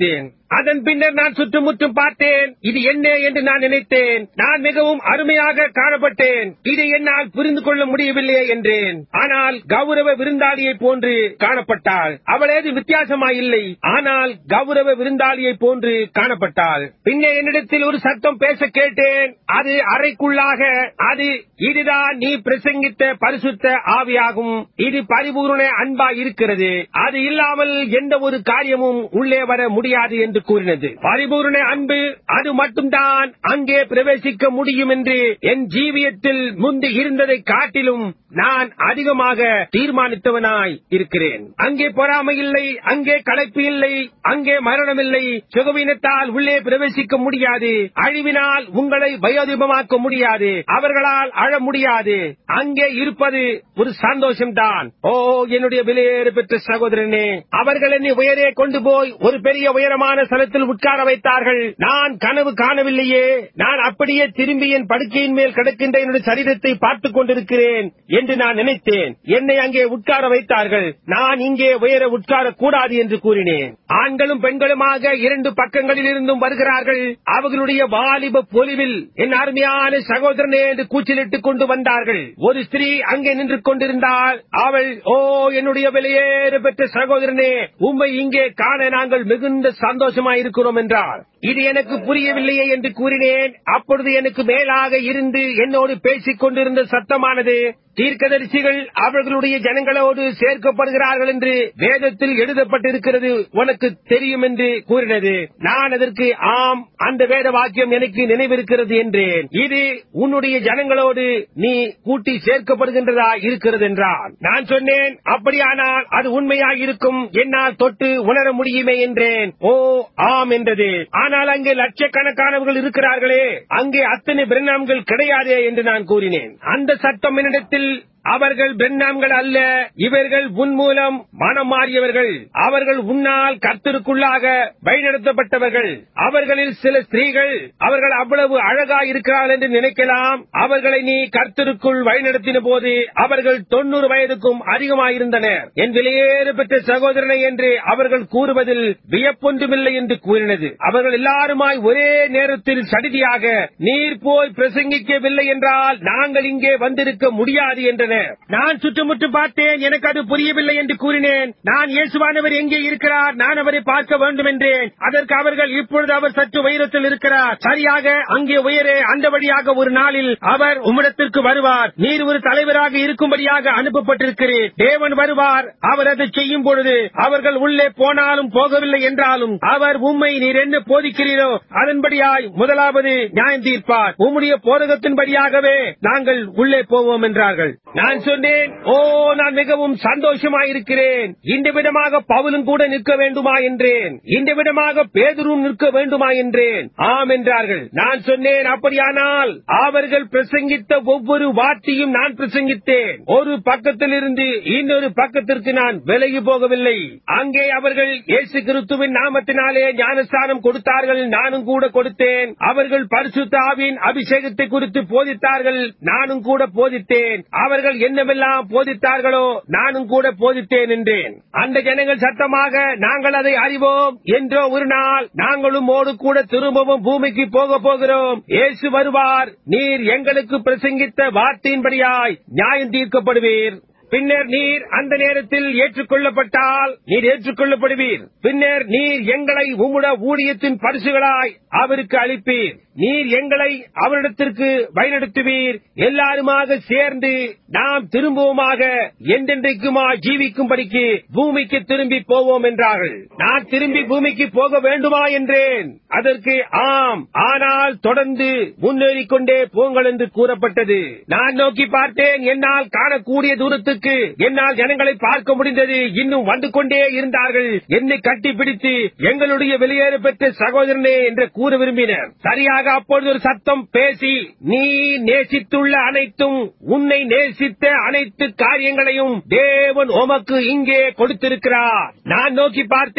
அதன் பின்னர் நான் சுற்றுமுற்றும் பார்த்தேன் இது என்ன என்று நான் நினைத்தேன் நான் மிகவும் அருமையாக காணப்பட்டேன் இதை என்னால் புரிந்து கொள்ள முடியவில்லையே என்றேன் ஆனால் கௌரவ விருந்தாளியை போன்று காணப்பட்டாள் அவள் ஏது வித்தியாசமாயில்லை ஆனால் கௌரவ விருந்தாளியை போன்று காணப்பட்டாள் பின்னே என்னிடத்தில் ஒரு சத்தம் பேச கேட்டேன் அது அறைக்குள்ளாக அது இதுதான் நீ பிரசங்கித்த பரிசுத்த ஆவியாகும் இது பரிபூர்ண அன்பா இருக்கிறது அது இல்லாமல் எந்த ஒரு காரியமும் உள்ளே வர முடியாது என்று கூறினது பரிபூர்ண அன்பு அது மட்டும்தான் அங்கே பிரவேசிக்க முடியும் என்று என் ஜீவியத்தில் முந்தி இருந்ததை காட்டிலும் நான் அதிகமாக தீர்மானித்தவனாய் இருக்கிறேன் அங்கே பொறாமை இல்லை அங்கே களைப்பு இல்லை அங்கே மரணம் இல்லை சுகவீனத்தால் உள்ளே பிரவேசிக்க முடியாது அழிவினால் உங்களை பயோதிபமாக்க முடியாது அவர்களால் அழ முடியாது அங்கே இருப்பது ஒரு சந்தோஷம்தான் ஓ என்னுடைய விலையேறு பெற்ற சகோதரனே அவர்கள் என்னை உயரே கொண்டு போய் ஒரு பெரிய உயரமான ஸ்தலத்தில் உட்கார வைத்தார்கள் நான் கனவு காணவில்லையே நான் அப்படியே திரும்பி என் படுக்கையின் மேல் கிடக்கின்ற என்னுடைய சரீரத்தை பார்த்துக் கொண்டிருக்கிறேன் என்று நான் நினைத்தேன் என்னை அங்கே உட்கார வைத்தார்கள் நான் இங்கே உயர உட்கார கூடாது என்று கூறினேன் ஆண்களும் பெண்களுமாக இரண்டு பக்கங்களில் இருந்தும் வருகிறார்கள் அவர்களுடைய வாலிப பொலிவில் என் அருமையான சகோதரனே என்று கூச்சலிட்டுக் கொண்டு வந்தார்கள் ஒரு ஸ்திரீ அங்கே நின்று கொண்டிருந்தாள் அவள் ஓ என்னுடைய வெளியேறு பெற்ற சகோதரனே உம்மை இங்கே காண நாங்கள் மிகுந்த சந்தோஷமாயிருக்கிறோம் என்றார் இது எனக்கு புரியவில்லையே என்று கூறினேன் அப்பொழுது எனக்கு மேலாக இருந்து என்னோடு பேசிக் கொண்டிருந்த சத்தமானது தீர்க்கதரிசிகள் அவர்களுடைய ஜனங்களோடு சேர்க்கப்படுகிறார்கள் என்று வேதத்தில் எழுதப்பட்டிருக்கிறது உனக்கு தெரியும் என்று கூறினது நான் அதற்கு ஆம் அந்த வேத வாக்கியம் எனக்கு நினைவிருக்கிறது என்றேன் இது உன்னுடைய ஜனங்களோடு நீ கூட்டி சேர்க்கப்படுகின்றதா இருக்கிறது என்றான் நான் சொன்னேன் அப்படியானால் அது உண்மையாக இருக்கும் என்னால் தொட்டு உணர முடியுமே என்றேன் ஓ ஆம் என்றது ஆனால் அங்கே லட்சக்கணக்கானவர்கள் இருக்கிறார்களே அங்கே அத்தனை பிரணாம்கள் கிடையாதே என்று நான் கூறினேன் அந்த சட்டம் என்னிடத்தில் அவர்கள் பெண்ணாம்கள் அல்ல இவர்கள் உன் மூலம் மனம் மாறியவர்கள் அவர்கள் உன்னால் கர்த்தருக்குள்ளாக வழிநடத்தப்பட்டவர்கள் அவர்களில் சில ஸ்திரீகள் அவர்கள் அவ்வளவு அழகா இருக்கிறார்கள் என்று நினைக்கலாம் அவர்களை நீ கர்த்தருக்குள் வழிநடத்தின போது அவர்கள் தொண்ணூறு வயதுக்கும் அதிகமாயிருந்தனர் என் வெளியேறு பெற்ற சகோதரனை என்று அவர்கள் கூறுவதில் வியப்பொன்றுமில்லை என்று கூறினது அவர்கள் எல்லாருமாய் ஒரே நேரத்தில் சடிதியாக நீர் போய் பிரசங்கிக்கவில்லை என்றால் நாங்கள் இங்கே வந்திருக்க முடியாது என்றனர் நான் சுற்றுமுற்றும் பார்த்தேன் எனக்கு அது புரியவில்லை என்று கூறினேன் நான் இயேசுவானவர் எங்கே இருக்கிறார் நான் அவரை பார்க்க வேண்டும் என்றேன் அதற்கு அவர்கள் இப்பொழுது அவர் சற்று உயரத்தில் இருக்கிறார் சரியாக அங்கே உயரே அந்த வழியாக ஒரு நாளில் அவர் உம்மிடத்திற்கு வருவார் நீர் ஒரு தலைவராக இருக்கும்படியாக அனுப்பப்பட்டிருக்கிறேன் தேவன் வருவார் அவர் அதை செய்யும் பொழுது அவர்கள் உள்ளே போனாலும் போகவில்லை என்றாலும் அவர் உம்மை நீர் என்ன போதிக்கிறீரோ அதன்படியாய் முதலாவது நியாயம் தீர்ப்பார் உம்முடைய போதகத்தின்படியாகவே நாங்கள் உள்ளே போவோம் என்றார்கள் நான் சொன்னேன் ஓ நான் மிகவும் சந்தோஷமாயிருக்கிறேன் இந்த விதமாக பவுலும் கூட நிற்க வேண்டுமா என்றேன் இந்த விதமாக பேதுரும் நிற்க வேண்டுமா என்றேன் ஆம் என்றார்கள் நான் சொன்னேன் அப்படியானால் அவர்கள் பிரசங்கித்த ஒவ்வொரு வார்த்தையும் நான் பிரசங்கித்தேன் ஒரு பக்கத்திலிருந்து இன்னொரு பக்கத்திற்கு நான் விலகி போகவில்லை அங்கே அவர்கள் இயேசு கிறிஸ்துவின் நாமத்தினாலே ஞானஸ்தானம் கொடுத்தார்கள் நானும் கூட கொடுத்தேன் அவர்கள் பரிசுத்த ஆவியின் அபிஷேகத்தை குறித்து போதித்தார்கள் நானும் கூட போதித்தேன் அவர்கள் என்னவெல்லாம் போதித்தார்களோ நானும் கூட போதித்தேன் என்றேன் அந்த ஜனங்கள் சத்தமாக நாங்கள் அதை அறிவோம் என்றோ ஒரு நாள் நாங்களும் ஓடு கூட திரும்பவும் பூமிக்கு போக போகிறோம் இயேசு வருவார் நீர் எங்களுக்கு பிரசங்கித்த வார்த்தையின்படியாய் நியாயம் தீர்க்கப்படுவீர் பின்னர் நீர் அந்த நேரத்தில் ஏற்றுக்கொள்ளப்பட்டால் நீர் ஏற்றுக்கொள்ளப்படுவீர் பின்னர் நீர் எங்களை உம்முட ஊழியத்தின் பரிசுகளாய் அவருக்கு அளிப்பீர் நீர் எங்களை அவரிடத்திற்கு வழிநடத்துவீர் எல்லாருமாக சேர்ந்து நாம் திரும்பவுமாக என்றென்றைக்குமா ஜீவிக்கும்படிக்கு பூமிக்கு திரும்பி போவோம் என்றார்கள் நான் திரும்பி பூமிக்கு போக வேண்டுமா என்றேன் அதற்கு ஆம் ஆனால் தொடர்ந்து முன்னேறிக் கொண்டே போங்கள் என்று கூறப்பட்டது நான் நோக்கி பார்த்தேன் என்னால் காணக்கூடிய தூரத்துக்கு என்னால் ஜனங்களை பார்க்க முடிந்தது இன்னும் வந்து கொண்டே இருந்தார்கள் என்னை கட்டிப்பிடித்து எங்களுடைய வெளியேற பெற்ற சகோதரனே என்று கூற விரும்பினர் சரியாக அப்பொழுது ஒரு சத்தம் பேசி நீ நேசித்துள்ள அனைத்தும் உன்னை நேசித்த அனைத்து காரியங்களையும் தேவன் உமக்கு இங்கே கொடுத்திருக்கிறார் நான் நோக்கி பார்த்தேன்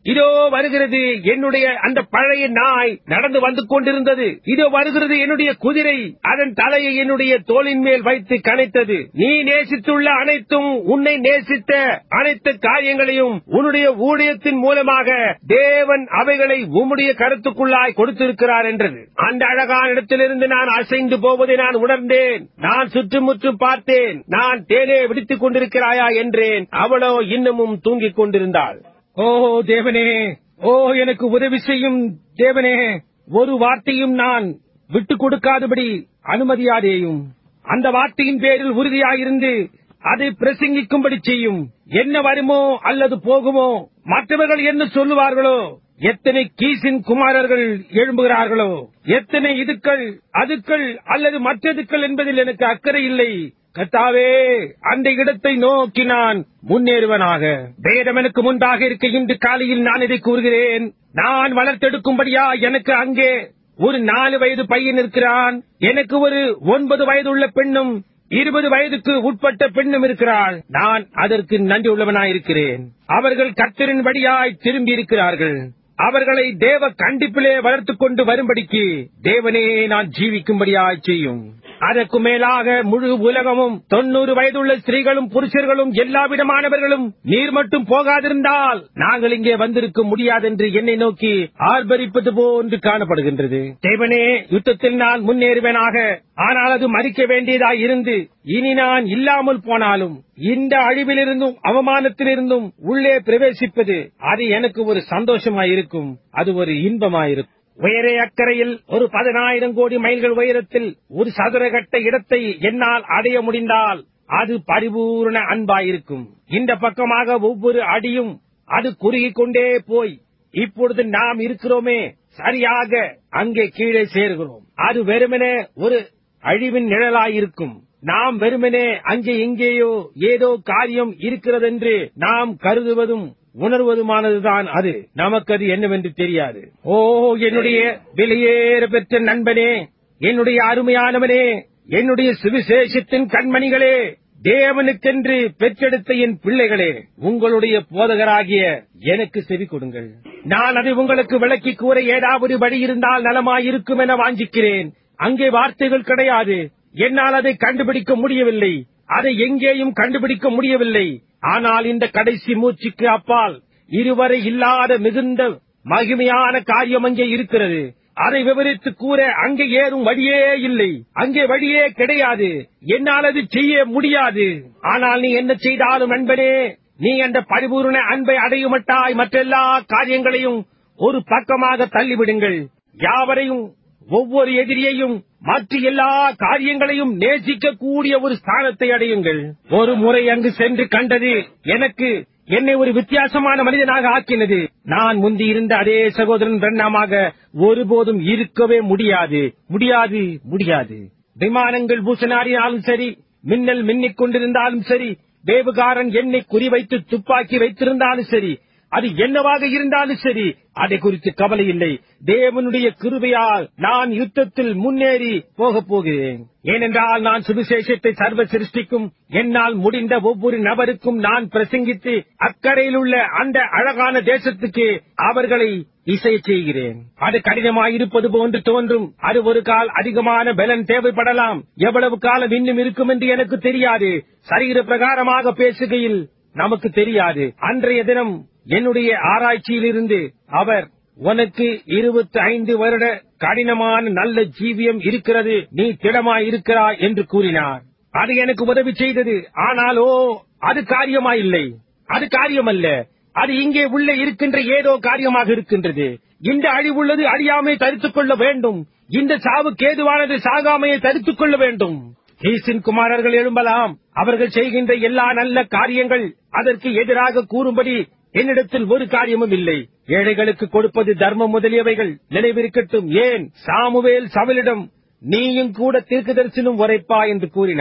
இதோ வருகிறது என்னுடைய அந்த பழைய நாய் நடந்து வந்து கொண்டிருந்தது இதோ வருகிறது என்னுடைய குதிரை அதன் தலையை என்னுடைய தோளின் மேல் வைத்து கனைத்தது நீ நேசித்துள்ள அனைத்தும் உன்னை நேசித்த அனைத்து காரியங்களையும் உன்னுடைய ஊழியத்தின் மூலமாக தேவன் அவைகளை உம்முடைய கருத்துக்குள்ளாய் கொடுத்திருக்கிறார் என்றது அந்த அழகான இடத்திலிருந்து நான் அசைந்து போவதை நான் உணர்ந்தேன் நான் சுற்றுமுற்றும் பார்த்தேன் நான் தேனே விடுத்துக் கொண்டிருக்கிறாயா என்றேன் அவளோ இன்னமும் தூங்கிக் கொண்டிருந்தாள் ஓ தேவனே ஓ எனக்கு உதவி செய்யும் தேவனே ஒரு வார்த்தையும் நான் விட்டுக் கொடுக்காதபடி அனுமதியாதேயும் அந்த வார்த்தையின் பேரில் உறுதியாயிருந்து அதை பிரசங்கிக்கும்படி செய்யும் என்ன வருமோ அல்லது போகுமோ மற்றவர்கள் என்ன சொல்லுவார்களோ எத்தனை கீசின் குமாரர்கள் எழும்புகிறார்களோ எத்தனை இதுக்கள் அதுக்கள் அல்லது மற்றதுக்கள் என்பதில் எனக்கு அக்கறை இல்லை கத்தாவே அந்த இடத்தை நோக்கி நான் முன்னேறுவனாக வேதம் எனக்கு முன்பாக இருக்க இன்று காலையில் நான் இதை கூறுகிறேன் நான் வளர்த்தெடுக்கும்படியா எனக்கு அங்கே ஒரு நாலு வயது பையன் இருக்கிறான் எனக்கு ஒரு ஒன்பது வயது உள்ள பெண்ணும் இருபது வயதுக்கு உட்பட்ட பெண்ணும் இருக்கிறாள் நான் அதற்கு நன்றி உள்ளவனாயிருக்கிறேன் அவர்கள் கர்த்தரின் வழியாய் திரும்பி இருக்கிறார்கள் அவர்களை தேவ கண்டிப்பிலே வளர்த்துக் கொண்டு வரும்படிக்கு தேவனே நான் ஜீவிக்கும்படியாய் செய்யும் அதற்கு மேலாக முழு உலகமும் தொண்ணூறு வயதுள்ள ஸ்திரீகளும் புருஷர்களும் எல்லா விதமானவர்களும் நீர் மட்டும் போகாதிருந்தால் நாங்கள் இங்கே வந்திருக்க முடியாதென்று என்னை நோக்கி ஆர்ப்பரிப்பது போன்று காணப்படுகின்றது தேவனே யுத்தத்தில் நான் முன்னேறுவேனாக ஆனால் அது மறிக்க வேண்டியதாய் இருந்து இனி நான் இல்லாமல் போனாலும் இந்த அழிவிலிருந்தும் அவமானத்திலிருந்தும் உள்ளே பிரவேசிப்பது அது எனக்கு ஒரு சந்தோஷமாயிருக்கும் அது ஒரு இன்பமாயிருக்கும் உயரே அக்கறையில் ஒரு பதினாயிரம் கோடி மைல்கள் உயரத்தில் ஒரு சதுரகட்ட இடத்தை என்னால் அடைய முடிந்தால் அது பரிபூர்ண அன்பாயிருக்கும் இந்த பக்கமாக ஒவ்வொரு அடியும் அது குறுகிக் கொண்டே போய் இப்பொழுது நாம் இருக்கிறோமே சரியாக அங்கே கீழே சேர்கிறோம் அது வெறுமனே ஒரு அழிவின் நிழலாயிருக்கும் நாம் வெறுமனே அங்கே இங்கேயோ ஏதோ காரியம் இருக்கிறதென்று நாம் கருதுவதும் உணர்வதுமானதுதான் அது நமக்கு அது என்னவென்று தெரியாது ஓ என்னுடைய விலையேற பெற்ற நண்பனே என்னுடைய அருமையானவனே என்னுடைய சுவிசேஷத்தின் கண்மணிகளே தேவனுக்கென்று பெற்றெடுத்த என் பிள்ளைகளே உங்களுடைய போதகராகிய எனக்கு செவி கொடுங்கள் நான் அதை உங்களுக்கு விளக்கி கூற ஏதாவது வழி இருந்தால் நலமாயிருக்கும் என வாஞ்சிக்கிறேன் அங்கே வார்த்தைகள் கிடையாது என்னால் அதை கண்டுபிடிக்க முடியவில்லை அதை எங்கேயும் கண்டுபிடிக்க முடியவில்லை ஆனால் இந்த கடைசி மூச்சுக்கு அப்பால் இருவரை இல்லாத மிகுந்த மகிமையான காரியம் அங்கே இருக்கிறது அதை விவரித்து கூற அங்கே ஏறும் வழியே இல்லை அங்கே வழியே கிடையாது என்னால் அது செய்ய முடியாது ஆனால் நீ என்ன செய்தாலும் நண்பனே நீ அந்த பரிபூர்ண அன்பை அடையுமட்டாய் மற்றெல்லா காரியங்களையும் ஒரு பக்கமாக தள்ளிவிடுங்கள் யாவரையும் ஒவ்வொரு எதிரியையும் மற்ற எல்லா காரியங்களையும் நேசிக்க கூடிய ஒரு ஸ்தானத்தை அடையுங்கள் ஒரு முறை அங்கு சென்று கண்டது எனக்கு என்னை ஒரு வித்தியாசமான மனிதனாக ஆக்கினது நான் முந்தி இருந்த அதே சகோதரன் பிரண்ணாமாக ஒருபோதும் இருக்கவே முடியாது முடியாது முடியாது விமானங்கள் பூசனாடினாலும் சரி மின்னல் மின்னிக் கொண்டிருந்தாலும் சரி வேவுகாரன் என்னை குறிவைத்து துப்பாக்கி வைத்திருந்தாலும் சரி அது என்னவாக இருந்தாலும் சரி அதை குறித்து கவலை இல்லை தேவனுடைய கிருபையால் நான் யுத்தத்தில் முன்னேறி போகப் போகிறேன் ஏனென்றால் நான் சுவிசேஷத்தை சர்வ சிருஷ்டிக்கும் என்னால் முடிந்த ஒவ்வொரு நபருக்கும் நான் பிரசங்கித்து அக்கறையில் உள்ள அந்த அழகான தேசத்துக்கு அவர்களை இசை செய்கிறேன் அது கடினமாயிருப்பது போன்று தோன்றும் அது ஒரு கால் அதிகமான பலன் தேவைப்படலாம் எவ்வளவு காலம் இன்னும் இருக்கும் என்று எனக்கு தெரியாது சரீர பிரகாரமாக பேசுகையில் நமக்கு தெரியாது அன்றைய தினம் என்னுடைய ஆராய்ச்சியிலிருந்து அவர் உனக்கு இருபத்தி ஐந்து வருட கடினமான நல்ல ஜீவியம் இருக்கிறது நீ திடமாய் இருக்கிறாய் என்று கூறினார் அது எனக்கு உதவி செய்தது ஆனாலோ அது காரியமாயில்லை அது காரியமல்ல அது இங்கே உள்ள இருக்கின்ற ஏதோ காரியமாக இருக்கின்றது இந்த அழிவுள்ளது அழியாமை தடுத்துக் கொள்ள வேண்டும் இந்த சாவுக்கு ஏதுவானது சாகாமையை தடுத்துக் கொள்ள வேண்டும் கீசின் குமாரர்கள் எழும்பலாம் அவர்கள் செய்கின்ற எல்லா நல்ல காரியங்கள் அதற்கு எதிராக கூறும்படி என்னிடத்தில் ஒரு காரியமும் இல்லை ஏழைகளுக்கு கொடுப்பது தர்மம் முதலியவைகள் நினைவிருக்கட்டும் ஏன் சாமுவேல் சவலிடம் நீயும் கூட தீர்க்கதரிசனம் உரைப்பா என்று கூறினான்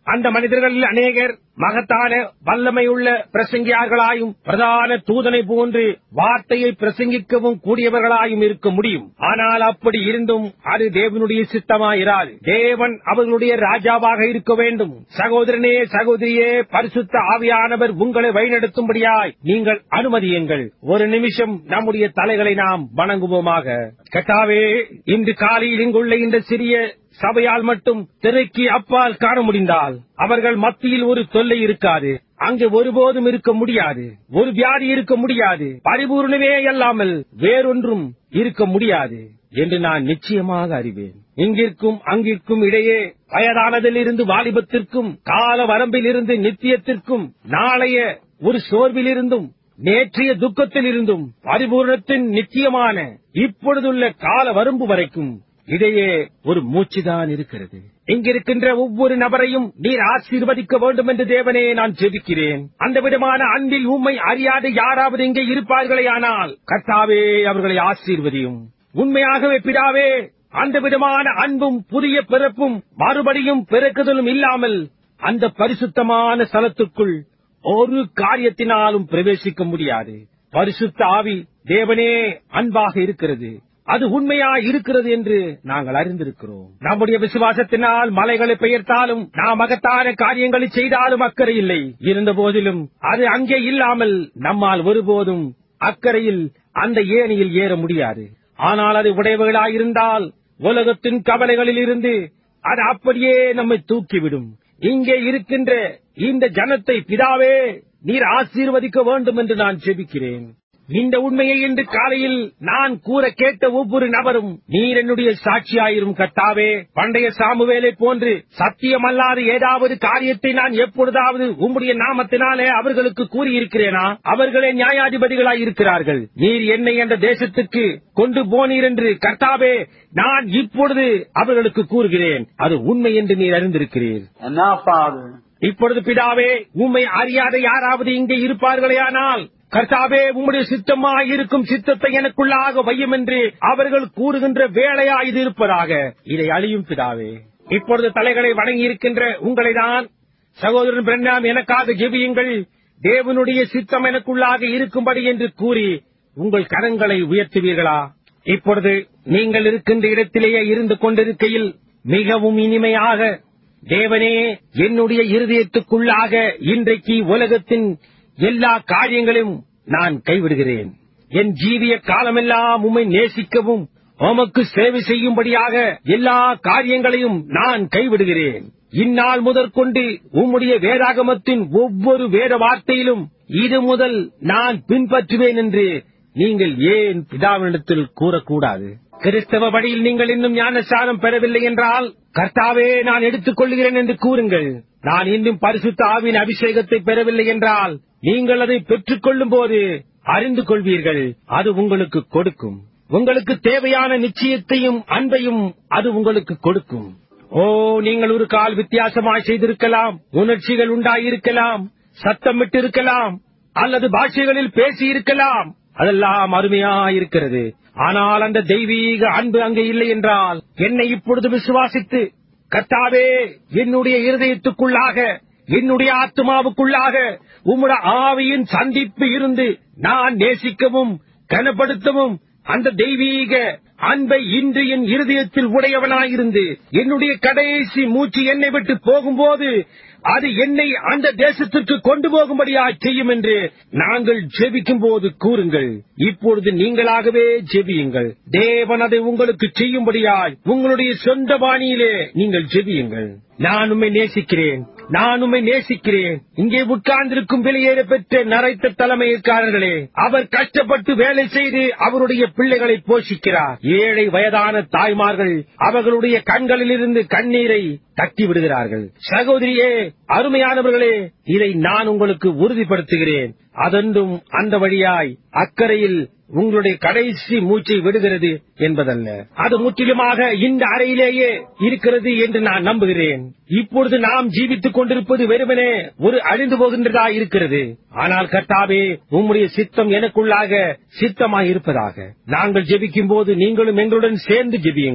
அந்த மனிதர்களில் அநேகர் மகத்தான வல்லமையுள்ள பிரசங்கியார்களாயும் பிரதான தூதனை போன்று வார்த்தையை பிரசங்கிக்கவும் கூடியவர்களாயும் இருக்க முடியும் ஆனால் அப்படி இருந்தும் அது தேவனுடைய சித்தமாயிராது தேவன் அவர்களுடைய ராஜாவாக இருக்க வேண்டும் சகோதரனே சகோதரியே பரிசுத்த ஆவியானவர் உங்களை வழிநடத்தும்படியாய் நீங்கள் அனுமதியுங்கள் ஒரு நிமிஷம் நம்முடைய தலைகளை நாம் வணங்குவோமாக கட்டாவே இன்று காலையில் இங்குள்ள இந்த சிறிய சபையால் மட்டும் திரைக்கு அப்பால் காண முடிந்தால் அவர்கள் மத்தியில் ஒரு தொல்லை இருக்காது அங்கு ஒருபோதும் இருக்க முடியாது ஒரு வியாதி இருக்க முடியாது பரிபூர்ணமே அல்லாமல் வேறொன்றும் இருக்க முடியாது என்று நான் நிச்சயமாக அறிவேன் இங்கிருக்கும் அங்கிருக்கும் இடையே வயதானதிலிருந்து வாலிபத்திற்கும் கால வரம்பிலிருந்து நித்தியத்திற்கும் நாளைய ஒரு சோர்விலிருந்தும் நேற்றைய துக்கத்திலிருந்தும் பரிபூர்ணத்தின் நிச்சயமான இப்பொழுதுள்ள கால வரம்பு வரைக்கும் இடையே ஒரு மூச்சுதான் இருக்கிறது இங்கிருக்கின்ற ஒவ்வொரு நபரையும் நீர் ஆசீர்வதிக்க வேண்டும் என்று தேவனே நான் ஜெபிக்கிறேன் அந்த விதமான அன்பில் உண்மை அறியாத யாராவது இங்கே இருப்பார்களே ஆனால் கர்த்தாவே அவர்களை ஆசீர்வதியும் உண்மையாகவே பிதாவே அந்த விதமான அன்பும் புதிய பிறப்பும் மறுபடியும் பிறக்குதலும் இல்லாமல் அந்த பரிசுத்தமான ஸ்தலத்துக்குள் ஒரு காரியத்தினாலும் பிரவேசிக்க முடியாது பரிசுத்த ஆவி தேவனே அன்பாக இருக்கிறது அது உண்மையா இருக்கிறது என்று நாங்கள் அறிந்திருக்கிறோம் நம்முடைய விசுவாசத்தினால் மலைகளை பெயர்த்தாலும் நாம் மகத்தான காரியங்களை செய்தாலும் அக்கறை இல்லை இருந்த போதிலும் அது அங்கே இல்லாமல் நம்மால் ஒருபோதும் அக்கறையில் அந்த ஏணியில் ஏற முடியாது ஆனால் அது உடையவர்களாயிருந்தால் உலகத்தின் கவலைகளில் இருந்து அது அப்படியே நம்மை தூக்கிவிடும் இங்கே இருக்கின்ற இந்த ஜனத்தை பிதாவே நீர் ஆசீர்வதிக்க வேண்டும் என்று நான் செபிக்கிறேன் இந்த உண்மையை இன்று காலையில் நான் கூற கேட்ட ஒவ்வொரு நபரும் நீர் என்னுடைய சாட்சியாயிரும் கட்டாவே பண்டைய சாமுவேலை போன்று சத்தியமல்லாத ஏதாவது காரியத்தை நான் எப்பொழுதாவது உம்முடைய நாமத்தினாலே அவர்களுக்கு கூறியிருக்கிறேனா அவர்களே நியாயாதிபதிகளாய் இருக்கிறார்கள் நீர் என்னை என்ற தேசத்துக்கு கொண்டு போனீர் என்று கர்த்தாவே நான் இப்பொழுது அவர்களுக்கு கூறுகிறேன் அது உண்மை என்று நீர் அறிந்திருக்கிறீர் And now, Father, இப்பொழுது பிதாவே உம்மை அறியாத யாராவது இங்கே இருப்பார்களேயானால் கர்த்தாவே உம்முடைய சித்தமாய் இருக்கும் சித்தத்தை எனக்குள்ளாக வையும் என்று அவர்கள் கூறுகின்ற வேலையா இது இருப்பதாக இதை அழியும் பிதாவே இப்பொழுது தலைகளை வணங்கி இருக்கின்ற உங்களை தான் சகோதரன் பிரண்ணாம் எனக்காக ஜெபியுங்கள் தேவனுடைய சித்தம் எனக்குள்ளாக இருக்கும்படி என்று கூறி உங்கள் கரங்களை உயர்த்துவீர்களா இப்பொழுது நீங்கள் இருக்கின்ற இடத்திலேயே இருந்து கொண்டிருக்கையில் மிகவும் இனிமையாக தேவனே என்னுடைய இருதயத்துக்குள்ளாக இன்றைக்கு உலகத்தின் எல்லா காரியங்களையும் நான் கைவிடுகிறேன் என் ஜீவிய காலமெல்லாம் உம்மை நேசிக்கவும் உமக்கு சேவை செய்யும்படியாக எல்லா காரியங்களையும் நான் கைவிடுகிறேன் இந்நாள் முதற்கொண்டு உம்முடைய வேதாகமத்தின் ஒவ்வொரு வேத வார்த்தையிலும் இது முதல் நான் பின்பற்றுவேன் என்று நீங்கள் ஏன் பிதாவினிடத்தில் கூறக்கூடாது கிறிஸ்தவ வழியில் நீங்கள் இன்னும் ஞானசாரம் பெறவில்லை என்றால் கர்த்தாவே நான் எடுத்துக் கொள்கிறேன் என்று கூறுங்கள் நான் இன்னும் பரிசுத்த ஆவின் அபிஷேகத்தை பெறவில்லை என்றால் நீங்கள் அதை பெற்றுக் கொள்ளும் போது அறிந்து கொள்வீர்கள் அது உங்களுக்கு கொடுக்கும் உங்களுக்கு தேவையான நிச்சயத்தையும் அன்பையும் அது உங்களுக்கு கொடுக்கும் ஓ நீங்கள் ஒரு கால் வித்தியாசமாய் செய்திருக்கலாம் உணர்ச்சிகள் உண்டாயிருக்கலாம் சத்தமிட்டிருக்கலாம் அல்லது பாஷைகளில் பேசியிருக்கலாம் அதெல்லாம் அருமையா இருக்கிறது ஆனால் அந்த தெய்வீக அன்பு அங்கே இல்லை என்றால் என்னை இப்பொழுது விசுவாசித்து கர்த்தாவே என்னுடைய இருதயத்துக்குள்ளாக என்னுடைய ஆத்மாவுக்குள்ளாக உம்முடைய ஆவியின் சந்திப்பு இருந்து நான் நேசிக்கவும் கனப்படுத்தவும் அந்த தெய்வீக அன்பை இன்று என் இருதயத்தில் உடையவனாயிருந்து என்னுடைய கடைசி மூச்சு என்னை விட்டு போகும்போது அது என்னை அந்த தேசத்திற்கு கொண்டு போகும்படியாய் செய்யும் என்று நாங்கள் ஜெபிக்கும் போது கூறுங்கள் இப்பொழுது நீங்களாகவே ஜெபியுங்கள் தேவன் அதை உங்களுக்கு செய்யும்படியாய் உங்களுடைய சொந்த பாணியிலே நீங்கள் ஜெபியுங்கள் நான் உம்மை நேசிக்கிறேன் நான் உம்மை நேசிக்கிறேன் இங்கே உட்கார்ந்திருக்கும் வெளியேற பெற்ற நரைத்த தலைமையற்காரர்களே அவர் கஷ்டப்பட்டு வேலை செய்து அவருடைய பிள்ளைகளை போஷிக்கிறார் ஏழை வயதான தாய்மார்கள் அவர்களுடைய கண்களிலிருந்து கண்ணீரை தட்டி விடுகிறார்கள் சகோதரியே அருமையானவர்களே இதை நான் உங்களுக்கு உறுதிப்படுத்துகிறேன் அதென்றும் அந்த வழியாய் அக்கறையில் உங்களுடைய கடைசி மூச்சை விடுகிறது என்பதல்ல அது முற்றிலுமாக இந்த அறையிலேயே இருக்கிறது என்று நான் நம்புகிறேன் இப்பொழுது நாம் ஜீவித்துக் கொண்டிருப்பது வெறுமனே ஒரு அழிந்து போகின்றதா இருக்கிறது ஆனால் கர்த்தாவே உம்முடைய சித்தம் எனக்குள்ளாக சித்தமாய் இருப்பதாக நாங்கள் ஜெபிக்கும் போது நீங்களும் எங்களுடன் சேர்ந்து ஜெபியுங்கள்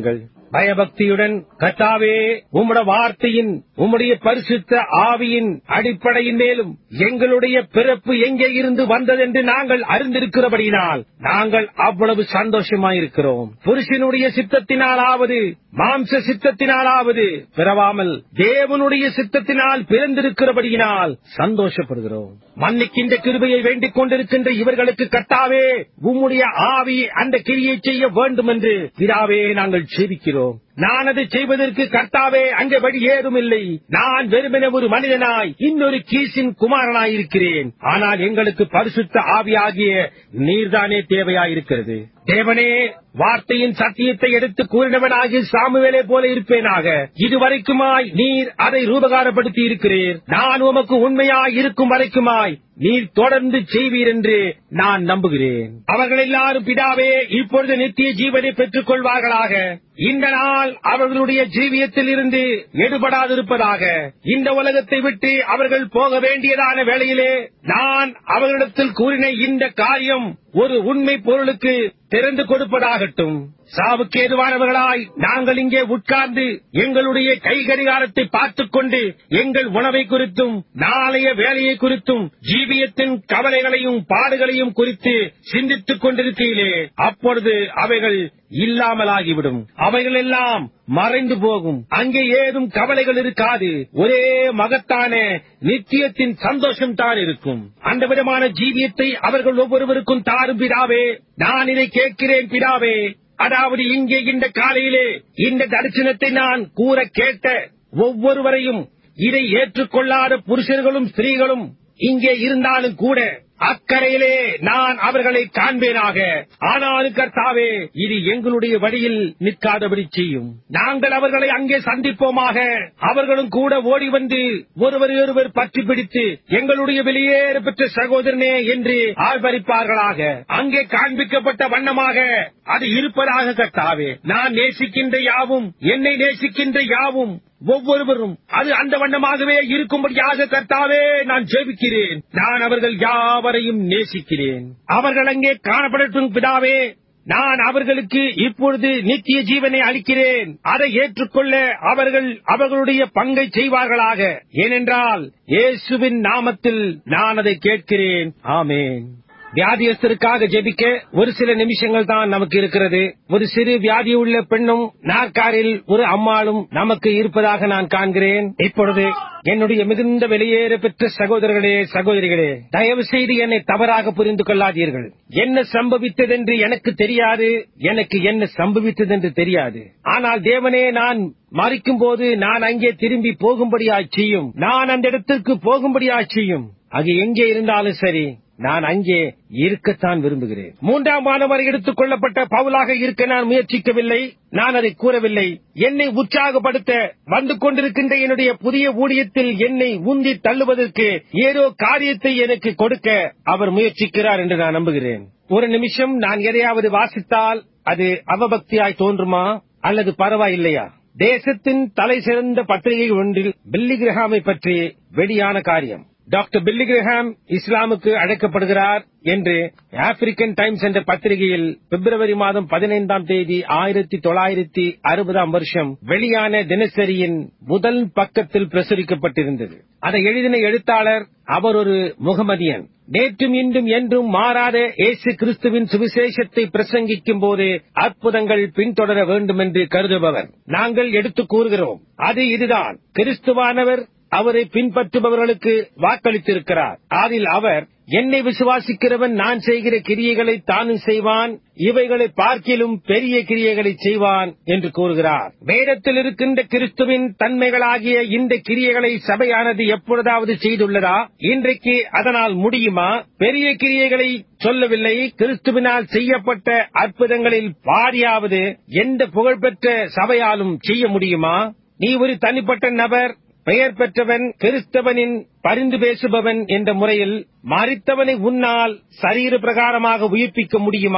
பயபக்தியுடன் கத்தாவே உம்முடைய வார்த்தையின் உம்முடைய பரிசுத்த ஆவியின் அடிப்படையின் மேலும் எங்களுடைய பிறப்பு எங்கே இருந்து வந்ததென்று நாங்கள் அறிந்திருக்கிறபடியினால் நாங்கள் அவ்வளவு சந்தோஷமாயிருக்கிறோம் புருஷனுடைய சித்தத்தினாலாவது மாம்ச சித்தத்தினாலாவது பிறவாமல் தேவனுடைய சித்தத்தினால் பிறந்திருக்கிறபடியினால் சந்தோஷப்படுகிறோம் மன்னிக்கின்ற கிருபையை வேண்டிக் கொண்டிருக்கின்ற இவர்களுக்கு கட்டாவே உம்முடைய ஆவி அந்த கிரியை செய்ய வேண்டும் என்று பிதாவே நாங்கள் ஜெபிக்கிறோம் நான் அதை செய்வதற்கு கர்த்தாவே அங்கே வழி ஏதும் இல்லை நான் வெறுமனே ஒரு மனிதனாய் இன்னொரு கீசின் குமாரனாய் இருக்கிறேன் ஆனால் எங்களுக்கு பரிசுத்த ஆவியாகிய நீர்தானே தேவையாயிருக்கிறது தேவனே வார்த்தையின் சத்தியத்தை எடுத்து கூறினவனாகி சாமுவேலை போல இருப்பேனாக இதுவரைக்குமாய் நீர் அதை ரூபகாரப்படுத்தி இருக்கிறீர் நான் உமக்கு உண்மையாய் இருக்கும் வரைக்குமாய் நீர் தொடர்ந்து செய்வீர் என்று நான் நம்புகிறேன் அவர்கள் எல்லாரும் பிதாவே இப்பொழுது நித்திய ஜீவனை பெற்றுக் கொள்வார்களாக இந்த நாள் அவர்களுடைய ஜீவியத்தில் இருந்து எடுபடாதிருப்பதாக இந்த உலகத்தை விட்டு அவர்கள் போக வேண்டியதான வேளையிலே நான் அவர்களிடத்தில் கூறின இந்த காரியம் ஒரு உண்மை பொருளுக்கு திறந்து கொடுப்பதாகட்டும் சாவுக்கு ஏதுவானவர்களாய் நாங்கள் இங்கே உட்கார்ந்து எங்களுடைய கை கடிகாரத்தை பார்த்துக் கொண்டு எங்கள் உணவை குறித்தும் நாளைய வேலையை குறித்தும் ஜீவியத்தின் கவலைகளையும் பாடுகளையும் குறித்து சிந்தித்துக் கொண்டிருக்கையிலே அப்பொழுது அவைகள் இல்லாமலாகிவிடும் அவைகள் எல்லாம் மறைந்து போகும் அங்கே ஏதும் கவலைகள் இருக்காது ஒரே மகத்தான நித்தியத்தின் சந்தோஷம் தான் இருக்கும் அந்த விதமான ஜீவியத்தை அவர்கள் ஒவ்வொருவருக்கும் தாரும் பிதாவே நான் இதை கேட்கிறேன் பிதாவே அதாவது இங்கே இந்த காலையிலே இந்த தரிசனத்தை நான் கூற கேட்ட ஒவ்வொருவரையும் இதை ஏற்றுக்கொள்ளாத புருஷர்களும் ஸ்திரீகளும் இங்கே இருந்தாலும் கூட அக்கறையிலே நான் அவர்களை காண்பேனாக ஆனாலும் கர்த்தாவே இது எங்களுடைய வழியில் நிற்காதபடி செய்யும் நாங்கள் அவர்களை அங்கே சந்திப்போமாக அவர்களும் கூட ஓடி வந்து ஒருவர் ஒருவர் பற்றி பிடித்து எங்களுடைய வெளியேற பெற்ற சகோதரனே என்று ஆர்ப்பரிப்பார்களாக அங்கே காண்பிக்கப்பட்ட வண்ணமாக அது இருப்பதாக கர்த்தாவே நான் நேசிக்கின்ற யாவும் என்னை நேசிக்கின்ற யாவும் ஒவ்வொருவரும் அது அந்த வண்ணமாகவே இருக்கும்படியாக கர்த்தாவே நான் ஜெபிக்கிறேன் நான் அவர்கள் யாவரையும் நேசிக்கிறேன் அவர்கள் அங்கே காணப்படட்டும் பிதாவே நான் அவர்களுக்கு இப்பொழுது நித்திய ஜீவனை அளிக்கிறேன் அதை ஏற்றுக்கொள்ள அவர்கள் அவர்களுடைய பங்கை செய்வார்களாக ஏனென்றால் இயேசுவின் நாமத்தில் நான் அதை கேட்கிறேன் ஆமேன் வியாதியஸ்தருக்காக ஜெபிக்க ஒரு சில நிமிஷங்கள் தான் நமக்கு இருக்கிறது ஒரு சிறு வியாதி உள்ள பெண்ணும் நாற்காரில் ஒரு அம்மாளும் நமக்கு இருப்பதாக நான் காண்கிறேன் இப்பொழுது என்னுடைய மிகுந்த வெளியேற பெற்ற சகோதரர்களே சகோதரிகளே தயவு செய்து என்னை தவறாக புரிந்து கொள்ளாதீர்கள் என்ன சம்பவித்ததென்று எனக்கு தெரியாது எனக்கு என்ன சம்பவித்ததென்று தெரியாது ஆனால் தேவனே நான் மறிக்கும் போது நான் அங்கே திரும்பி போகும்படியாய் செய்யும் நான் அந்த இடத்திற்கு போகும்படியாய் செய்யும் அது எங்கே இருந்தாலும் சரி நான் அங்கே இருக்கத்தான் விரும்புகிறேன் மூன்றாம் மாணவர் எடுத்துக் கொள்ளப்பட்ட பவுலாக இருக்க நான் முயற்சிக்கவில்லை நான் அதை கூறவில்லை என்னை உற்சாகப்படுத்த வந்து கொண்டிருக்கின்ற என்னுடைய புதிய ஊழியத்தில் என்னை உந்தி தள்ளுவதற்கு ஏதோ காரியத்தை எனக்கு கொடுக்க அவர் முயற்சிக்கிறார் என்று நான் நம்புகிறேன் ஒரு நிமிஷம் நான் எதையாவது வாசித்தால் அது அவபக்தியாய் தோன்றுமா அல்லது பரவாயில்லையா தேசத்தின் தலை சிறந்த பத்திரிகை ஒன்றில் பில்லி கிரஹாமை பற்றி வெளியான காரியம் டாக்டர் பில்லி கிரஹாம் இஸ்லாமுக்கு அழைக்கப்படுகிறார் என்று ஆப்பிரிக்கன் டைம்ஸ் என்ற பத்திரிகையில் பிப்ரவரி மாதம் பதினைந்தாம் தேதி ஆயிரத்தி தொள்ளாயிரத்தி அறுபதாம் வருஷம் வெளியான தினசரியின் முதல் பக்கத்தில் பிரசுரிக்கப்பட்டிருந்தது அதை எழுதின எழுத்தாளர் அவர் ஒரு முகமதியன் நேற்றும் இன்றும் என்றும் மாறாத இயேசு கிறிஸ்துவின் சுவிசேஷத்தை பிரசங்கிக்கும் போது அற்புதங்கள் பின்தொடர வேண்டும் என்று கருதுபவர் நாங்கள் எடுத்து கூறுகிறோம் அது இதுதான் கிறிஸ்துவானவர் அவரை பின்பற்றுபவர்களுக்கு வாக்களித்திருக்கிறார் அதில் அவர் என்னை விசுவாசிக்கிறவன் நான் செய்கிற கிரியைகளை தானும் செய்வான் இவைகளை பார்க்கிலும் பெரிய கிரியைகளை செய்வான் என்று கூறுகிறார் வேதத்தில் இருக்கின்ற கிறிஸ்துவின் தன்மைகளாகிய இந்த கிரியைகளை சபையானது எப்பொழுதாவது செய்துள்ளதா இன்றைக்கு அதனால் முடியுமா பெரிய கிரியைகளை சொல்லவில்லை கிறிஸ்துவினால் செய்யப்பட்ட அற்புதங்களில் பாதியாவது எந்த புகழ்பெற்ற சபையாலும் செய்ய முடியுமா நீ ஒரு தனிப்பட்ட நபர் பெயர் பெற்றவன் கிறிஸ்தவனின் பரிந்து பேசுபவன் என்ற முறையில் மறித்தவனை உன்னால் சரீர பிரகாரமாக உயிர்ப்பிக்க முடியுமா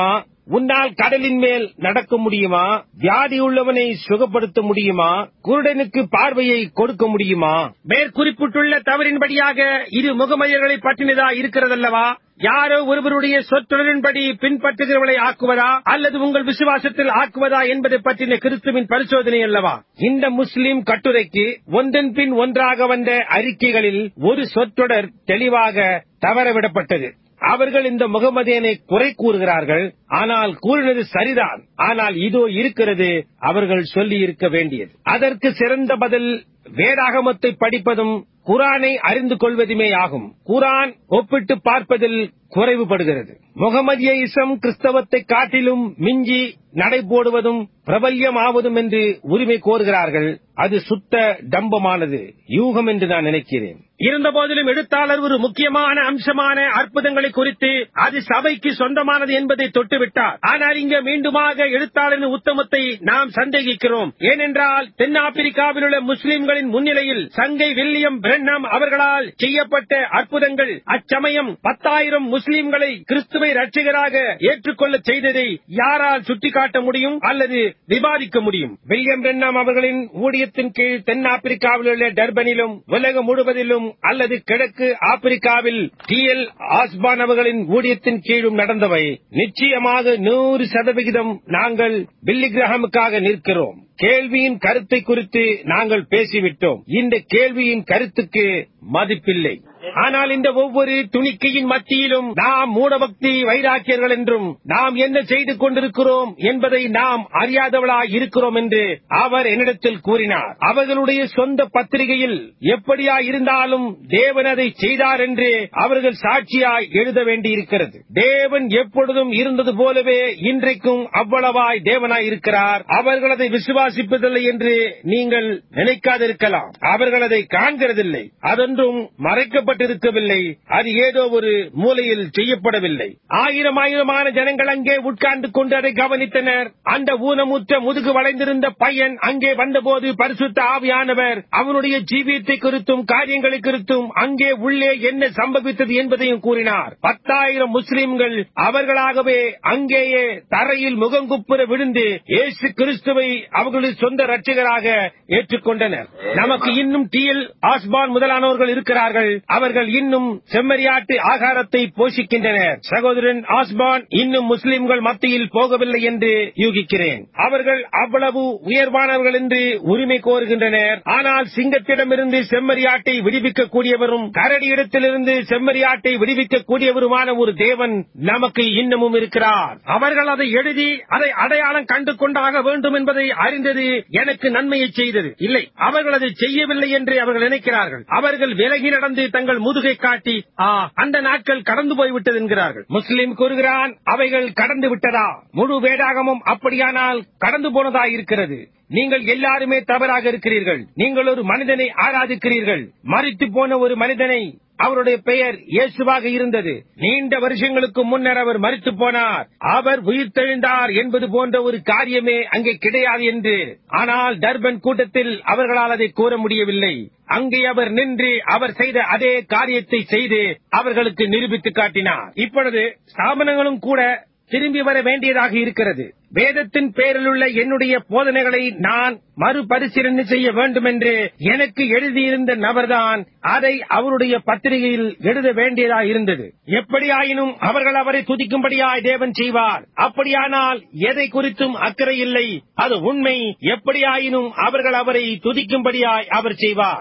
உன்னால் கடலின் மேல் நடக்க முடியுமா வியாதி உள்ளவனை சுகப்படுத்த முடியுமா குருடனுக்கு பார்வையை கொடுக்க முடியுமா மேற்குறிப்பிட்டுள்ள தவறின்படியாக இது முகமதியர்களை பற்றினதா இருக்கிறதல்லவா யாரோ ஒருவருடைய சொற்றொடரின்படி பின்பற்றுகிறவர்களை ஆக்குவதா அல்லது உங்கள் விசுவாசத்தில் ஆக்குவதா என்பதை பற்றின கிறிஸ்துவின் பரிசோதனை அல்லவா இந்த முஸ்லிம் கட்டுரைக்கு ஒன்றன் பின் ஒன்றாக வந்த அறிக்கைகளில் ஒரு சொற்றொடர் தெளிவாக தவறவிடப்பட்டது அவர்கள் இந்த முகமதியனை குறை கூறுகிறார்கள் ஆனால் கூறினது சரிதான் ஆனால் இதோ இருக்கிறது அவர்கள் சொல்லி இருக்க வேண்டியது அதற்கு சிறந்த பதில் வேதாகமத்தை படிப்பதும் குரானை அறிந்து கொள்வதுமே ஆகும் குரான் ஒப்பிட்டு பார்ப்பதில் குறைவுபடுகிறது முகமதிய இசம் கிறிஸ்தவத்தை காட்டிலும் மிஞ்சி நடைபோடுவதும் பிரபல்யமாவதும் என்று உரிமை கோருகிறார்கள் அது சுத்த டம்பமானது யூகம் என்று நான் நினைக்கிறேன் இருந்த போதிலும் எழுத்தாளர் ஒரு முக்கியமான அம்சமான அற்புதங்களை குறித்து அது சபைக்கு சொந்தமானது என்பதை தொட்டுவிட்டார் ஆனால் இங்க மீண்டுமாக எழுத்தாளரின் உத்தமத்தை நாம் சந்தேகிக்கிறோம் ஏனென்றால் தென்னாப்பிரிக்காவில் உள்ள முஸ்லிம்களின் முன்னிலையில் சங்கை வில்லியம் பிரண்ணம் அவர்களால் செய்யப்பட்ட அற்புதங்கள் அச்சமயம் பத்தாயிரம் முஸ்லிம்களை கிறிஸ்துவை ரட்சிகராக ஏற்றுக்கொள்ள செய்ததை யாரால் சுட்டிக்காட்ட முடியும் அல்லது விவாதிக்க முடியும் வில்லியம் பிரண்ணம் அவர்களின் ஊழியத்தின் கீழ் தென்னாப்பிரிக்காவில் உள்ள டர்பனிலும் உலகம் முழுவதிலும் அல்லது கிழக்கு ஆப்பிரிக்காவில் டி எல் ஆஸ்பான் அவர்களின் ஊழியத்தின் கீழும் நடந்தவை நிச்சயமாக நூறு சதவிகிதம் நாங்கள் பில்லி கிரகமுக்காக நிற்கிறோம் கேள்வியின் கருத்தை குறித்து நாங்கள் பேசிவிட்டோம் இந்த கேள்வியின் கருத்துக்கு மதிப்பில்லை ஆனால் இந்த ஒவ்வொரு துணிக்கையின் மத்தியிலும் நாம் மூடபக்தி வைராக்கியர்கள் என்றும் நாம் என்ன செய்து கொண்டிருக்கிறோம் என்பதை நாம் அறியாதவளாய் இருக்கிறோம் என்று அவர் என்னிடத்தில் கூறினார் அவர்களுடைய சொந்த பத்திரிகையில் எப்படியா இருந்தாலும் தேவன் அதை செய்தார் என்று அவர்கள் சாட்சியாய் எழுத வேண்டியிருக்கிறது தேவன் எப்பொழுதும் இருந்தது போலவே இன்றைக்கும் அவ்வளவாய் தேவனாய் இருக்கிறார் அவர்கள் அதை விசுவாசிப்பதில்லை என்று நீங்கள் நினைக்காதிருக்கலாம் அவர்கள் அதை காண்கிறதில்லை அதொன்றும் மறைக்கப்பட்டிருக்கவில்லை அது ஏதோ ஒரு மூலையில் செய்யப்படவில்லை ஆயிரம் ஆயிரமான ஜனங்கள் அங்கே உட்கார்ந்து கொண்டு அதை கவனித்தனர் அந்த ஊனமுற்ற முதுகு வளைந்திருந்த பையன் அங்கே வந்தபோது பரிசுத்த ஆவியானவர் அவனுடைய ஜீவியத்தை குறித்தும் காரியங்களை குறித்தும் அங்கே உள்ளே என்ன சம்பவித்தது என்பதையும் கூறினார் பத்தாயிரம் முஸ்லிம்கள் அவர்களாகவே அங்கேயே தரையில் முகங்குப்புற விழுந்து இயேசு கிறிஸ்துவை அவர்களுடைய சொந்த ரட்சகராக ஏற்றுக்கொண்டனர் நமக்கு இன்னும் டி எல் ஆஸ்பான் முதலானவர்கள் இருக்கிறார்கள் அவர்கள் இன்னும் செம்மறியாட்டு ஆகாரத்தை போஷிக்கின்றனர் சகோதரன் ஆஸ்பான் இன்னும் முஸ்லிம்கள் மத்தியில் போகவில்லை என்று யூகிக்கிறேன் அவர்கள் அவ்வளவு உயர்வானவர்கள் என்று உரிமை கோருகின்றனர் ஆனால் சிங்கத்திடமிருந்து செம்மறியாட்டை விடுவிக்க கூடியவரும் கரடியிடத்திலிருந்து செம்மறியாட்டை விடுவிக்க கூடியவருமான ஒரு தேவன் நமக்கு இன்னமும் இருக்கிறார் அவர்கள் அதை எழுதி அதை அடையாளம் கண்டு கொண்டாக வேண்டும் என்பதை அறிந்தது எனக்கு நன்மையை செய்தது இல்லை அவர்கள் அதை செய்யவில்லை என்று அவர்கள் நினைக்கிறார்கள் அவர்கள் விலகி நடந்து தங்கள் முதுகை காட்டி ஆ அந்த நாட்கள் கடந்து போய்விட்டது என்கிறார்கள் முஸ்லிம் கூறுகிறான் அவைகள் கடந்து விட்டதா முழு வேதாகமும் அப்படியானால் கடந்து போனதா இருக்கிறது நீங்கள் எல்லாருமே தவறாக இருக்கிறீர்கள் நீங்கள் ஒரு மனிதனை ஆராதிக்கிறீர்கள் மறித்து போன ஒரு மனிதனை அவருடைய பெயர் இயேசுவாக இருந்தது நீண்ட வருஷங்களுக்கு முன்னர் அவர் மறித்து போனார் அவர் உயிர்த்தெழுந்தார் என்பது போன்ற ஒரு காரியமே அங்கே கிடையாது என்று ஆனால் டர்பன் கூட்டத்தில் அவர்களால் அதை கூற முடியவில்லை அங்கே அவர் நின்று அவர் செய்த அதே காரியத்தை செய்து அவர்களுக்கு நிரூபித்து காட்டினார் இப்பொழுது ஸ்தாபனங்களும் கூட திரும்பி வர வேண்டியதாக இருக்கிறது வேதத்தின் பேரிலுள்ள என்னுடைய போதனைகளை நான் மறுபரிசீலனை செய்ய வேண்டும் என்று எனக்கு எழுதியிருந்த நபர்தான் அதை அவருடைய பத்திரிகையில் எழுத வேண்டியதாக இருந்தது எப்படியாயினும் அவர்கள் அவரை துதிக்கும்படியாய் தேவன் செய்வார் அப்படியானால் எதை குறித்தும் அக்கறை இல்லை அது உண்மை எப்படியாயினும் அவர்கள் அவரை துதிக்கும்படியாய் அவர் செய்வார்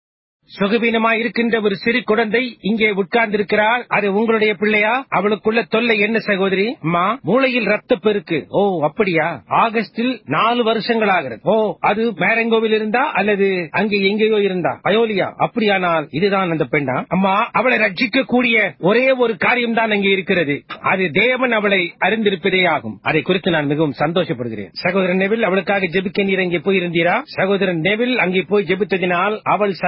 சுகவீனமாய் இருக்கின்ற ஒரு சிறு குழந்தை இங்கே உட்கார்ந்திருக்கிறாள் அது உங்களுடைய பிள்ளையா அவளுக்குள்ள தொல்லை என்ன சகோதரி அம்மா மூளையில் ரத்த பெருக்கு ஓ அப்படியா ஆகஸ்டில் நாலு வருஷங்கள் ஆகிறது ஓ அது மேரங்கோவில் இருந்தா அல்லது அங்கே எங்கேயோ இருந்தா பயோலியா அப்படியானால் இதுதான் அந்த பெண்ணா அம்மா அவளை ரட்சிக்க கூடிய ஒரே ஒரு காரியம் தான் அங்கே இருக்கிறது அது தேவன் அவளை அறிந்திருப்பதே ஆகும் அதை குறித்து நான் மிகவும் சந்தோஷப்படுகிறேன் சகோதரன் நெவில் அவளுக்காக ஜெபிக்க நீர் அங்கே போயிருந்தீரா சகோதரன் நெவில் அங்கே போய் ஜெபித்ததினால் அவள் சற்று மேலாக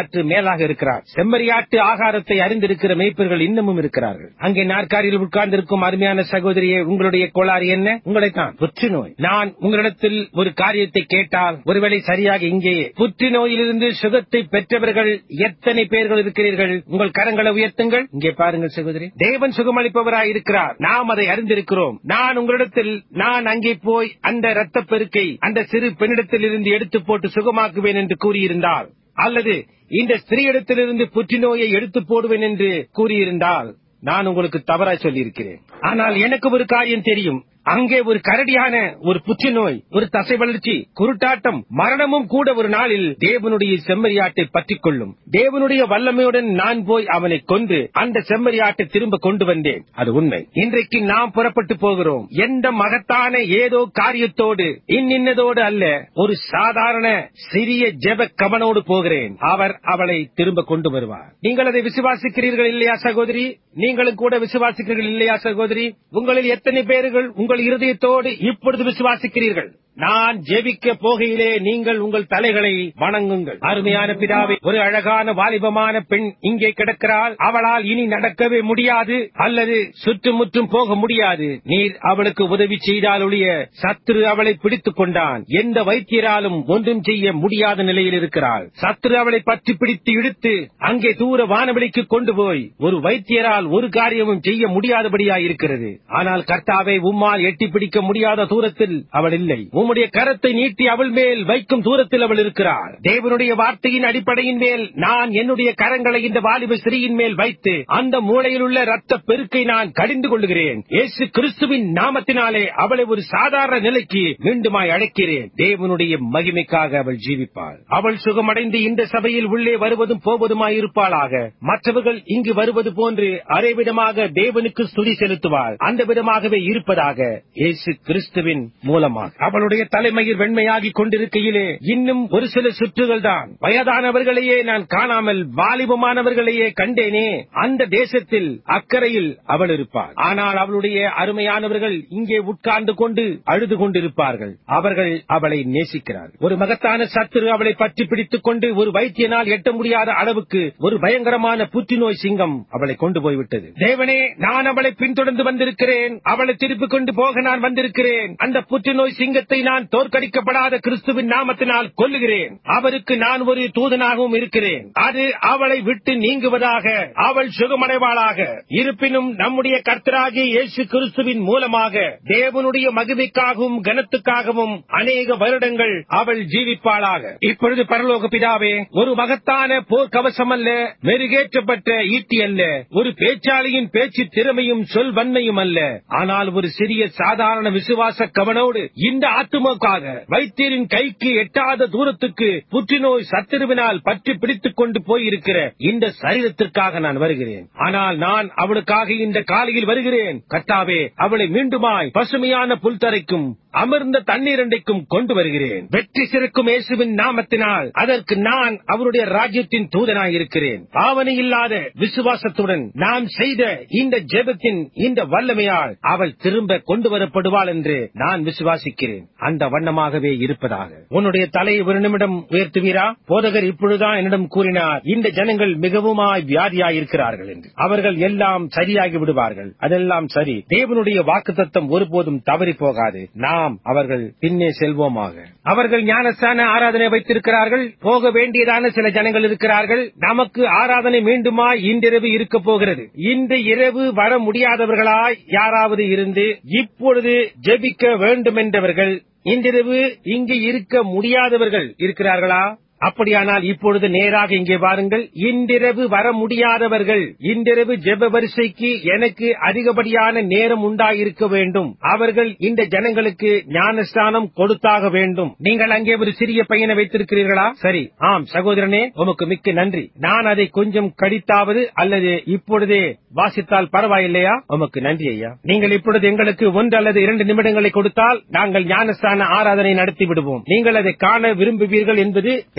கூடுதலாக இருக்கிறார் செம்மறியாட்டு ஆகாரத்தை அறிந்திருக்கிற மேய்ப்பர்கள் இன்னமும் இருக்கிறார்கள் அங்கே நாற்காரியில் உட்கார்ந்திருக்கும் அருமையான சகோதரியே உங்களுடைய கோளாறு என்ன உங்களைத்தான் புற்றுநோய் நான் உங்களிடத்தில் ஒரு காரியத்தை கேட்டால் ஒருவேளை சரியாக இங்கேயே புற்றுநோயிலிருந்து சுகத்தை பெற்றவர்கள் எத்தனை பேர்கள் இருக்கிறீர்கள் உங்கள் கரங்களை உயர்த்துங்கள் இங்கே பாருங்கள் சகோதரி தேவன் சுகமளிப்பவராய் இருக்கிறார் நாம் அதை அறிந்திருக்கிறோம் நான் உங்களிடத்தில் நான் அங்கே போய் அந்த இரத்த பெருக்கை அந்த சிறு பெண்ணிடத்தில் இருந்து எடுத்து போட்டு சுகமாக்குவேன் என்று கூறியிருந்தால் அல்லது இந்த ஸ்திரீயிடத்திலிருந்து புற்றுநோயை எடுத்து போடுவேன் என்று கூறியிருந்தால் நான் உங்களுக்கு தவறாய் சொல்லியிருக்கிறேன் ஆனால் எனக்கு ஒரு காரியம் தெரியும் அங்கே ஒரு கரடியான ஒரு புற்றுநோய் ஒரு தசை வளர்ச்சி குருட்டாட்டம் மரணமும் கூட ஒரு நாளில் தேவனுடைய செம்மறியாட்டை பற்றிக் கொள்ளும் தேவனுடைய வல்லமையுடன் நான் போய் அவனை கொண்டு அந்த செம்மறியாட்டை திரும்ப கொண்டு வந்தேன் அது உண்மை இன்றைக்கு நாம் புறப்பட்டு போகிறோம் எந்த மகத்தான ஏதோ காரியத்தோடு இன்னின்னதோடு அல்ல ஒரு சாதாரண சிறிய ஜெப கவனோடு போகிறேன் அவர் அவளை திரும்ப கொண்டு வருவார் நீங்கள் அதை விசுவாசிக்கிறீர்கள் இல்லையா சகோதரி நீங்களும் கூட விசுவாசிக்கிறீர்கள் இல்லையா சகோதரி உங்களில் எத்தனை பேர்கள் உங்கள் இருதயத்தோடு இப்பொழுது விசுவாசிக்கிறீர்கள் நான் ஜெபிக்க போகையிலே நீங்கள் உங்கள் தலைகளை வணங்குங்கள் அருமையான பிதாவே ஒரு அழகான வாலிபமான பெண் இங்கே கிடக்கிறாள் அவளால் இனி நடக்கவே முடியாது அல்லது சுற்றுமுற்றும் போக முடியாது நீர் அவளுக்கு உதவி செய்தால் ஒழிய சத்ரு அவளை பிடித்துக் கொண்டான் எந்த வைத்தியராலும் ஒன்றும் செய்ய முடியாத நிலையில் இருக்கிறாள் சத்ரு அவளை பற்றி பிடித்து இழுத்து அங்கே தூர வானவெளிக்கு கொண்டு போய் ஒரு வைத்தியரால் ஒரு காரியமும் செய்ய முடியாதபடியாய் இருக்கிறது ஆனால் கர்த்தாவை உம்மால் எட்டி பிடிக்க முடியாத தூரத்தில் அவள் இல்லை உம்முடைய கரத்தை நீட்டி அவள் மேல் வைக்கும் தூரத்தில் அவள் இருக்கிறாள் தேவனுடைய வார்த்தையின் அடிப்படையின் மேல் நான் என்னுடைய கரங்களை இந்த வாலிப ஸ்திரீயின் மேல் வைத்து அந்த மூளையில் உள்ள ரத்த பெருக்கை நான் கடிந்து கொள்ளுகிறேன் இயேசு கிறிஸ்துவின் நாமத்தினாலே அவளை ஒரு சாதாரண நிலைக்கு மீண்டுமாய் அழைக்கிறேன் தேவனுடைய மகிமைக்காக அவள் ஜீவிப்பாள் அவள் சுகமடைந்து இந்த சபையில் உள்ளே வருவதும் போவதுமாய் இருப்பாளாக மற்றவர்கள் இங்கு வருவது போன்று அரைவிடமாக தேவனுக்கு ஸ்துதி செலுத்துவாள் அந்த விதமாகவே இருப்பதாக இயேசு கிறிஸ்துவின் மூலமாக அவளுடைய தலைமையில் வெண்மையாகி கொண்டிருக்கையிலே இன்னும் ஒரு சில சுற்றுகள் தான் வயதானவர்களையே நான் காணாமல் வாலிபமானவர்களையே கண்டேனே அந்த தேசத்தில் அக்கறையில் அவள் இருப்பாள் ஆனால் அவளுடைய அருமையானவர்கள் இங்கே உட்கார்ந்து கொண்டு அழுது கொண்டிருப்பார்கள் அவர்கள் அவளை நேசிக்கிறார்கள் ஒரு மகத்தான சத்துரு அவளை பற்றி பிடித்துக் கொண்டு ஒரு வைத்தியனால் எட்ட முடியாத அளவுக்கு ஒரு பயங்கரமான புற்றுநோய் சிங்கம் அவளை கொண்டு போய்விட்டது தேவனே நான் அவளை பின்தொடர்ந்து வந்திருக்கிறேன் அவளை திருப்பிக் கொண்டு போக நான் வந்திருக்கிறேன் அந்த புற்றுநோய் சிங்கத்தை நான் தோற்கடிக்கப்படாத கிறிஸ்துவின் நாமத்தினால் கொல்லுகிறேன் அவருக்கு நான் ஒரு தூதனாகவும் இருக்கிறேன் அது அவளை விட்டு நீங்குவதாக அவள் சுகமடைவாளாக இருப்பினும் நம்முடைய கர்த்தராகிய இயேசு கிறிஸ்துவின் மூலமாக தேவனுடைய மகிமைக்காகவும் கனத்துக்காகவும் அநேக வருடங்கள் அவள் ஜீவிப்பாளாக இப்பொழுது பரலோக பிதாவே ஒரு மகத்தான போர்க்கவசம் அல்ல மெருகேற்றப்பட்ட ஈட்டி அல்ல ஒரு பேச்சாளியின் பேச்சு திறமையும் சொல் வன்மையும் அல்ல ஆனால் ஒரு சிறிய சாதாரண விசுவாச கவனோடு இந்த ஆத்துமாக்காக வைத்தியரின் கைக்கு எட்டாத தூரத்துக்கு புற்றுநோய் சத்திருவினால் பற்றி பிடித்துக் கொண்டு போயிருக்கிற இந்த சரீரத்திற்காக நான் வருகிறேன் ஆனால் நான் அவளுக்காக இந்த காலையில் வருகிறேன் கத்தாவே அவளை மீண்டுமாய் பசுமையான புல்தரைக்கும் அமர்ந்த தண்ணீரண்டைக்கும் கொண்டு வருகிறேன் வெற்றி சிறக்கும் இயேசுவின் நாமத்தினால் அதற்கு நான் அவருடைய ராஜ்யத்தின் தூதனாய் இருக்கிறேன் பாவனை இல்லாத விசுவாசத்துடன் நாம் செய்த இந்த ஜெபத்தின் இந்த வல்லமையால் அவள் திரும்ப கொண்டு வரப்படுவாள் என்று நான் விசுவாசிக்கிறேன் அந்த வண்ணமாகவே இருப்பதாக உன்னுடைய தலையை ஒரு நிமிடம் உயர்த்துவீரா போதகர் இப்பொழுதுதான் என்னிடம் கூறினார் இந்த ஜனங்கள் மிகவுமாய் வியாதியாயிருக்கிறார்கள் என்று அவர்கள் எல்லாம் சரியாகி விடுவார்கள் அதெல்லாம் சரி தேவனுடைய வாக்குத்தத்தம் ஒருபோதும் தவறி போகாது நாம் அவர்கள் பின்னே செல்வோமாக அவர்கள் ஞானஸ்தான ஆராதனை வைத்திருக்கிறார்கள் போக வேண்டியதான சில ஜனங்கள் இருக்கிறார்கள் நமக்கு ஆராதனை மீண்டுமா இன்றிரவு இருக்க போகிறது இன்று இரவு வர முடியாதவர்களாய் யாராவது இருந்து இப்பொழுது ஜெபிக்க வேண்டுமென்றவர்கள் இன்றிரவு இங்கு இருக்க முடியாதவர்கள் இருக்கிறார்களா அப்படியானால் இப்பொழுது நேராக இங்கே வாருங்கள் இன்றிரவு வர முடியாதவர்கள் இன்றிரவு ஜெப வரிசைக்கு எனக்கு அதிகப்படியான நேரம் உண்டாயிருக்க வேண்டும் அவர்கள் இந்த ஜனங்களுக்கு ஞானஸ்தானம் கொடுத்தாக வேண்டும் நீங்கள் அங்கே ஒரு சிறிய பையனை வைத்திருக்கிறீர்களா சரி ஆம் சகோதரனே உமக்கு மிக்க நன்றி நான் அதை கொஞ்சம் கடித்தாவது அல்லது இப்பொழுதே வாசித்தால் பரவாயில்லையா உமக்கு நன்றி ஐயா நீங்கள் இப்பொழுது எங்களுக்கு ஒன்று அல்லது இரண்டு நிமிடங்களை கொடுத்தால் நாங்கள் ஞானஸ்தான ஆராதனை நடத்தி விடுவோம் நீங்கள் அதை காண விரும்புவீர்கள் என்பது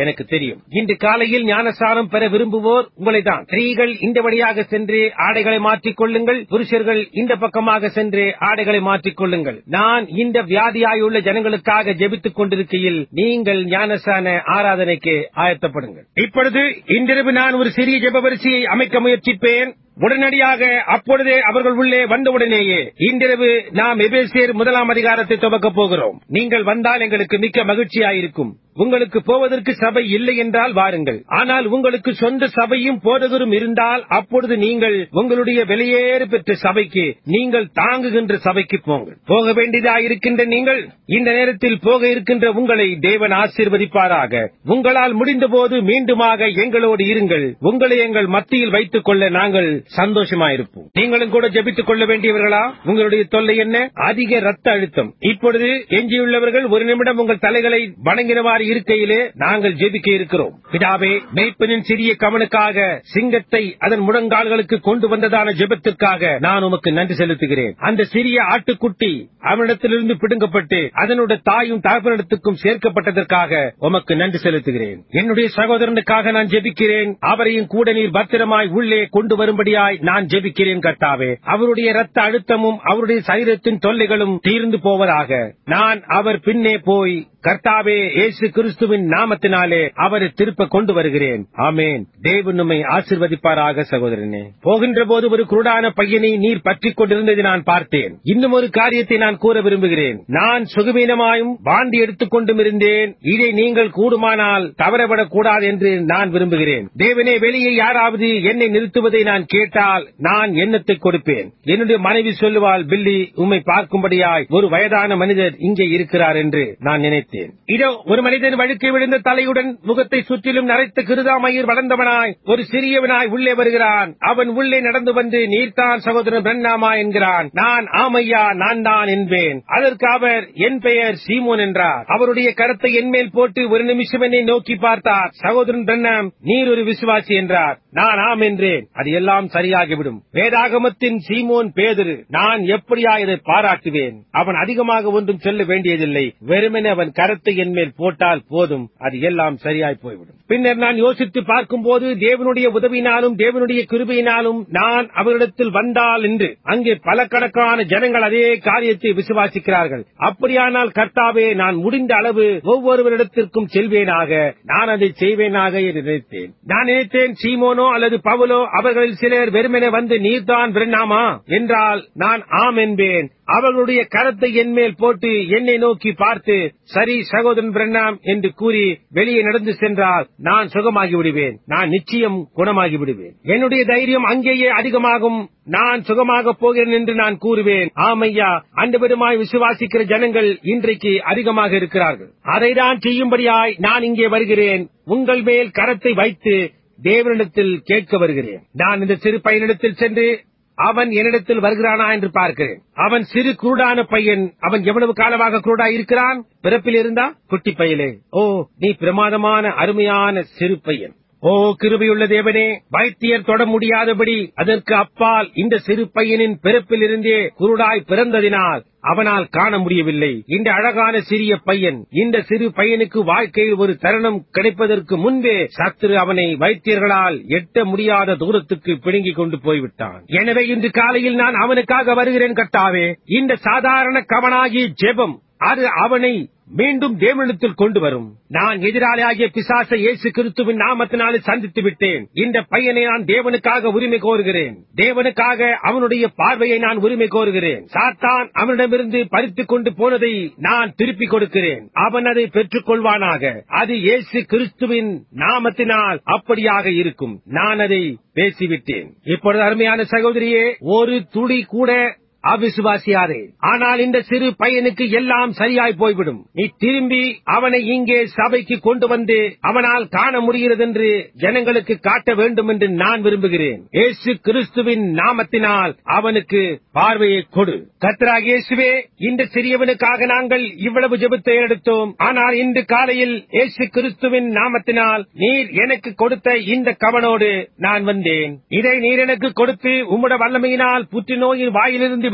எனக்கு தெரியும் இன்று காலையில் ஞானசாரம் பெற விரும்புவோர் உங்களை தான் ஸ்திரீகள் இந்த வழியாக சென்று ஆடைகளை மாற்றிக் கொள்ளுங்கள் புருஷர்கள் இந்த பக்கமாக சென்று ஆடைகளை மாற்றிக் கொள்ளுங்கள் நான் இந்த வியாதியாயுள்ள ஜனங்களுக்காக ஜெபித்துக் கொண்டிருக்கையில் நீங்கள் ஞானசான ஆராதனைக்கு ஆயத்தப்படுங்கள் இப்பொழுது இன்றிரவு நான் ஒரு சிறிய ஜெப வரிசையை அமைக்க முயற்சிப்பேன் உடனடியாக அப்பொழுதே அவர்கள் உள்ளே வந்தவுடனேயே இன்றிரவு நாம் எபேசியர் முதலாம் அதிகாரத்தை துவக்கப் போகிறோம் நீங்கள் வந்தால் எங்களுக்கு மிக்க மகிழ்ச்சியாயிருக்கும் உங்களுக்கு போவதற்கு சபை இல்லை என்றால் வாருங்கள் ஆனால் உங்களுக்கு சொந்த சபையும் போதகரும் இருந்தால் அப்பொழுது நீங்கள் உங்களுடைய வெளியேறு பெற்ற சபைக்கு நீங்கள் தாங்குகின்ற சபைக்கு போங்கள் போக வேண்டியதா இருக்கின்ற நீங்கள் இந்த நேரத்தில் போக இருக்கின்ற உங்களை தேவன் ஆசீர்வதிப்பாராக உங்களால் முடிந்தபோது மீண்டுமாக எங்களோடு இருங்கள் உங்களை எங்கள் மத்தியில் வைத்துக் கொள்ள நாங்கள் சந்தோஷமாயிருப்போம் நீங்களும் கூட ஜெபித்துக் கொள்ள வேண்டியவர்களா உங்களுடைய தொல்லை என்ன அதிக ரத்த அழுத்தம் இப்பொழுது எஞ்சியுள்ளவர்கள் ஒரு நிமிடம் உங்கள் தலைகளை வணங்கினவாறு இருக்கையிலே நாங்கள் ஜெபிக்க இருக்கிறோம் பிதாவே மெய்ப்பனின் சிறிய கவனுக்காக சிங்கத்தை அதன் முழங்கால்களுக்கு கொண்டு வந்ததான ஜெபத்திற்காக நான் உமக்கு நன்றி செலுத்துகிறேன் அந்த சிறிய ஆட்டுக்குட்டி அவனிடத்திலிருந்து பிடுங்கப்பட்டு அதனுடைய தாயும் தகப்பனிடத்துக்கும் சேர்க்கப்பட்டதற்காக உமக்கு நன்றி செலுத்துகிறேன் என்னுடைய சகோதரனுக்காக நான் ஜெபிக்கிறேன் அவரையும் கூட நீர் பத்திரமாய் உள்ளே கொண்டு வரும்படியாய் நான் ஜெபிக்கிறேன் கர்த்தாவே அவருடைய ரத்த அழுத்தமும் அவருடைய சரீரத்தின் தொல்லைகளும் தீர்ந்து போவதாக நான் அவர் பின்னே போய் கர்த்தாவே இயேசு கிறிஸ்துவின் நாமத்தினாலே அவரை திருப்ப கொண்டு வருகிறேன் ஆமேன் தேவன் நம்மை ஆசிர்வதிப்பாராக சகோதரனே போகின்ற போது ஒரு குருடான பையனை நீர் பற்றிக் கொண்டிருந்ததை நான் பார்த்தேன் இன்னும் ஒரு காரியத்தை நான் கூற விரும்புகிறேன் நான் சுகவீனமாயும் வாந்தி எடுத்துக் கொண்டும் இருந்தேன் இதை நீங்கள் கூடுமானால் தவறவிடக் கூடாது என்று நான் விரும்புகிறேன் தேவனே வெளியே யாராவது என்னை நிறுத்துவதை நான் கேட்டால் நான் எண்ணத்தை கொடுப்பேன் என்னுடைய மனைவி சொல்லுவாள் பில்லி உம்மை பார்க்கும்படியாய் ஒரு வயதான மனிதர் இங்கே இருக்கிறார் என்று நான் நினைத்தேன் இதோ ஒரு மனிதன் வழுக்கை விழுந்த தலையுடன் முகத்தை சுற்றிலும் நரைத்த கிருதாமயிர் வளர்ந்தவனாய் ஒரு சிறியவனாய் உள்ளே வருகிறான் அவன் உள்ளே நடந்து வந்து நீர்தான் சகோதரன் பிரண்ணாமா என்கிறான் நான் ஆமையா நான் தான் என்பேன் அதற்கு அவர் என் பெயர் சீமோன் என்றார் அவருடைய கரத்தை என் மேல் போட்டு ஒரு நிமிஷம் என்னை நோக்கி பார்த்தார் சகோதரன் பிரண்ணாம் நீர் ஒரு விசுவாசி என்றார் நான் ஆம் என்றேன் அது எல்லாம் சரியாகிவிடும் வேதாகமத்தின் சீமோன் பேதுரு நான் எப்படியா இதை பாராட்டுவேன் அவன் அதிகமாக ஒன்றும் சொல்ல வேண்டியதில்லை வெறுமனே அவன் கரத்தை என் மேல் போட்டால் போதும் அது எல்லாம் சரியாய் போய்விடும் பின்னர் நான் யோசித்து பார்க்கும்போது தேவனுடைய உதவியினாலும் தேவனுடைய கிருபையினாலும் நான் அவரிடத்தில் வந்தால் என்று அங்கே பல கணக்கான ஜனங்கள் அதே காரியத்தை விசுவாசிக்கிறார்கள் அப்படியானால் கர்த்தாவே நான் முடிந்த அளவு ஒவ்வொருவரிடத்திற்கும் செல்வேனாக நான் அதை செய்வேனாக என்று நினைத்தேன் நான் நினைத்தேன் சீமோனோ அல்லது பவுலோ அவர்களில் சிலர் வெறுமனே வந்து நீர்தான் பிரண்ணாமா என்றால் நான் ஆம் என்பேன் அவர்களுடைய கரத்தை என் மேல் போட்டு என்னை நோக்கி பார்த்து சரி சகோதரன் பிரண்ணாம் என்று கூறி வெளியே நடந்து சென்றால் நான் சுகமாகி விடுவேன் நான் நிச்சயம் குணமாகி விடுவேன் என்னுடைய தைரியம் அங்கேயே அதிகமாகும் நான் சுகமாக போகிறேன் என்று நான் கூறுவேன் ஆமையா அண்டபெருமாய் விசுவாசிக்கிற ஜனங்கள் இன்றைக்கு அதிகமாக இருக்கிறார்கள் அதைதான் செய்யும்படியாய் நான் இங்கே வருகிறேன் உங்கள் மேல் கரத்தை வைத்து தேவனிடத்தில் கேட்க வருகிறேன் நான் இந்த சிறு பையனிடத்தில் சென்று அவன் என்னிடத்தில் வருகிறானா என்று பார்க்கிறேன் அவன் சிறு குருடான பையன் அவன் எவ்வளவு காலமாக குருடா இருக்கிறான் பிறப்பில் இருந்தா குட்டி பையலே ஓ நீ பிரமாதமான அருமையான சிறு பையன் ஓ கிருபையுள்ள தேவனே வைத்தியர் தொட முடியாதபடி அதற்கு அப்பால் இந்த சிறு பையனின் பிறப்பில் இருந்தே குருடாய் பிறந்ததினால் அவனால் காண முடியவில்லை இந்த அழகான சிறிய பையன் இந்த சிறு பையனுக்கு வாழ்க்கையில் ஒரு தருணம் கிடைப்பதற்கு முன்பே சத்துரு அவனை வைத்தியர்களால் எட்ட முடியாத தூரத்துக்கு பிடுங்கிக் கொண்டு போய்விட்டான் எனவே இன்று காலையில் நான் அவனுக்காக வருகிறேன் கட்டாவே இந்த சாதாரண கவனாகி ஜெபம் அது அவனை மீண்டும் தேவனிடத்தில் கொண்டு வரும் நான் எதிராளியாகிய பிசாச இயேசு கிறிஸ்துவின் நாமத்தினாலே சந்தித்து விட்டேன் இந்த பையனை நான் தேவனுக்காக உரிமை கோருகிறேன் தேவனுக்காக அவனுடைய பார்வையை நான் உரிமை கோருகிறேன் சாத்தான் அவனிடமிருந்து பறித்துக் கொண்டு போனதை நான் திருப்பிக் கொடுக்கிறேன் அவன் அதை பெற்றுக் கொள்வானாக அது இயேசு கிறிஸ்துவின் நாமத்தினால் அப்படியாக இருக்கும் நான் அதை பேசிவிட்டேன் இப்பொழுது அருமையான சகோதரியே ஒரு துளி கூட அவிசுவாசியாதே ஆனால் இந்த சிறு பையனுக்கு எல்லாம் சரியாய் போய்விடும் நீ திரும்பி அவனை இங்கே சபைக்கு கொண்டு வந்து அவனால் காண முடிகிறது என்று ஜனங்களுக்கு காட்ட வேண்டும் என்று நான் விரும்புகிறேன் இயேசு கிறிஸ்துவின் நாமத்தினால் அவனுக்கு பார்வையை கொடு கத்ராக இயேசுவே இந்த சிறியவனுக்காக நாங்கள் இவ்வளவு ஜெபத்தை எடுத்தோம் ஆனால் இன்று காலையில் இயேசு கிறிஸ்துவின் நாமத்தினால் நீர் எனக்கு கொடுத்த இந்த கவனோடு நான் வந்தேன் இதை நீர் எனக்கு கொடுத்து உம்முடைய வல்லமையினால் புற்றுநோயின் வாயிலிருந்து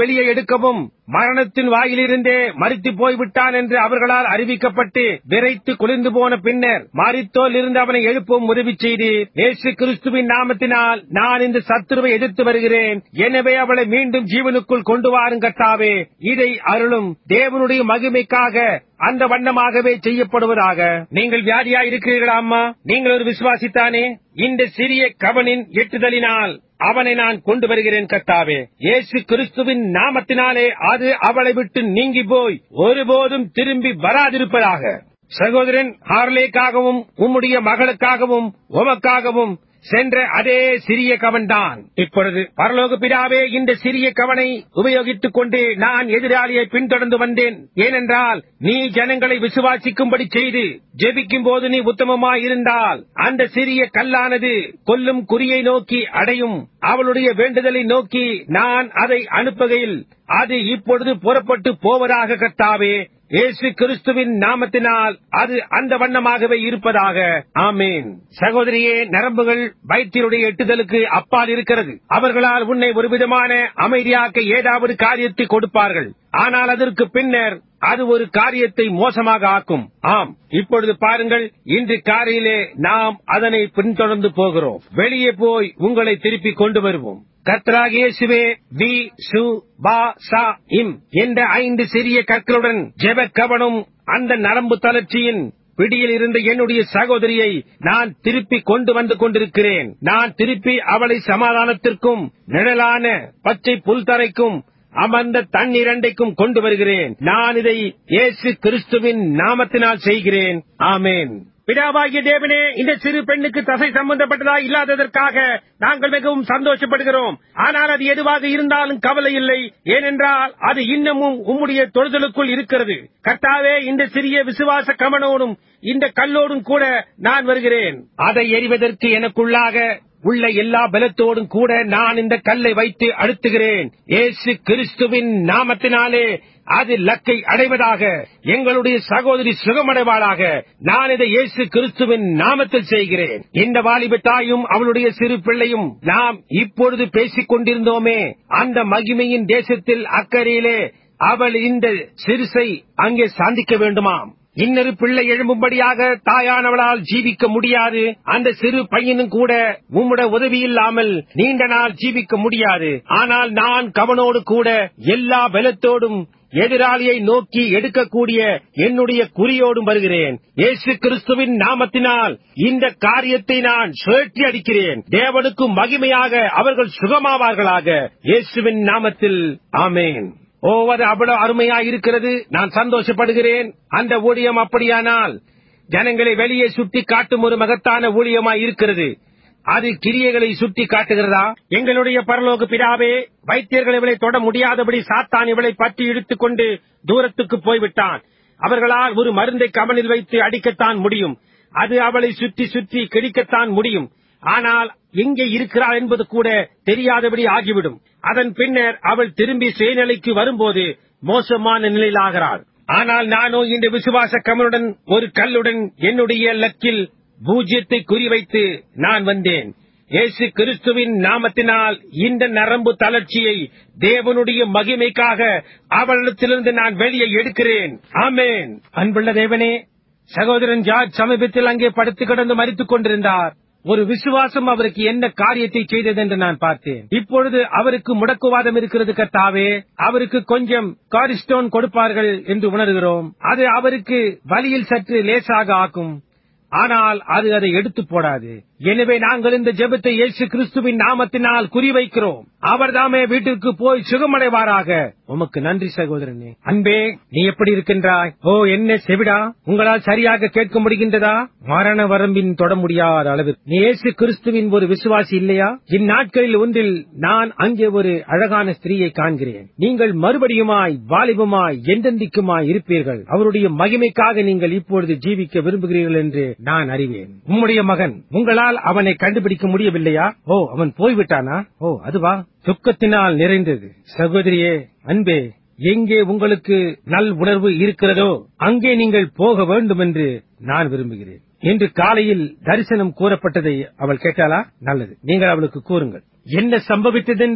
வெளியே எடுக்கவும் மரணத்தின் வாயிலிருந்தே மறித்து போய்விட்டான் என்று அவர்களால் அறிவிக்கப்பட்டு விரைத்து குளிர்ந்து போன பின்னர் மறித்தோல் இருந்து அவனை எழுப்பவும் உதவி செய்து இயேசு கிறிஸ்துவின் நாமத்தினால் நான் இந்த சத்துருவை எதிர்த்து வருகிறேன் எனவே அவளை மீண்டும் ஜீவனுக்குள் கொண்டு வாரும் கர்த்தாவே இதை அருளும் தேவனுடைய மகிமைக்காக அந்த வண்ணமாகவே செய்யப்படுவதாக நீங்கள் வியாதியா இருக்கிறீர்களா அம்மா நீங்கள் ஒரு விசுவாசித்தானே இந்த சிறிய கவனின் எட்டுதலினால் அவனை நான் கொண்டு வருகிறேன் கர்த்தாவே இயேசு கிறிஸ்துவின் நாமத்தினாலே அது அவளை விட்டு நீங்கி போய் ஒருபோதும் திரும்பி வராதிருப்பதாக சகோதரன் ஹார்லேக்காகவும் உம்முடைய மகளுக்காகவும் உமக்காகவும் சென்ற அதே சிறிய கவன்தான் இப்பொழுது பரலோக பிதாவே இந்த சிறிய கவனை உபயோகித்துக் கொண்டு நான் எதிராளியை பின்தொடர்ந்து வந்தேன் ஏனென்றால் நீ ஜனங்களை விசுவாசிக்கும்படி செய்து ஜெபிக்கும் போது நீ உத்தமமாயிருந்தால் அந்த சிறிய கல்லானது கொல்லும் குறியை நோக்கி அடையும் அவளுடைய வேண்டுதலை நோக்கி நான் அதை அனுப்புகையில் அது இப்பொழுது புறப்பட்டு போவதாக கர்த்தாவே இயேசு கிறிஸ்துவின் நாமத்தினால் அது அந்த வண்ணமாகவே இருப்பதாக ஆமேன் சகோதரியே நரம்புகள் வைத்தியருடைய எட்டுதலுக்கு அப்பால் இருக்கிறது அவர்களால் உன்னை ஒரு விதமான அமைதியாக்க ஏதாவது காரியத்தை கொடுப்பார்கள் ஆனால் அதற்கு பின்னர் அது ஒரு காரியத்தை மோசமாக ஆக்கும் ஆம் இப்பொழுது பாருங்கள் இன்று காலையிலே நாம் அதனை பின்தொடர்ந்து போகிறோம் வெளியே போய் உங்களை திருப்பி கொண்டு வருவோம் கர்த்தராக இயேசுவே வி சு பா சா இம் என்ற ஐந்து சிறிய கற்களுடன் ஜெப கவனம் அந்த நரம்பு தளர்ச்சியின் பிடியில் இருந்த என்னுடைய சகோதரியை நான் திருப்பி கொண்டு வந்து கொண்டிருக்கிறேன் நான் திருப்பி அவளை சமாதானத்திற்கும் நிழலான பச்சை புல்தரைக்கும் அமர்ந்த தண்ணீரண்டைக்கும் கொண்டு வருகிறேன் நான் இதை இயேசு கிறிஸ்துவின் நாமத்தினால் செய்கிறேன் ஆமேன் பிதாவாகிய தேவனே இந்த சிறு பெண்ணுக்கு தசை சம்பந்தப்பட்டதா இல்லாததற்காக நாங்கள் மிகவும் சந்தோஷப்படுகிறோம் ஆனால் அது எதுவாக இருந்தாலும் கவலை இல்லை ஏனென்றால் அது இன்னமும் உம்முடைய தொழுதலுக்குள் இருக்கிறது கர்த்தாவே இந்த சிறிய விசுவாச கவனோடும் இந்த கல்லோடும் கூட நான் வருகிறேன் அதை எறிவதற்கு எனக்குள்ளாக உள்ள எல்லா பலத்தோடும் கூட நான் இந்த கல்லை வைத்து அழுத்துகிறேன் இயேசு கிறிஸ்துவின் நாமத்தினாலே அது லக்கை அடைவதாக எங்களுடைய சகோதரி சுகமடைவாளாக நான் இதை இயேசு கிறிஸ்துவின் நாமத்தில் செய்கிறேன் இந்த வாலிப தாயும் அவளுடைய சிறு பிள்ளையும் நாம் இப்பொழுது பேசிக் கொண்டிருந்தோமே அந்த மகிமையின் தேசத்தில் அக்கறையிலே அவள் இந்த சிறுசை அங்கே சாந்திக்க வேண்டுமாம் இன்னொரு பிள்ளை எழும்பும்படியாக தாயானவளால் ஜீவிக்க முடியாது அந்த சிறு பையனும் கூட உம்முட உதவி இல்லாமல் நீண்ட நாள் ஜீவிக்க முடியாது ஆனால் நான் கவனோடு கூட எல்லா பலத்தோடும் எதிராளியை நோக்கி எடுக்கக்கூடிய என்னுடைய குறியோடும் வருகிறேன் இயேசு கிறிஸ்துவின் நாமத்தினால் இந்த காரியத்தை நான் சுழற்றி அடிக்கிறேன் தேவனுக்கு மகிமையாக அவர்கள் சுகமாவார்களாக இயேசுவின் நாமத்தில் ஆமேன் ஓ அது அவ்வளவு அருமையா இருக்கிறது நான் சந்தோஷப்படுகிறேன் அந்த ஊழியம் அப்படியானால் ஜனங்களை வெளியே சுட்டி காட்டும் ஒரு மகத்தான ஊழியமாய் இருக்கிறது அது கிரியைகளை சுட்டி காட்டுகிறதா எங்களுடைய பரலோக பிதாவே வைத்தியர்கள் இவளை தொட முடியாதபடி சாத்தான் இவளை பற்றி இழுத்துக் கொண்டு தூரத்துக்கு போய்விட்டான் அவர்களால் ஒரு மருந்தை கவனில் வைத்து அடிக்கத்தான் முடியும் அது அவளை சுற்றி சுற்றி கிடிக்கத்தான் முடியும் ஆனால் எங்கே இருக்கிறாள் என்பது கூட தெரியாதபடி ஆகிவிடும் அதன் பின்னர் அவள் திரும்பி சுயநிலைக்கு வரும்போது மோசமான நிலையில் ஆகிறாள் ஆனால் நானோ இந்த விசுவாச கமலுடன் ஒரு கல்லுடன் என்னுடைய லக்கில் பூஜ்யத்தை குறிவைத்து நான் வந்தேன் இயேசு கிறிஸ்துவின் நாமத்தினால் இந்த நரம்பு தளர்ச்சியை தேவனுடைய மகிமைக்காக அவளிடத்திலிருந்து நான் வெளியே எடுக்கிறேன் ஆமேன் அன்புள்ள தேவனே சகோதரன் ஜார்ஜ் சமீபத்தில் அங்கே படுத்து கிடந்து மறித்துக் கொண்டிருந்தார் ஒரு விசுவாசம் அவருக்கு என்ன காரியத்தை செய்தது என்று நான் பார்த்தேன் இப்பொழுது அவருக்கு முடக்குவாதம் இருக்கிறது கர்த்தாவே அவருக்கு கொஞ்சம் காரிஸ்டோன் கொடுப்பார்கள் என்று உணர்கிறோம் அது அவருக்கு வலியில் சற்று லேசாக ஆக்கும் ஆனால் அது அதை எடுத்து போடாது எனவே நாங்கள் இந்த ஜெபத்தை இயேசு கிறிஸ்துவின் நாமத்தினால் குறிவைக்கிறோம் அவர்தாமே வீட்டிற்கு போய் சுகமடைவாராக உமக்கு நன்றி சகோதரனே அன்பே நீ எப்படி இருக்கின்றாய் ஓ என்ன செவிடா உங்களால் சரியாக கேட்க முடிகின்றதா மரண வரம்பின் தொட முடியாத அளவு நீ இயேசு கிறிஸ்துவின் ஒரு விசுவாசி இல்லையா இந்நாட்களில் ஒன்றில் நான் அங்கே ஒரு அழகான ஸ்திரீயை காண்கிறேன் நீங்கள் மறுபடியுமாய் வாலிபமாய் எந்தெந்திக்குமாய் இருப்பீர்கள் அவருடைய மகிமைக்காக நீங்கள் இப்பொழுது ஜீவிக்க விரும்புகிறீர்கள் என்று நான் அறிவேன் உம்முடைய மகன் உங்களால் அவனை கண்டுபிடிக்க முடியவில்லையா ஓ அவன் போய்விட்டானா ஓ அதுவா துக்கத்தினால் நிறைந்தது சகோதரியே அன்பே எங்கே உங்களுக்கு நல் உணர்வு இருக்கிறதோ அங்கே நீங்கள் போக வேண்டும் என்று நான் விரும்புகிறேன் இன்று காலையில் தரிசனம் கூறப்பட்டதை அவள் கேட்டாளா நல்லது நீங்கள் அவளுக்கு கூறுங்கள் என்ன சம்பவித்ததென்று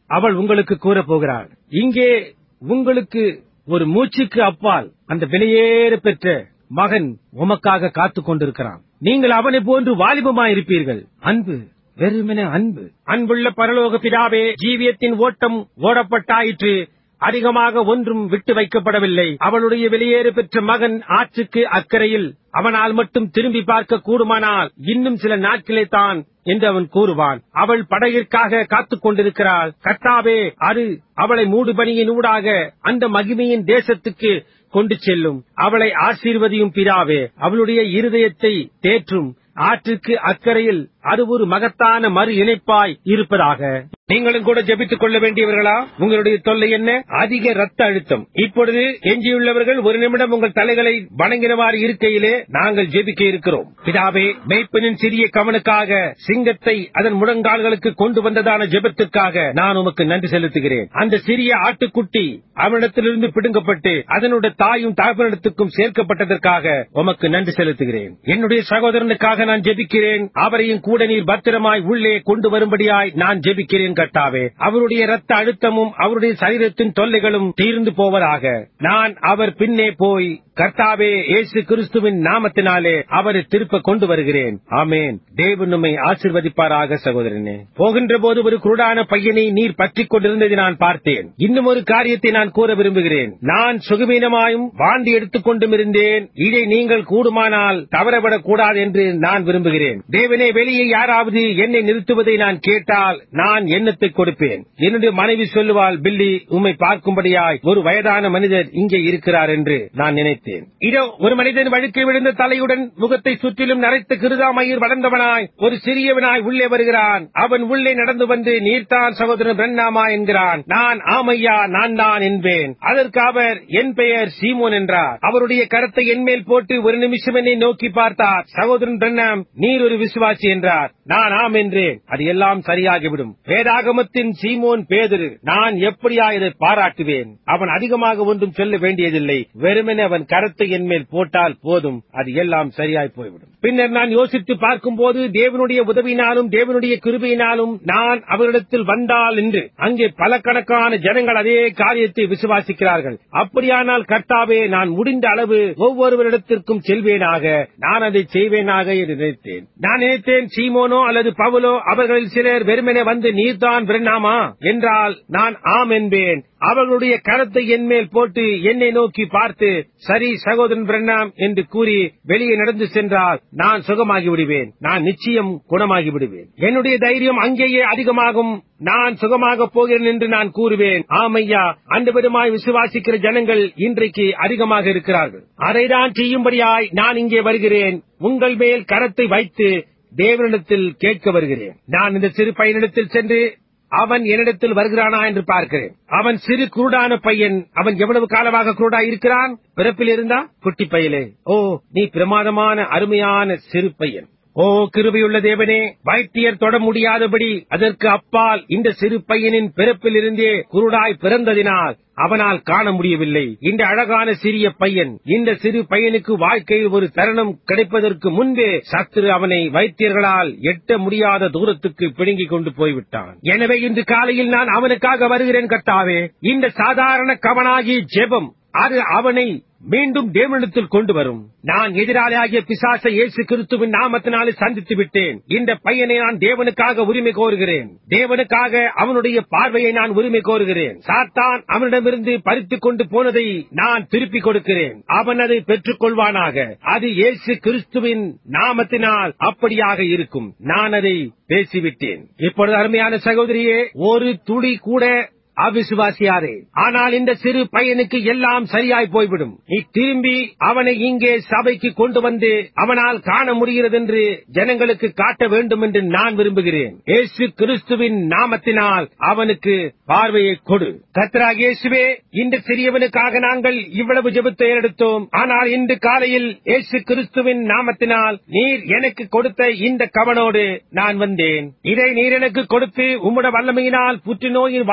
அவள் உங்களுக்கு கூறப் போகிறாள் இங்கே உங்களுக்கு ஒரு மூச்சுக்கு அப்பால் அந்த வெளியேற பெற்ற மகன் உமக்காக காத்துக் கொண்டிருக்கிறான் நீங்கள் அவனை போன்று வாலிபமாயிருப்பீர்கள் அன்பு வெறுமென அன்பு அன்புள்ள பரலோக பிதாவே ஜீவியத்தின் ஓட்டம் ஓடப்பட்டாயிற்று அதிகமாக ஒன்றும் விட்டு வைக்கப்படவில்லை அவளுடைய வெளியேறு பெற்ற மகன் ஆற்றுக்கு அக்கறையில் அவனால் மட்டும் திரும்பி பார்க்க கூடுமானால் இன்னும் சில நாட்களே தான் என்று அவன் கூறுவான் அவள் படகிற்காக காத்துக் கொண்டிருக்கிறாள் கர்த்தாவே அது அவளை மூடுபனியின் ஊடாக அந்த மகிமையின் தேசத்துக்கு கொண்டு செல்லும் அவளை ஆசீர்வதியும் பிதாவே அவளுடைய இருதயத்தை தேற்றும் ஆற்றுக்கு அக்கறையில் அது ஒரு மகத்தான மறு இணைப்பாய் இருப்பதாக நீங்களும் கூட ஜெபித்துக் கொள்ள வேண்டியவர்களா உங்களுடைய தொல்லை என்ன அதிக ரத்த அழுத்தம் இப்பொழுது எஞ்சியுள்ளவர்கள் ஒரு நிமிடம் உங்கள் தலைகளை வணங்கினவாறு இருக்கையிலே நாங்கள் ஜெபிக்க இருக்கிறோம் பிதாவே மெய்ப்பனின் சிறிய கவனுக்காக சிங்கத்தை அதன் முழங்கால்களுக்கு கொண்டு வந்ததான ஜெபத்திற்காக நான் உமக்கு நன்றி செலுத்துகிறேன் அந்த சிறிய ஆட்டுக்குட்டி அவனிடத்திலிருந்து பிடுங்கப்பட்டு அதனுடைய தாயும் தகப்பனிடத்துக்கும் சேர்க்கப்பட்டதற்காக உமக்கு நன்றி செலுத்துகிறேன் என்னுடைய சகோதரனுக்காக நான் ஜெபிக்கிறேன் அவரையும் கூட நீர் பத்திரமாய் உள்ளே கொண்டு வரும்படியாய் நான் ஜெபிக்கிறேன் கர்த்தாவே அவருடைய ரத்த அழுத்தமும் அவருடைய சரீரத்தின் தொல்லைகளும் தீர்ந்து போவதாக நான் அவர் பின்னே போய் கர்த்தாவே இயேசு கிறிஸ்துவின் நாமத்தினாலே அவரை திருப்ப கொண்டு வருகிறேன் ஆமேன் தேவன் நம்மை ஆசிர்வதிப்பாராக சகோதரனே போகின்ற போது ஒரு குருடான பையனை நீர் பற்றிக் கொண்டிருந்ததை நான் பார்த்தேன் இன்னும் ஒரு காரியத்தை நான் கூற விரும்புகிறேன் நான் சுகவீனமாயும் வாந்தி எடுத்துக் கொண்டும் இருந்தேன் இதை நீங்கள் கூடுமானால் தவறவிடக் கூடாது என்று நான் விரும்புகிறேன் தேவனே வெளியே யாராவது என்னை நிறுத்துவதை நான் கேட்டால் நான் எண்ணத்தை கொடுப்பேன் என்னுடைய மனைவி சொல்லுவாள் பில்லி உம்மை பார்க்கும்படியாய் ஒரு வயதான மனிதர் இங்கே இருக்கிறார் என்று நான் நினைத்தேன் இதோ ஒரு மனிதன் வழுக்கி விழுந்த தலையுடன் முகத்தை சுற்றிலும் நரைத்த கிருதாமயிர் வளர்ந்தவனாய் ஒரு சிறியவனாய் உள்ளே வருகிறான் அவன் உள்ளே நடந்து வந்து நீர்தான் சகோதரன் பிரண்ணாமா என்கிறான் நான் ஆமையா நான் தான் என்பேன் அதற்கு அவர் என் பெயர் சீமோன் என்றார் அவருடைய கரத்தை என் மேல் போட்டு ஒரு நிமிஷம் என்னை நோக்கி பார்த்தார் சகோதரன் பிரண்ணாம் நீர் ஒரு விசுவாசி என்றார் நான் ஆம் என்றேன் அது எல்லாம் சரியாகிவிடும் வேதாகமத்தின் சீமோன் பேதிரு நான் எப்படியா இதை பாராட்டுவேன் அவன் அதிகமாக ஒன்றும் சொல்ல வேண்டியதில்லை வெறுமனே அவன் கரத்தை என் மேல் போட்டால் போதும் அது எல்லாம் சரியாய் போய்விடும் பின்னர் நான் யோசித்து பார்க்கும்போது தேவனுடைய உதவியினாலும் தேவனுடைய கிருபையினாலும் நான் அவரிடத்தில் வந்தால் என்று அங்கே பல கணக்கான ஜனங்கள் அதே காரியத்தை விசுவாசிக்கிறார்கள் அப்படியானால் கர்த்தாவே நான் முடிந்த அளவு ஒவ்வொருவரிடத்திற்கும் செல்வேனாக நான் அதை செய்வேனாக என்று நினைத்தேன் நான் நினைத்தேன் சீமோனோ அல்லது பவுலோ அவர்களில் சிலர் வெறுமனே வந்து நீர்தான் பிரண்ணாமா என்றால் நான் ஆம் என்பேன் அவர்களுடைய கரத்தை என் மேல் போட்டு என்னை நோக்கி பார்த்து சரி சகோதரன் பிரண்ணாம் என்று கூறி வெளியே நடந்து சென்றால் நான் சுகமாகி விடுவேன் நான் நிச்சயம் குணமாகி விடுவேன் என்னுடைய தைரியம் அங்கேயே அதிகமாகும் நான் சுகமாக போகிறேன் என்று நான் கூறுவேன் ஆமையா அந்த விதமாய் விசுவாசிக்கிற ஜனங்கள் இன்றைக்கு அதிகமாக இருக்கிறார்கள் அதைதான் செய்யும்படியாய் நான் இங்கே வருகிறேன் உங்கள் மேல் கரத்தை வைத்து தேவனிடத்தில் கேட்க வருகிறேன் நான் இந்த சிறு பையனிடத்தில் சென்று அவன் என்னிடத்தில் வருகிறானா என்று பார்க்கிறேன் அவன் சிறு குருடான பையன் அவன் எவ்வளவு காலமாக குருடா இருக்கிறான் பிறப்பில் இருந்தா குட்டி பையலே ஓ நீ பிரமாதமான அருமையான சிறு பையன் ஓ கிருபையுள்ள தேவனே வைத்தியர் தொட முடியாதபடி அதற்கு அப்பால் இந்த சிறு பையனின் பிறப்பில் இருந்தே குருடாய் பிறந்ததினால் அவனால் காண முடியவில்லை இந்த அழகான சிறிய பையன் இந்த சிறு பையனுக்கு வாழ்க்கையில் ஒரு தருணம் கிடைப்பதற்கு முன்பே சத்துரு அவனை வைத்தியர்களால் எட்ட முடியாத தூரத்துக்கு பிடுங்கிக் கொண்டு போய்விட்டான் எனவே இன்று காலையில் நான் அவனுக்காக வருகிறேன் கர்த்தாவே இந்த சாதாரண கவனாகி ஜெபம் அது அவனை மீண்டும் தேவனிடத்தில் கொண்டு வரும் நான் எதிராளியாகிய பிசாசை இயேசு கிறிஸ்துவின் நாமத்தினாலே சந்தித்து விட்டேன் இந்த பையனை நான் தேவனுக்காக உரிமை கோருகிறேன் தேவனுக்காக அவனுடைய பார்வையை நான் உரிமை கோருகிறேன் சாத்தான் அவனிடமிருந்து பறித்துக் கொண்டு போனதை நான் திருப்பிக் கொடுக்கிறேன் அவன் அதை பெற்றுக் கொள்வானாக அது இயேசு கிறிஸ்துவின் நாமத்தினால் அப்படியாக இருக்கும் நான் அதை பேசிவிட்டேன் இப்பொழுது அருமையான சகோதரியே ஒரு துளி கூட அவிசுவாசியாரே ஆனால் இந்த சிறு பையனுக்கு எல்லாம் சரியாய் போய்விடும் நீ திரும்பி அவனை இங்கே சபைக்கு கொண்டு வந்து அவனால் காண முடிகிறது என்று ஜனங்களுக்கு காட்ட வேண்டும் என்று நான் விரும்புகிறேன் இயேசு கிறிஸ்துவின் நாமத்தினால் அவனுக்கு பார்வையை கொடு கத்ராக இயேசுவே இந்த சிறியவனுக்காக நாங்கள் இவ்வளவு ஜெபத்தை எடுத்தோம் ஆனால் இன்று காலையில் இயேசு கிறிஸ்துவின் நாமத்தினால் நீர் எனக்கு கொடுத்த இந்த கவனோடு நான் வந்தேன் இதை நீர் எனக்கு கொடுத்து உம்முடைய வல்லமையினால் புற்றுநோயின் வாயிலிருந்து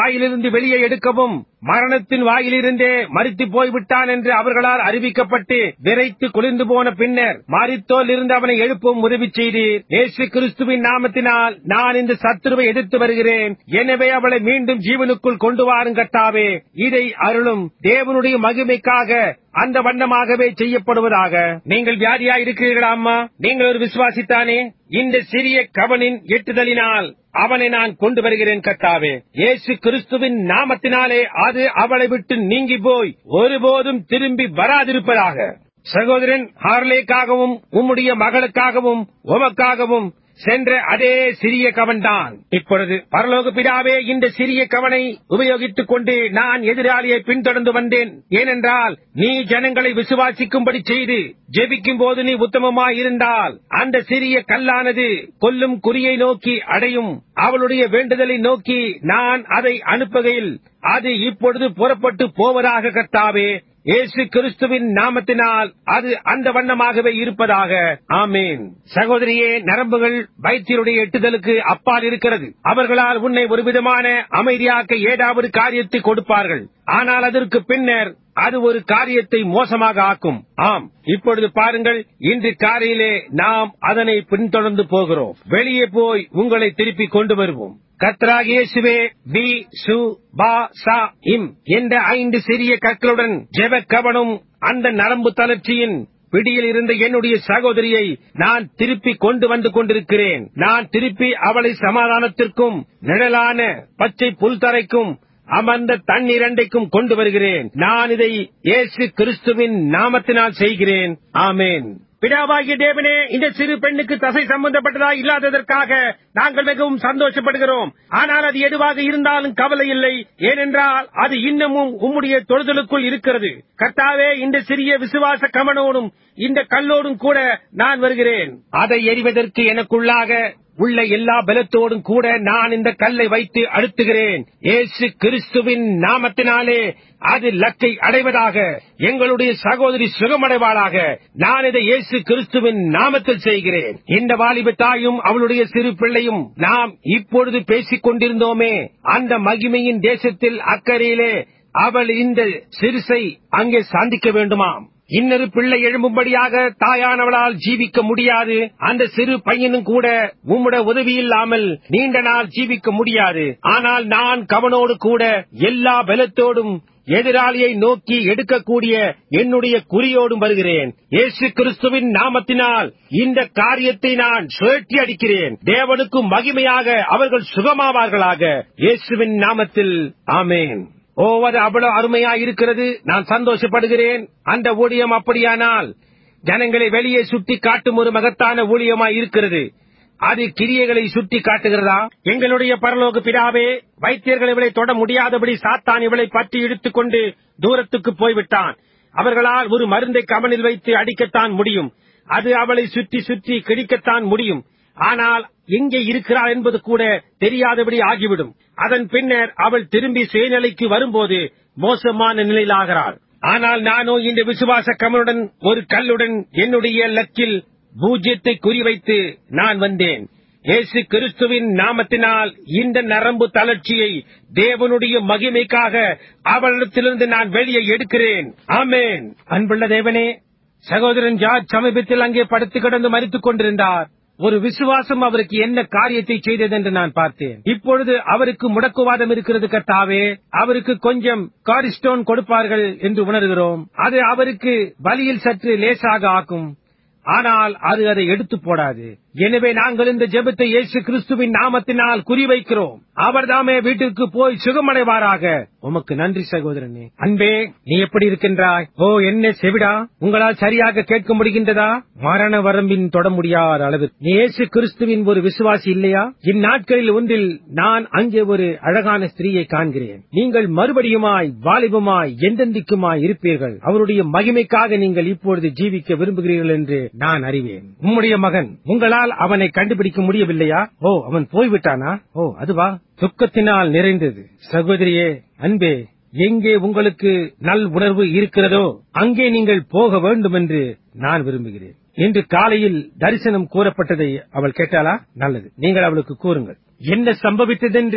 வெளியே எடுக்கவும் மரணத்தின் வாயிலிருந்தே மறித்து போய்விட்டான் என்று அவர்களால் அறிவிக்கப்பட்டு விரைத்து குளிர்ந்து போன பின்னர் மரித்தோல் இருந்து அவனை எழுப்பவும் உதவி செய்தீர் இயேசு கிறிஸ்துவின் நாமத்தினால் நான் இந்த சத்துருவை எதிர்த்து வருகிறேன் எனவே அவளை மீண்டும் ஜீவனுக்குள் கொண்டு வாரும் கட்டாவே இதை அருளும் தேவனுடைய மகிமைக்காக அந்த வண்ணமாகவே செய்யப்படுவதாக நீங்கள் வியாதியா இருக்கிறீர்களா அம்மா நீங்கள் ஒரு விசுவாசித்தானே இந்த சிறிய கவனின் எட்டுதலினால் அவனை நான் கொண்டு வருகிறேன் கத்தாவே இயேசு கிறிஸ்துவின் நாமத்தினாலே அது அவளை விட்டு நீங்கி போய் ஒருபோதும் திரும்பி வராதிருப்பதாக சகோதரன் ஹார்லேக்காகவும் உம்முடைய மகளுக்காகவும் உமக்காகவும் சென்ற அதே சிறிய கவன்தான் இப்பொழுது பரலோக பிதாவே இந்த சிறிய கவனை உபயோகித்துக் கொண்டு நான் எதிராளியை பின்தொடர்ந்து வந்தேன் ஏனென்றால் நீ ஜனங்களை விசுவாசிக்கும்படி செய்து ஜெபிக்கும் போது நீ உத்தமமாய் இருந்தால் அந்த சிறிய கல்லானது கொல்லும் குறியை நோக்கி அடையும் அவளுடைய வேண்டுதலை நோக்கி நான் அதை அனுப்புகையில் அது இப்பொழுது புறப்பட்டு போவதாக கர்த்தாவே இயேசு கிறிஸ்துவின் நாமத்தினால் அது அந்த வண்ணமாகவே இருப்பதாக ஆமேன் சகோதரியே நரம்புகள் வைத்தியருடைய எட்டுதலுக்கு அப்பால் இருக்கிறது அவர்களால் உன்னை ஒரு விதமான அமைதியாக்க ஏதாவது காரியத்தை கொடுப்பார்கள் ஆனால் அதற்கு பின்னர் அது ஒரு காரியத்தை மோசமாக ஆக்கும் ஆம் இப்பொழுது பாருங்கள் இன்று காலையிலே நாம் அதனை பின்தொடர்ந்து போகிறோம் வெளியே போய் உங்களை திருப்பி கொண்டு வருவோம் கத்ராக இயேசுவே பி சு பா சா இம் என்ற ஐந்து சிறிய கற்களுடன் ஜெப கவனம் அந்த நரம்பு தளர்ச்சியின் பிடியில் இருந்த என்னுடைய சகோதரியை நான் திருப்பி கொண்டு வந்து கொண்டிருக்கிறேன் நான் திருப்பி அவளை சமாதானத்திற்கும் நிழலான பச்சை புல்தரைக்கும் அமர்ந்த தண்ணீரண்டைக்கும் கொண்டு வருகிறேன் நான் இதை இயேசு கிறிஸ்துவின் நாமத்தினால் செய்கிறேன் ஆமேன் பிதாவாகிய தேவனே இந்த சிறு பெண்ணுக்கு தசை சம்பந்தப்பட்டதா இல்லாததற்காக நாங்கள் மிகவும் சந்தோஷப்படுகிறோம் ஆனால் அது எதுவாக இருந்தாலும் கவலை இல்லை ஏனென்றால் அது இன்னமும் உம்முடைய தொழுதலுக்குள் இருக்கிறது கர்த்தாவே இந்த சிறிய விசுவாச கமனோடும் இந்த கல்லோடும் கூட நான் வருகிறேன் அதை எறிவதற்கு எனக்குள்ளாக உள்ள எல்லா பலத்தோடும் கூட நான் இந்த கல்லை வைத்து அழுத்துகிறேன் இயேசு கிறிஸ்துவின் நாமத்தினாலே அது லக்கை அடைவதாக எங்களுடைய சகோதரி சுகமடைவாளாக நான் இதை இயேசு கிறிஸ்துவின் நாமத்தில் செய்கிறேன் இந்த வாலிப தாயும் அவளுடைய சிறு பிள்ளையும் நாம் இப்பொழுது பேசிக் கொண்டிருந்தோமே அந்த மகிமையின் தேசத்தில் அக்கறையிலே அவள் இந்த சிறுசை அங்கே சந்திக்க வேண்டுமாம் இன்னொரு பிள்ளை எழும்பும்படியாக தாயானவளால் ஜீவிக்க முடியாது அந்த சிறு பையனும் கூட உம்முட உதவி இல்லாமல் நீண்ட நாள் ஜீவிக்க முடியாது ஆனால் நான் கவனோடு கூட எல்லா பலத்தோடும் எதிராளியை நோக்கி எடுக்கக்கூடிய என்னுடைய குறியோடும் வருகிறேன் இயேசு கிறிஸ்துவின் நாமத்தினால் இந்த காரியத்தை நான் சுழற்றி அடிக்கிறேன் தேவனுக்கு மகிமையாக அவர்கள் சுகமாவார்களாக இயேசுவின் நாமத்தில் ஆமேன் ஓ அது அவ்வளவு அருமையா இருக்கிறது நான் சந்தோஷப்படுகிறேன் அந்த ஊழியம் அப்படியானால் ஜனங்களை வெளியே சுட்டி காட்டும் ஒரு மகத்தான ஊழியமாய் இருக்கிறது அது கிரியைகளை சுட்டி காட்டுகிறதா எங்களுடைய பரலோக பிதாவே வைத்தியர்கள் இவளை தொட முடியாதபடி சாத்தான் இவளை பற்றி இழுத்துக் கொண்டு தூரத்துக்கு போய்விட்டான் அவர்களால் ஒரு மருந்தை கவனில் வைத்து அடிக்கத்தான் முடியும் அது அவளை சுற்றி சுற்றி கிழிக்கத்தான் முடியும் ஆனால் எங்கே இருக்கிறாள் என்பது கூட தெரியாதபடி ஆகிவிடும் அதன் பின்னர் அவள் திரும்பி சுயநிலைக்கு வரும்போது மோசமான நிலையிலாகிறாள் ஆனால் நானோ இந்த விசுவாச கமலுடன் ஒரு கல்லுடன் என்னுடைய லக்கில் பூஜ்யத்தை குறிவைத்து நான் வந்தேன் இயேசு கிறிஸ்துவின் நாமத்தினால் இந்த நரம்பு தளர்ச்சியை தேவனுடைய மகிமைக்காக அவளிடத்திலிருந்து நான் வெளியே எடுக்கிறேன் ஆமேன் அன்புள்ள தேவனே சகோதரன் ஜார்ஜ் சமீபத்தில் அங்கே படுத்து கிடந்து மறித்துக் கொண்டிருந்தார் ஒரு விசுவாசம் அவருக்கு என்ன காரியத்தை செய்தது என்று நான் பார்த்தேன் இப்பொழுது அவருக்கு முடக்குவாதம் இருக்கிறது கர்த்தாவே அவருக்கு கொஞ்சம் காரிஸ்டோன் கொடுப்பார்கள் என்று உணர்கிறோம் அது அவருக்கு வலியில் சற்று லேசாக ஆக்கும் ஆனால் அது அதை எடுத்து போடாது எனவே நாங்கள் இந்த ஜெபத்தை இயேசு கிறிஸ்துவின் நாமத்தினால் குறிவைக்கிறோம் அவர்தாமே வீட்டிற்கு போய் சுகமடைவாராக உமக்கு நன்றி சகோதரனே அன்பே நீ எப்படி இருக்கின்றாய் ஓ என்ன செவிடா உங்களால் சரியாக கேட்க முடிகின்றதா மரண வரம்பின் தொட முடியாத அளவு நீ இயேசு கிறிஸ்துவின் ஒரு விசுவாசி இல்லையா இந்நாட்களில் ஒன்றில் நான் அங்கே ஒரு அழகான ஸ்திரீயை காண்கிறேன் நீங்கள் மறுபடியுமாய் வாலிபமாய் எந்தெந்திக்குமாய் இருப்பீர்கள் அவருடைய மகிமைக்காக நீங்கள் இப்பொழுது ஜீவிக்க விரும்புகிறீர்கள் என்று நான் அறிவேன் உம்முடைய மகன் உங்களால் அவனை கண்டுபிடிக்க முடியவில்லையா ஓ அவன் போய்விட்டானா ஓ அதுவா துக்கத்தினால் நிறைந்தது சகோதரியே அன்பே எங்கே உங்களுக்கு நல் உணர்வு இருக்கிறதோ அங்கே நீங்கள் போக வேண்டும் என்று நான் விரும்புகிறேன் இன்று காலையில் தரிசனம் கூறப்பட்டதை அவள் கேட்டாளா நல்லது நீங்கள் அவளுக்கு கூறுங்கள் என்ன சம்பவித்ததென்று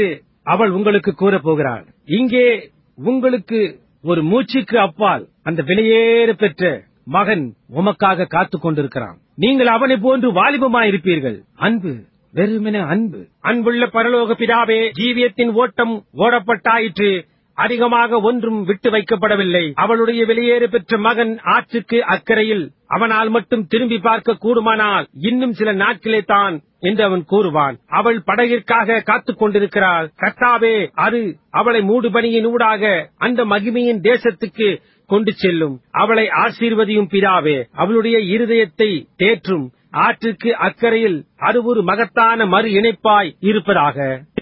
அவள் உங்களுக்கு கூறப் போகிறாள் இங்கே உங்களுக்கு ஒரு மூச்சுக்கு அப்பால் அந்த வெளியேற பெற்ற மகன் உமக்காக காத்துக் கொண்டிருக்கிறான் நீங்கள் அவனை போன்று வாலிபமாயிருப்பீர்கள் அன்பு வெறுமென அன்பு அன்புள்ள பரலோக பிதாவே ஜீவியத்தின் ஓட்டம் ஓடப்பட்டாயிற்று அதிகமாக ஒன்றும் விட்டு வைக்கப்படவில்லை அவளுடைய வெளியேற பெற்ற மகன் ஆற்றுக்கு அக்கறையில் அவனால் மட்டும் திரும்பி பார்க்க கூடுமானால் இன்னும் சில நாட்களே தான் என்று அவன் கூறுவான் அவள் படகிற்காக காத்துக் கொண்டிருக்கிறாள் கர்த்தாவே அது அவளை மூடுபனியின் ஊடாக அந்த மகிமையின் தேசத்துக்கு கொண்டு செல்லும் அவளை ஆசீர்வதியும் பிதாவே அவளுடைய இருதயத்தை தேற்றும் ஆற்றுக்கு அக்கறையில் அது ஒரு மகத்தான மறு இணைப்பாய் இருப்பதாக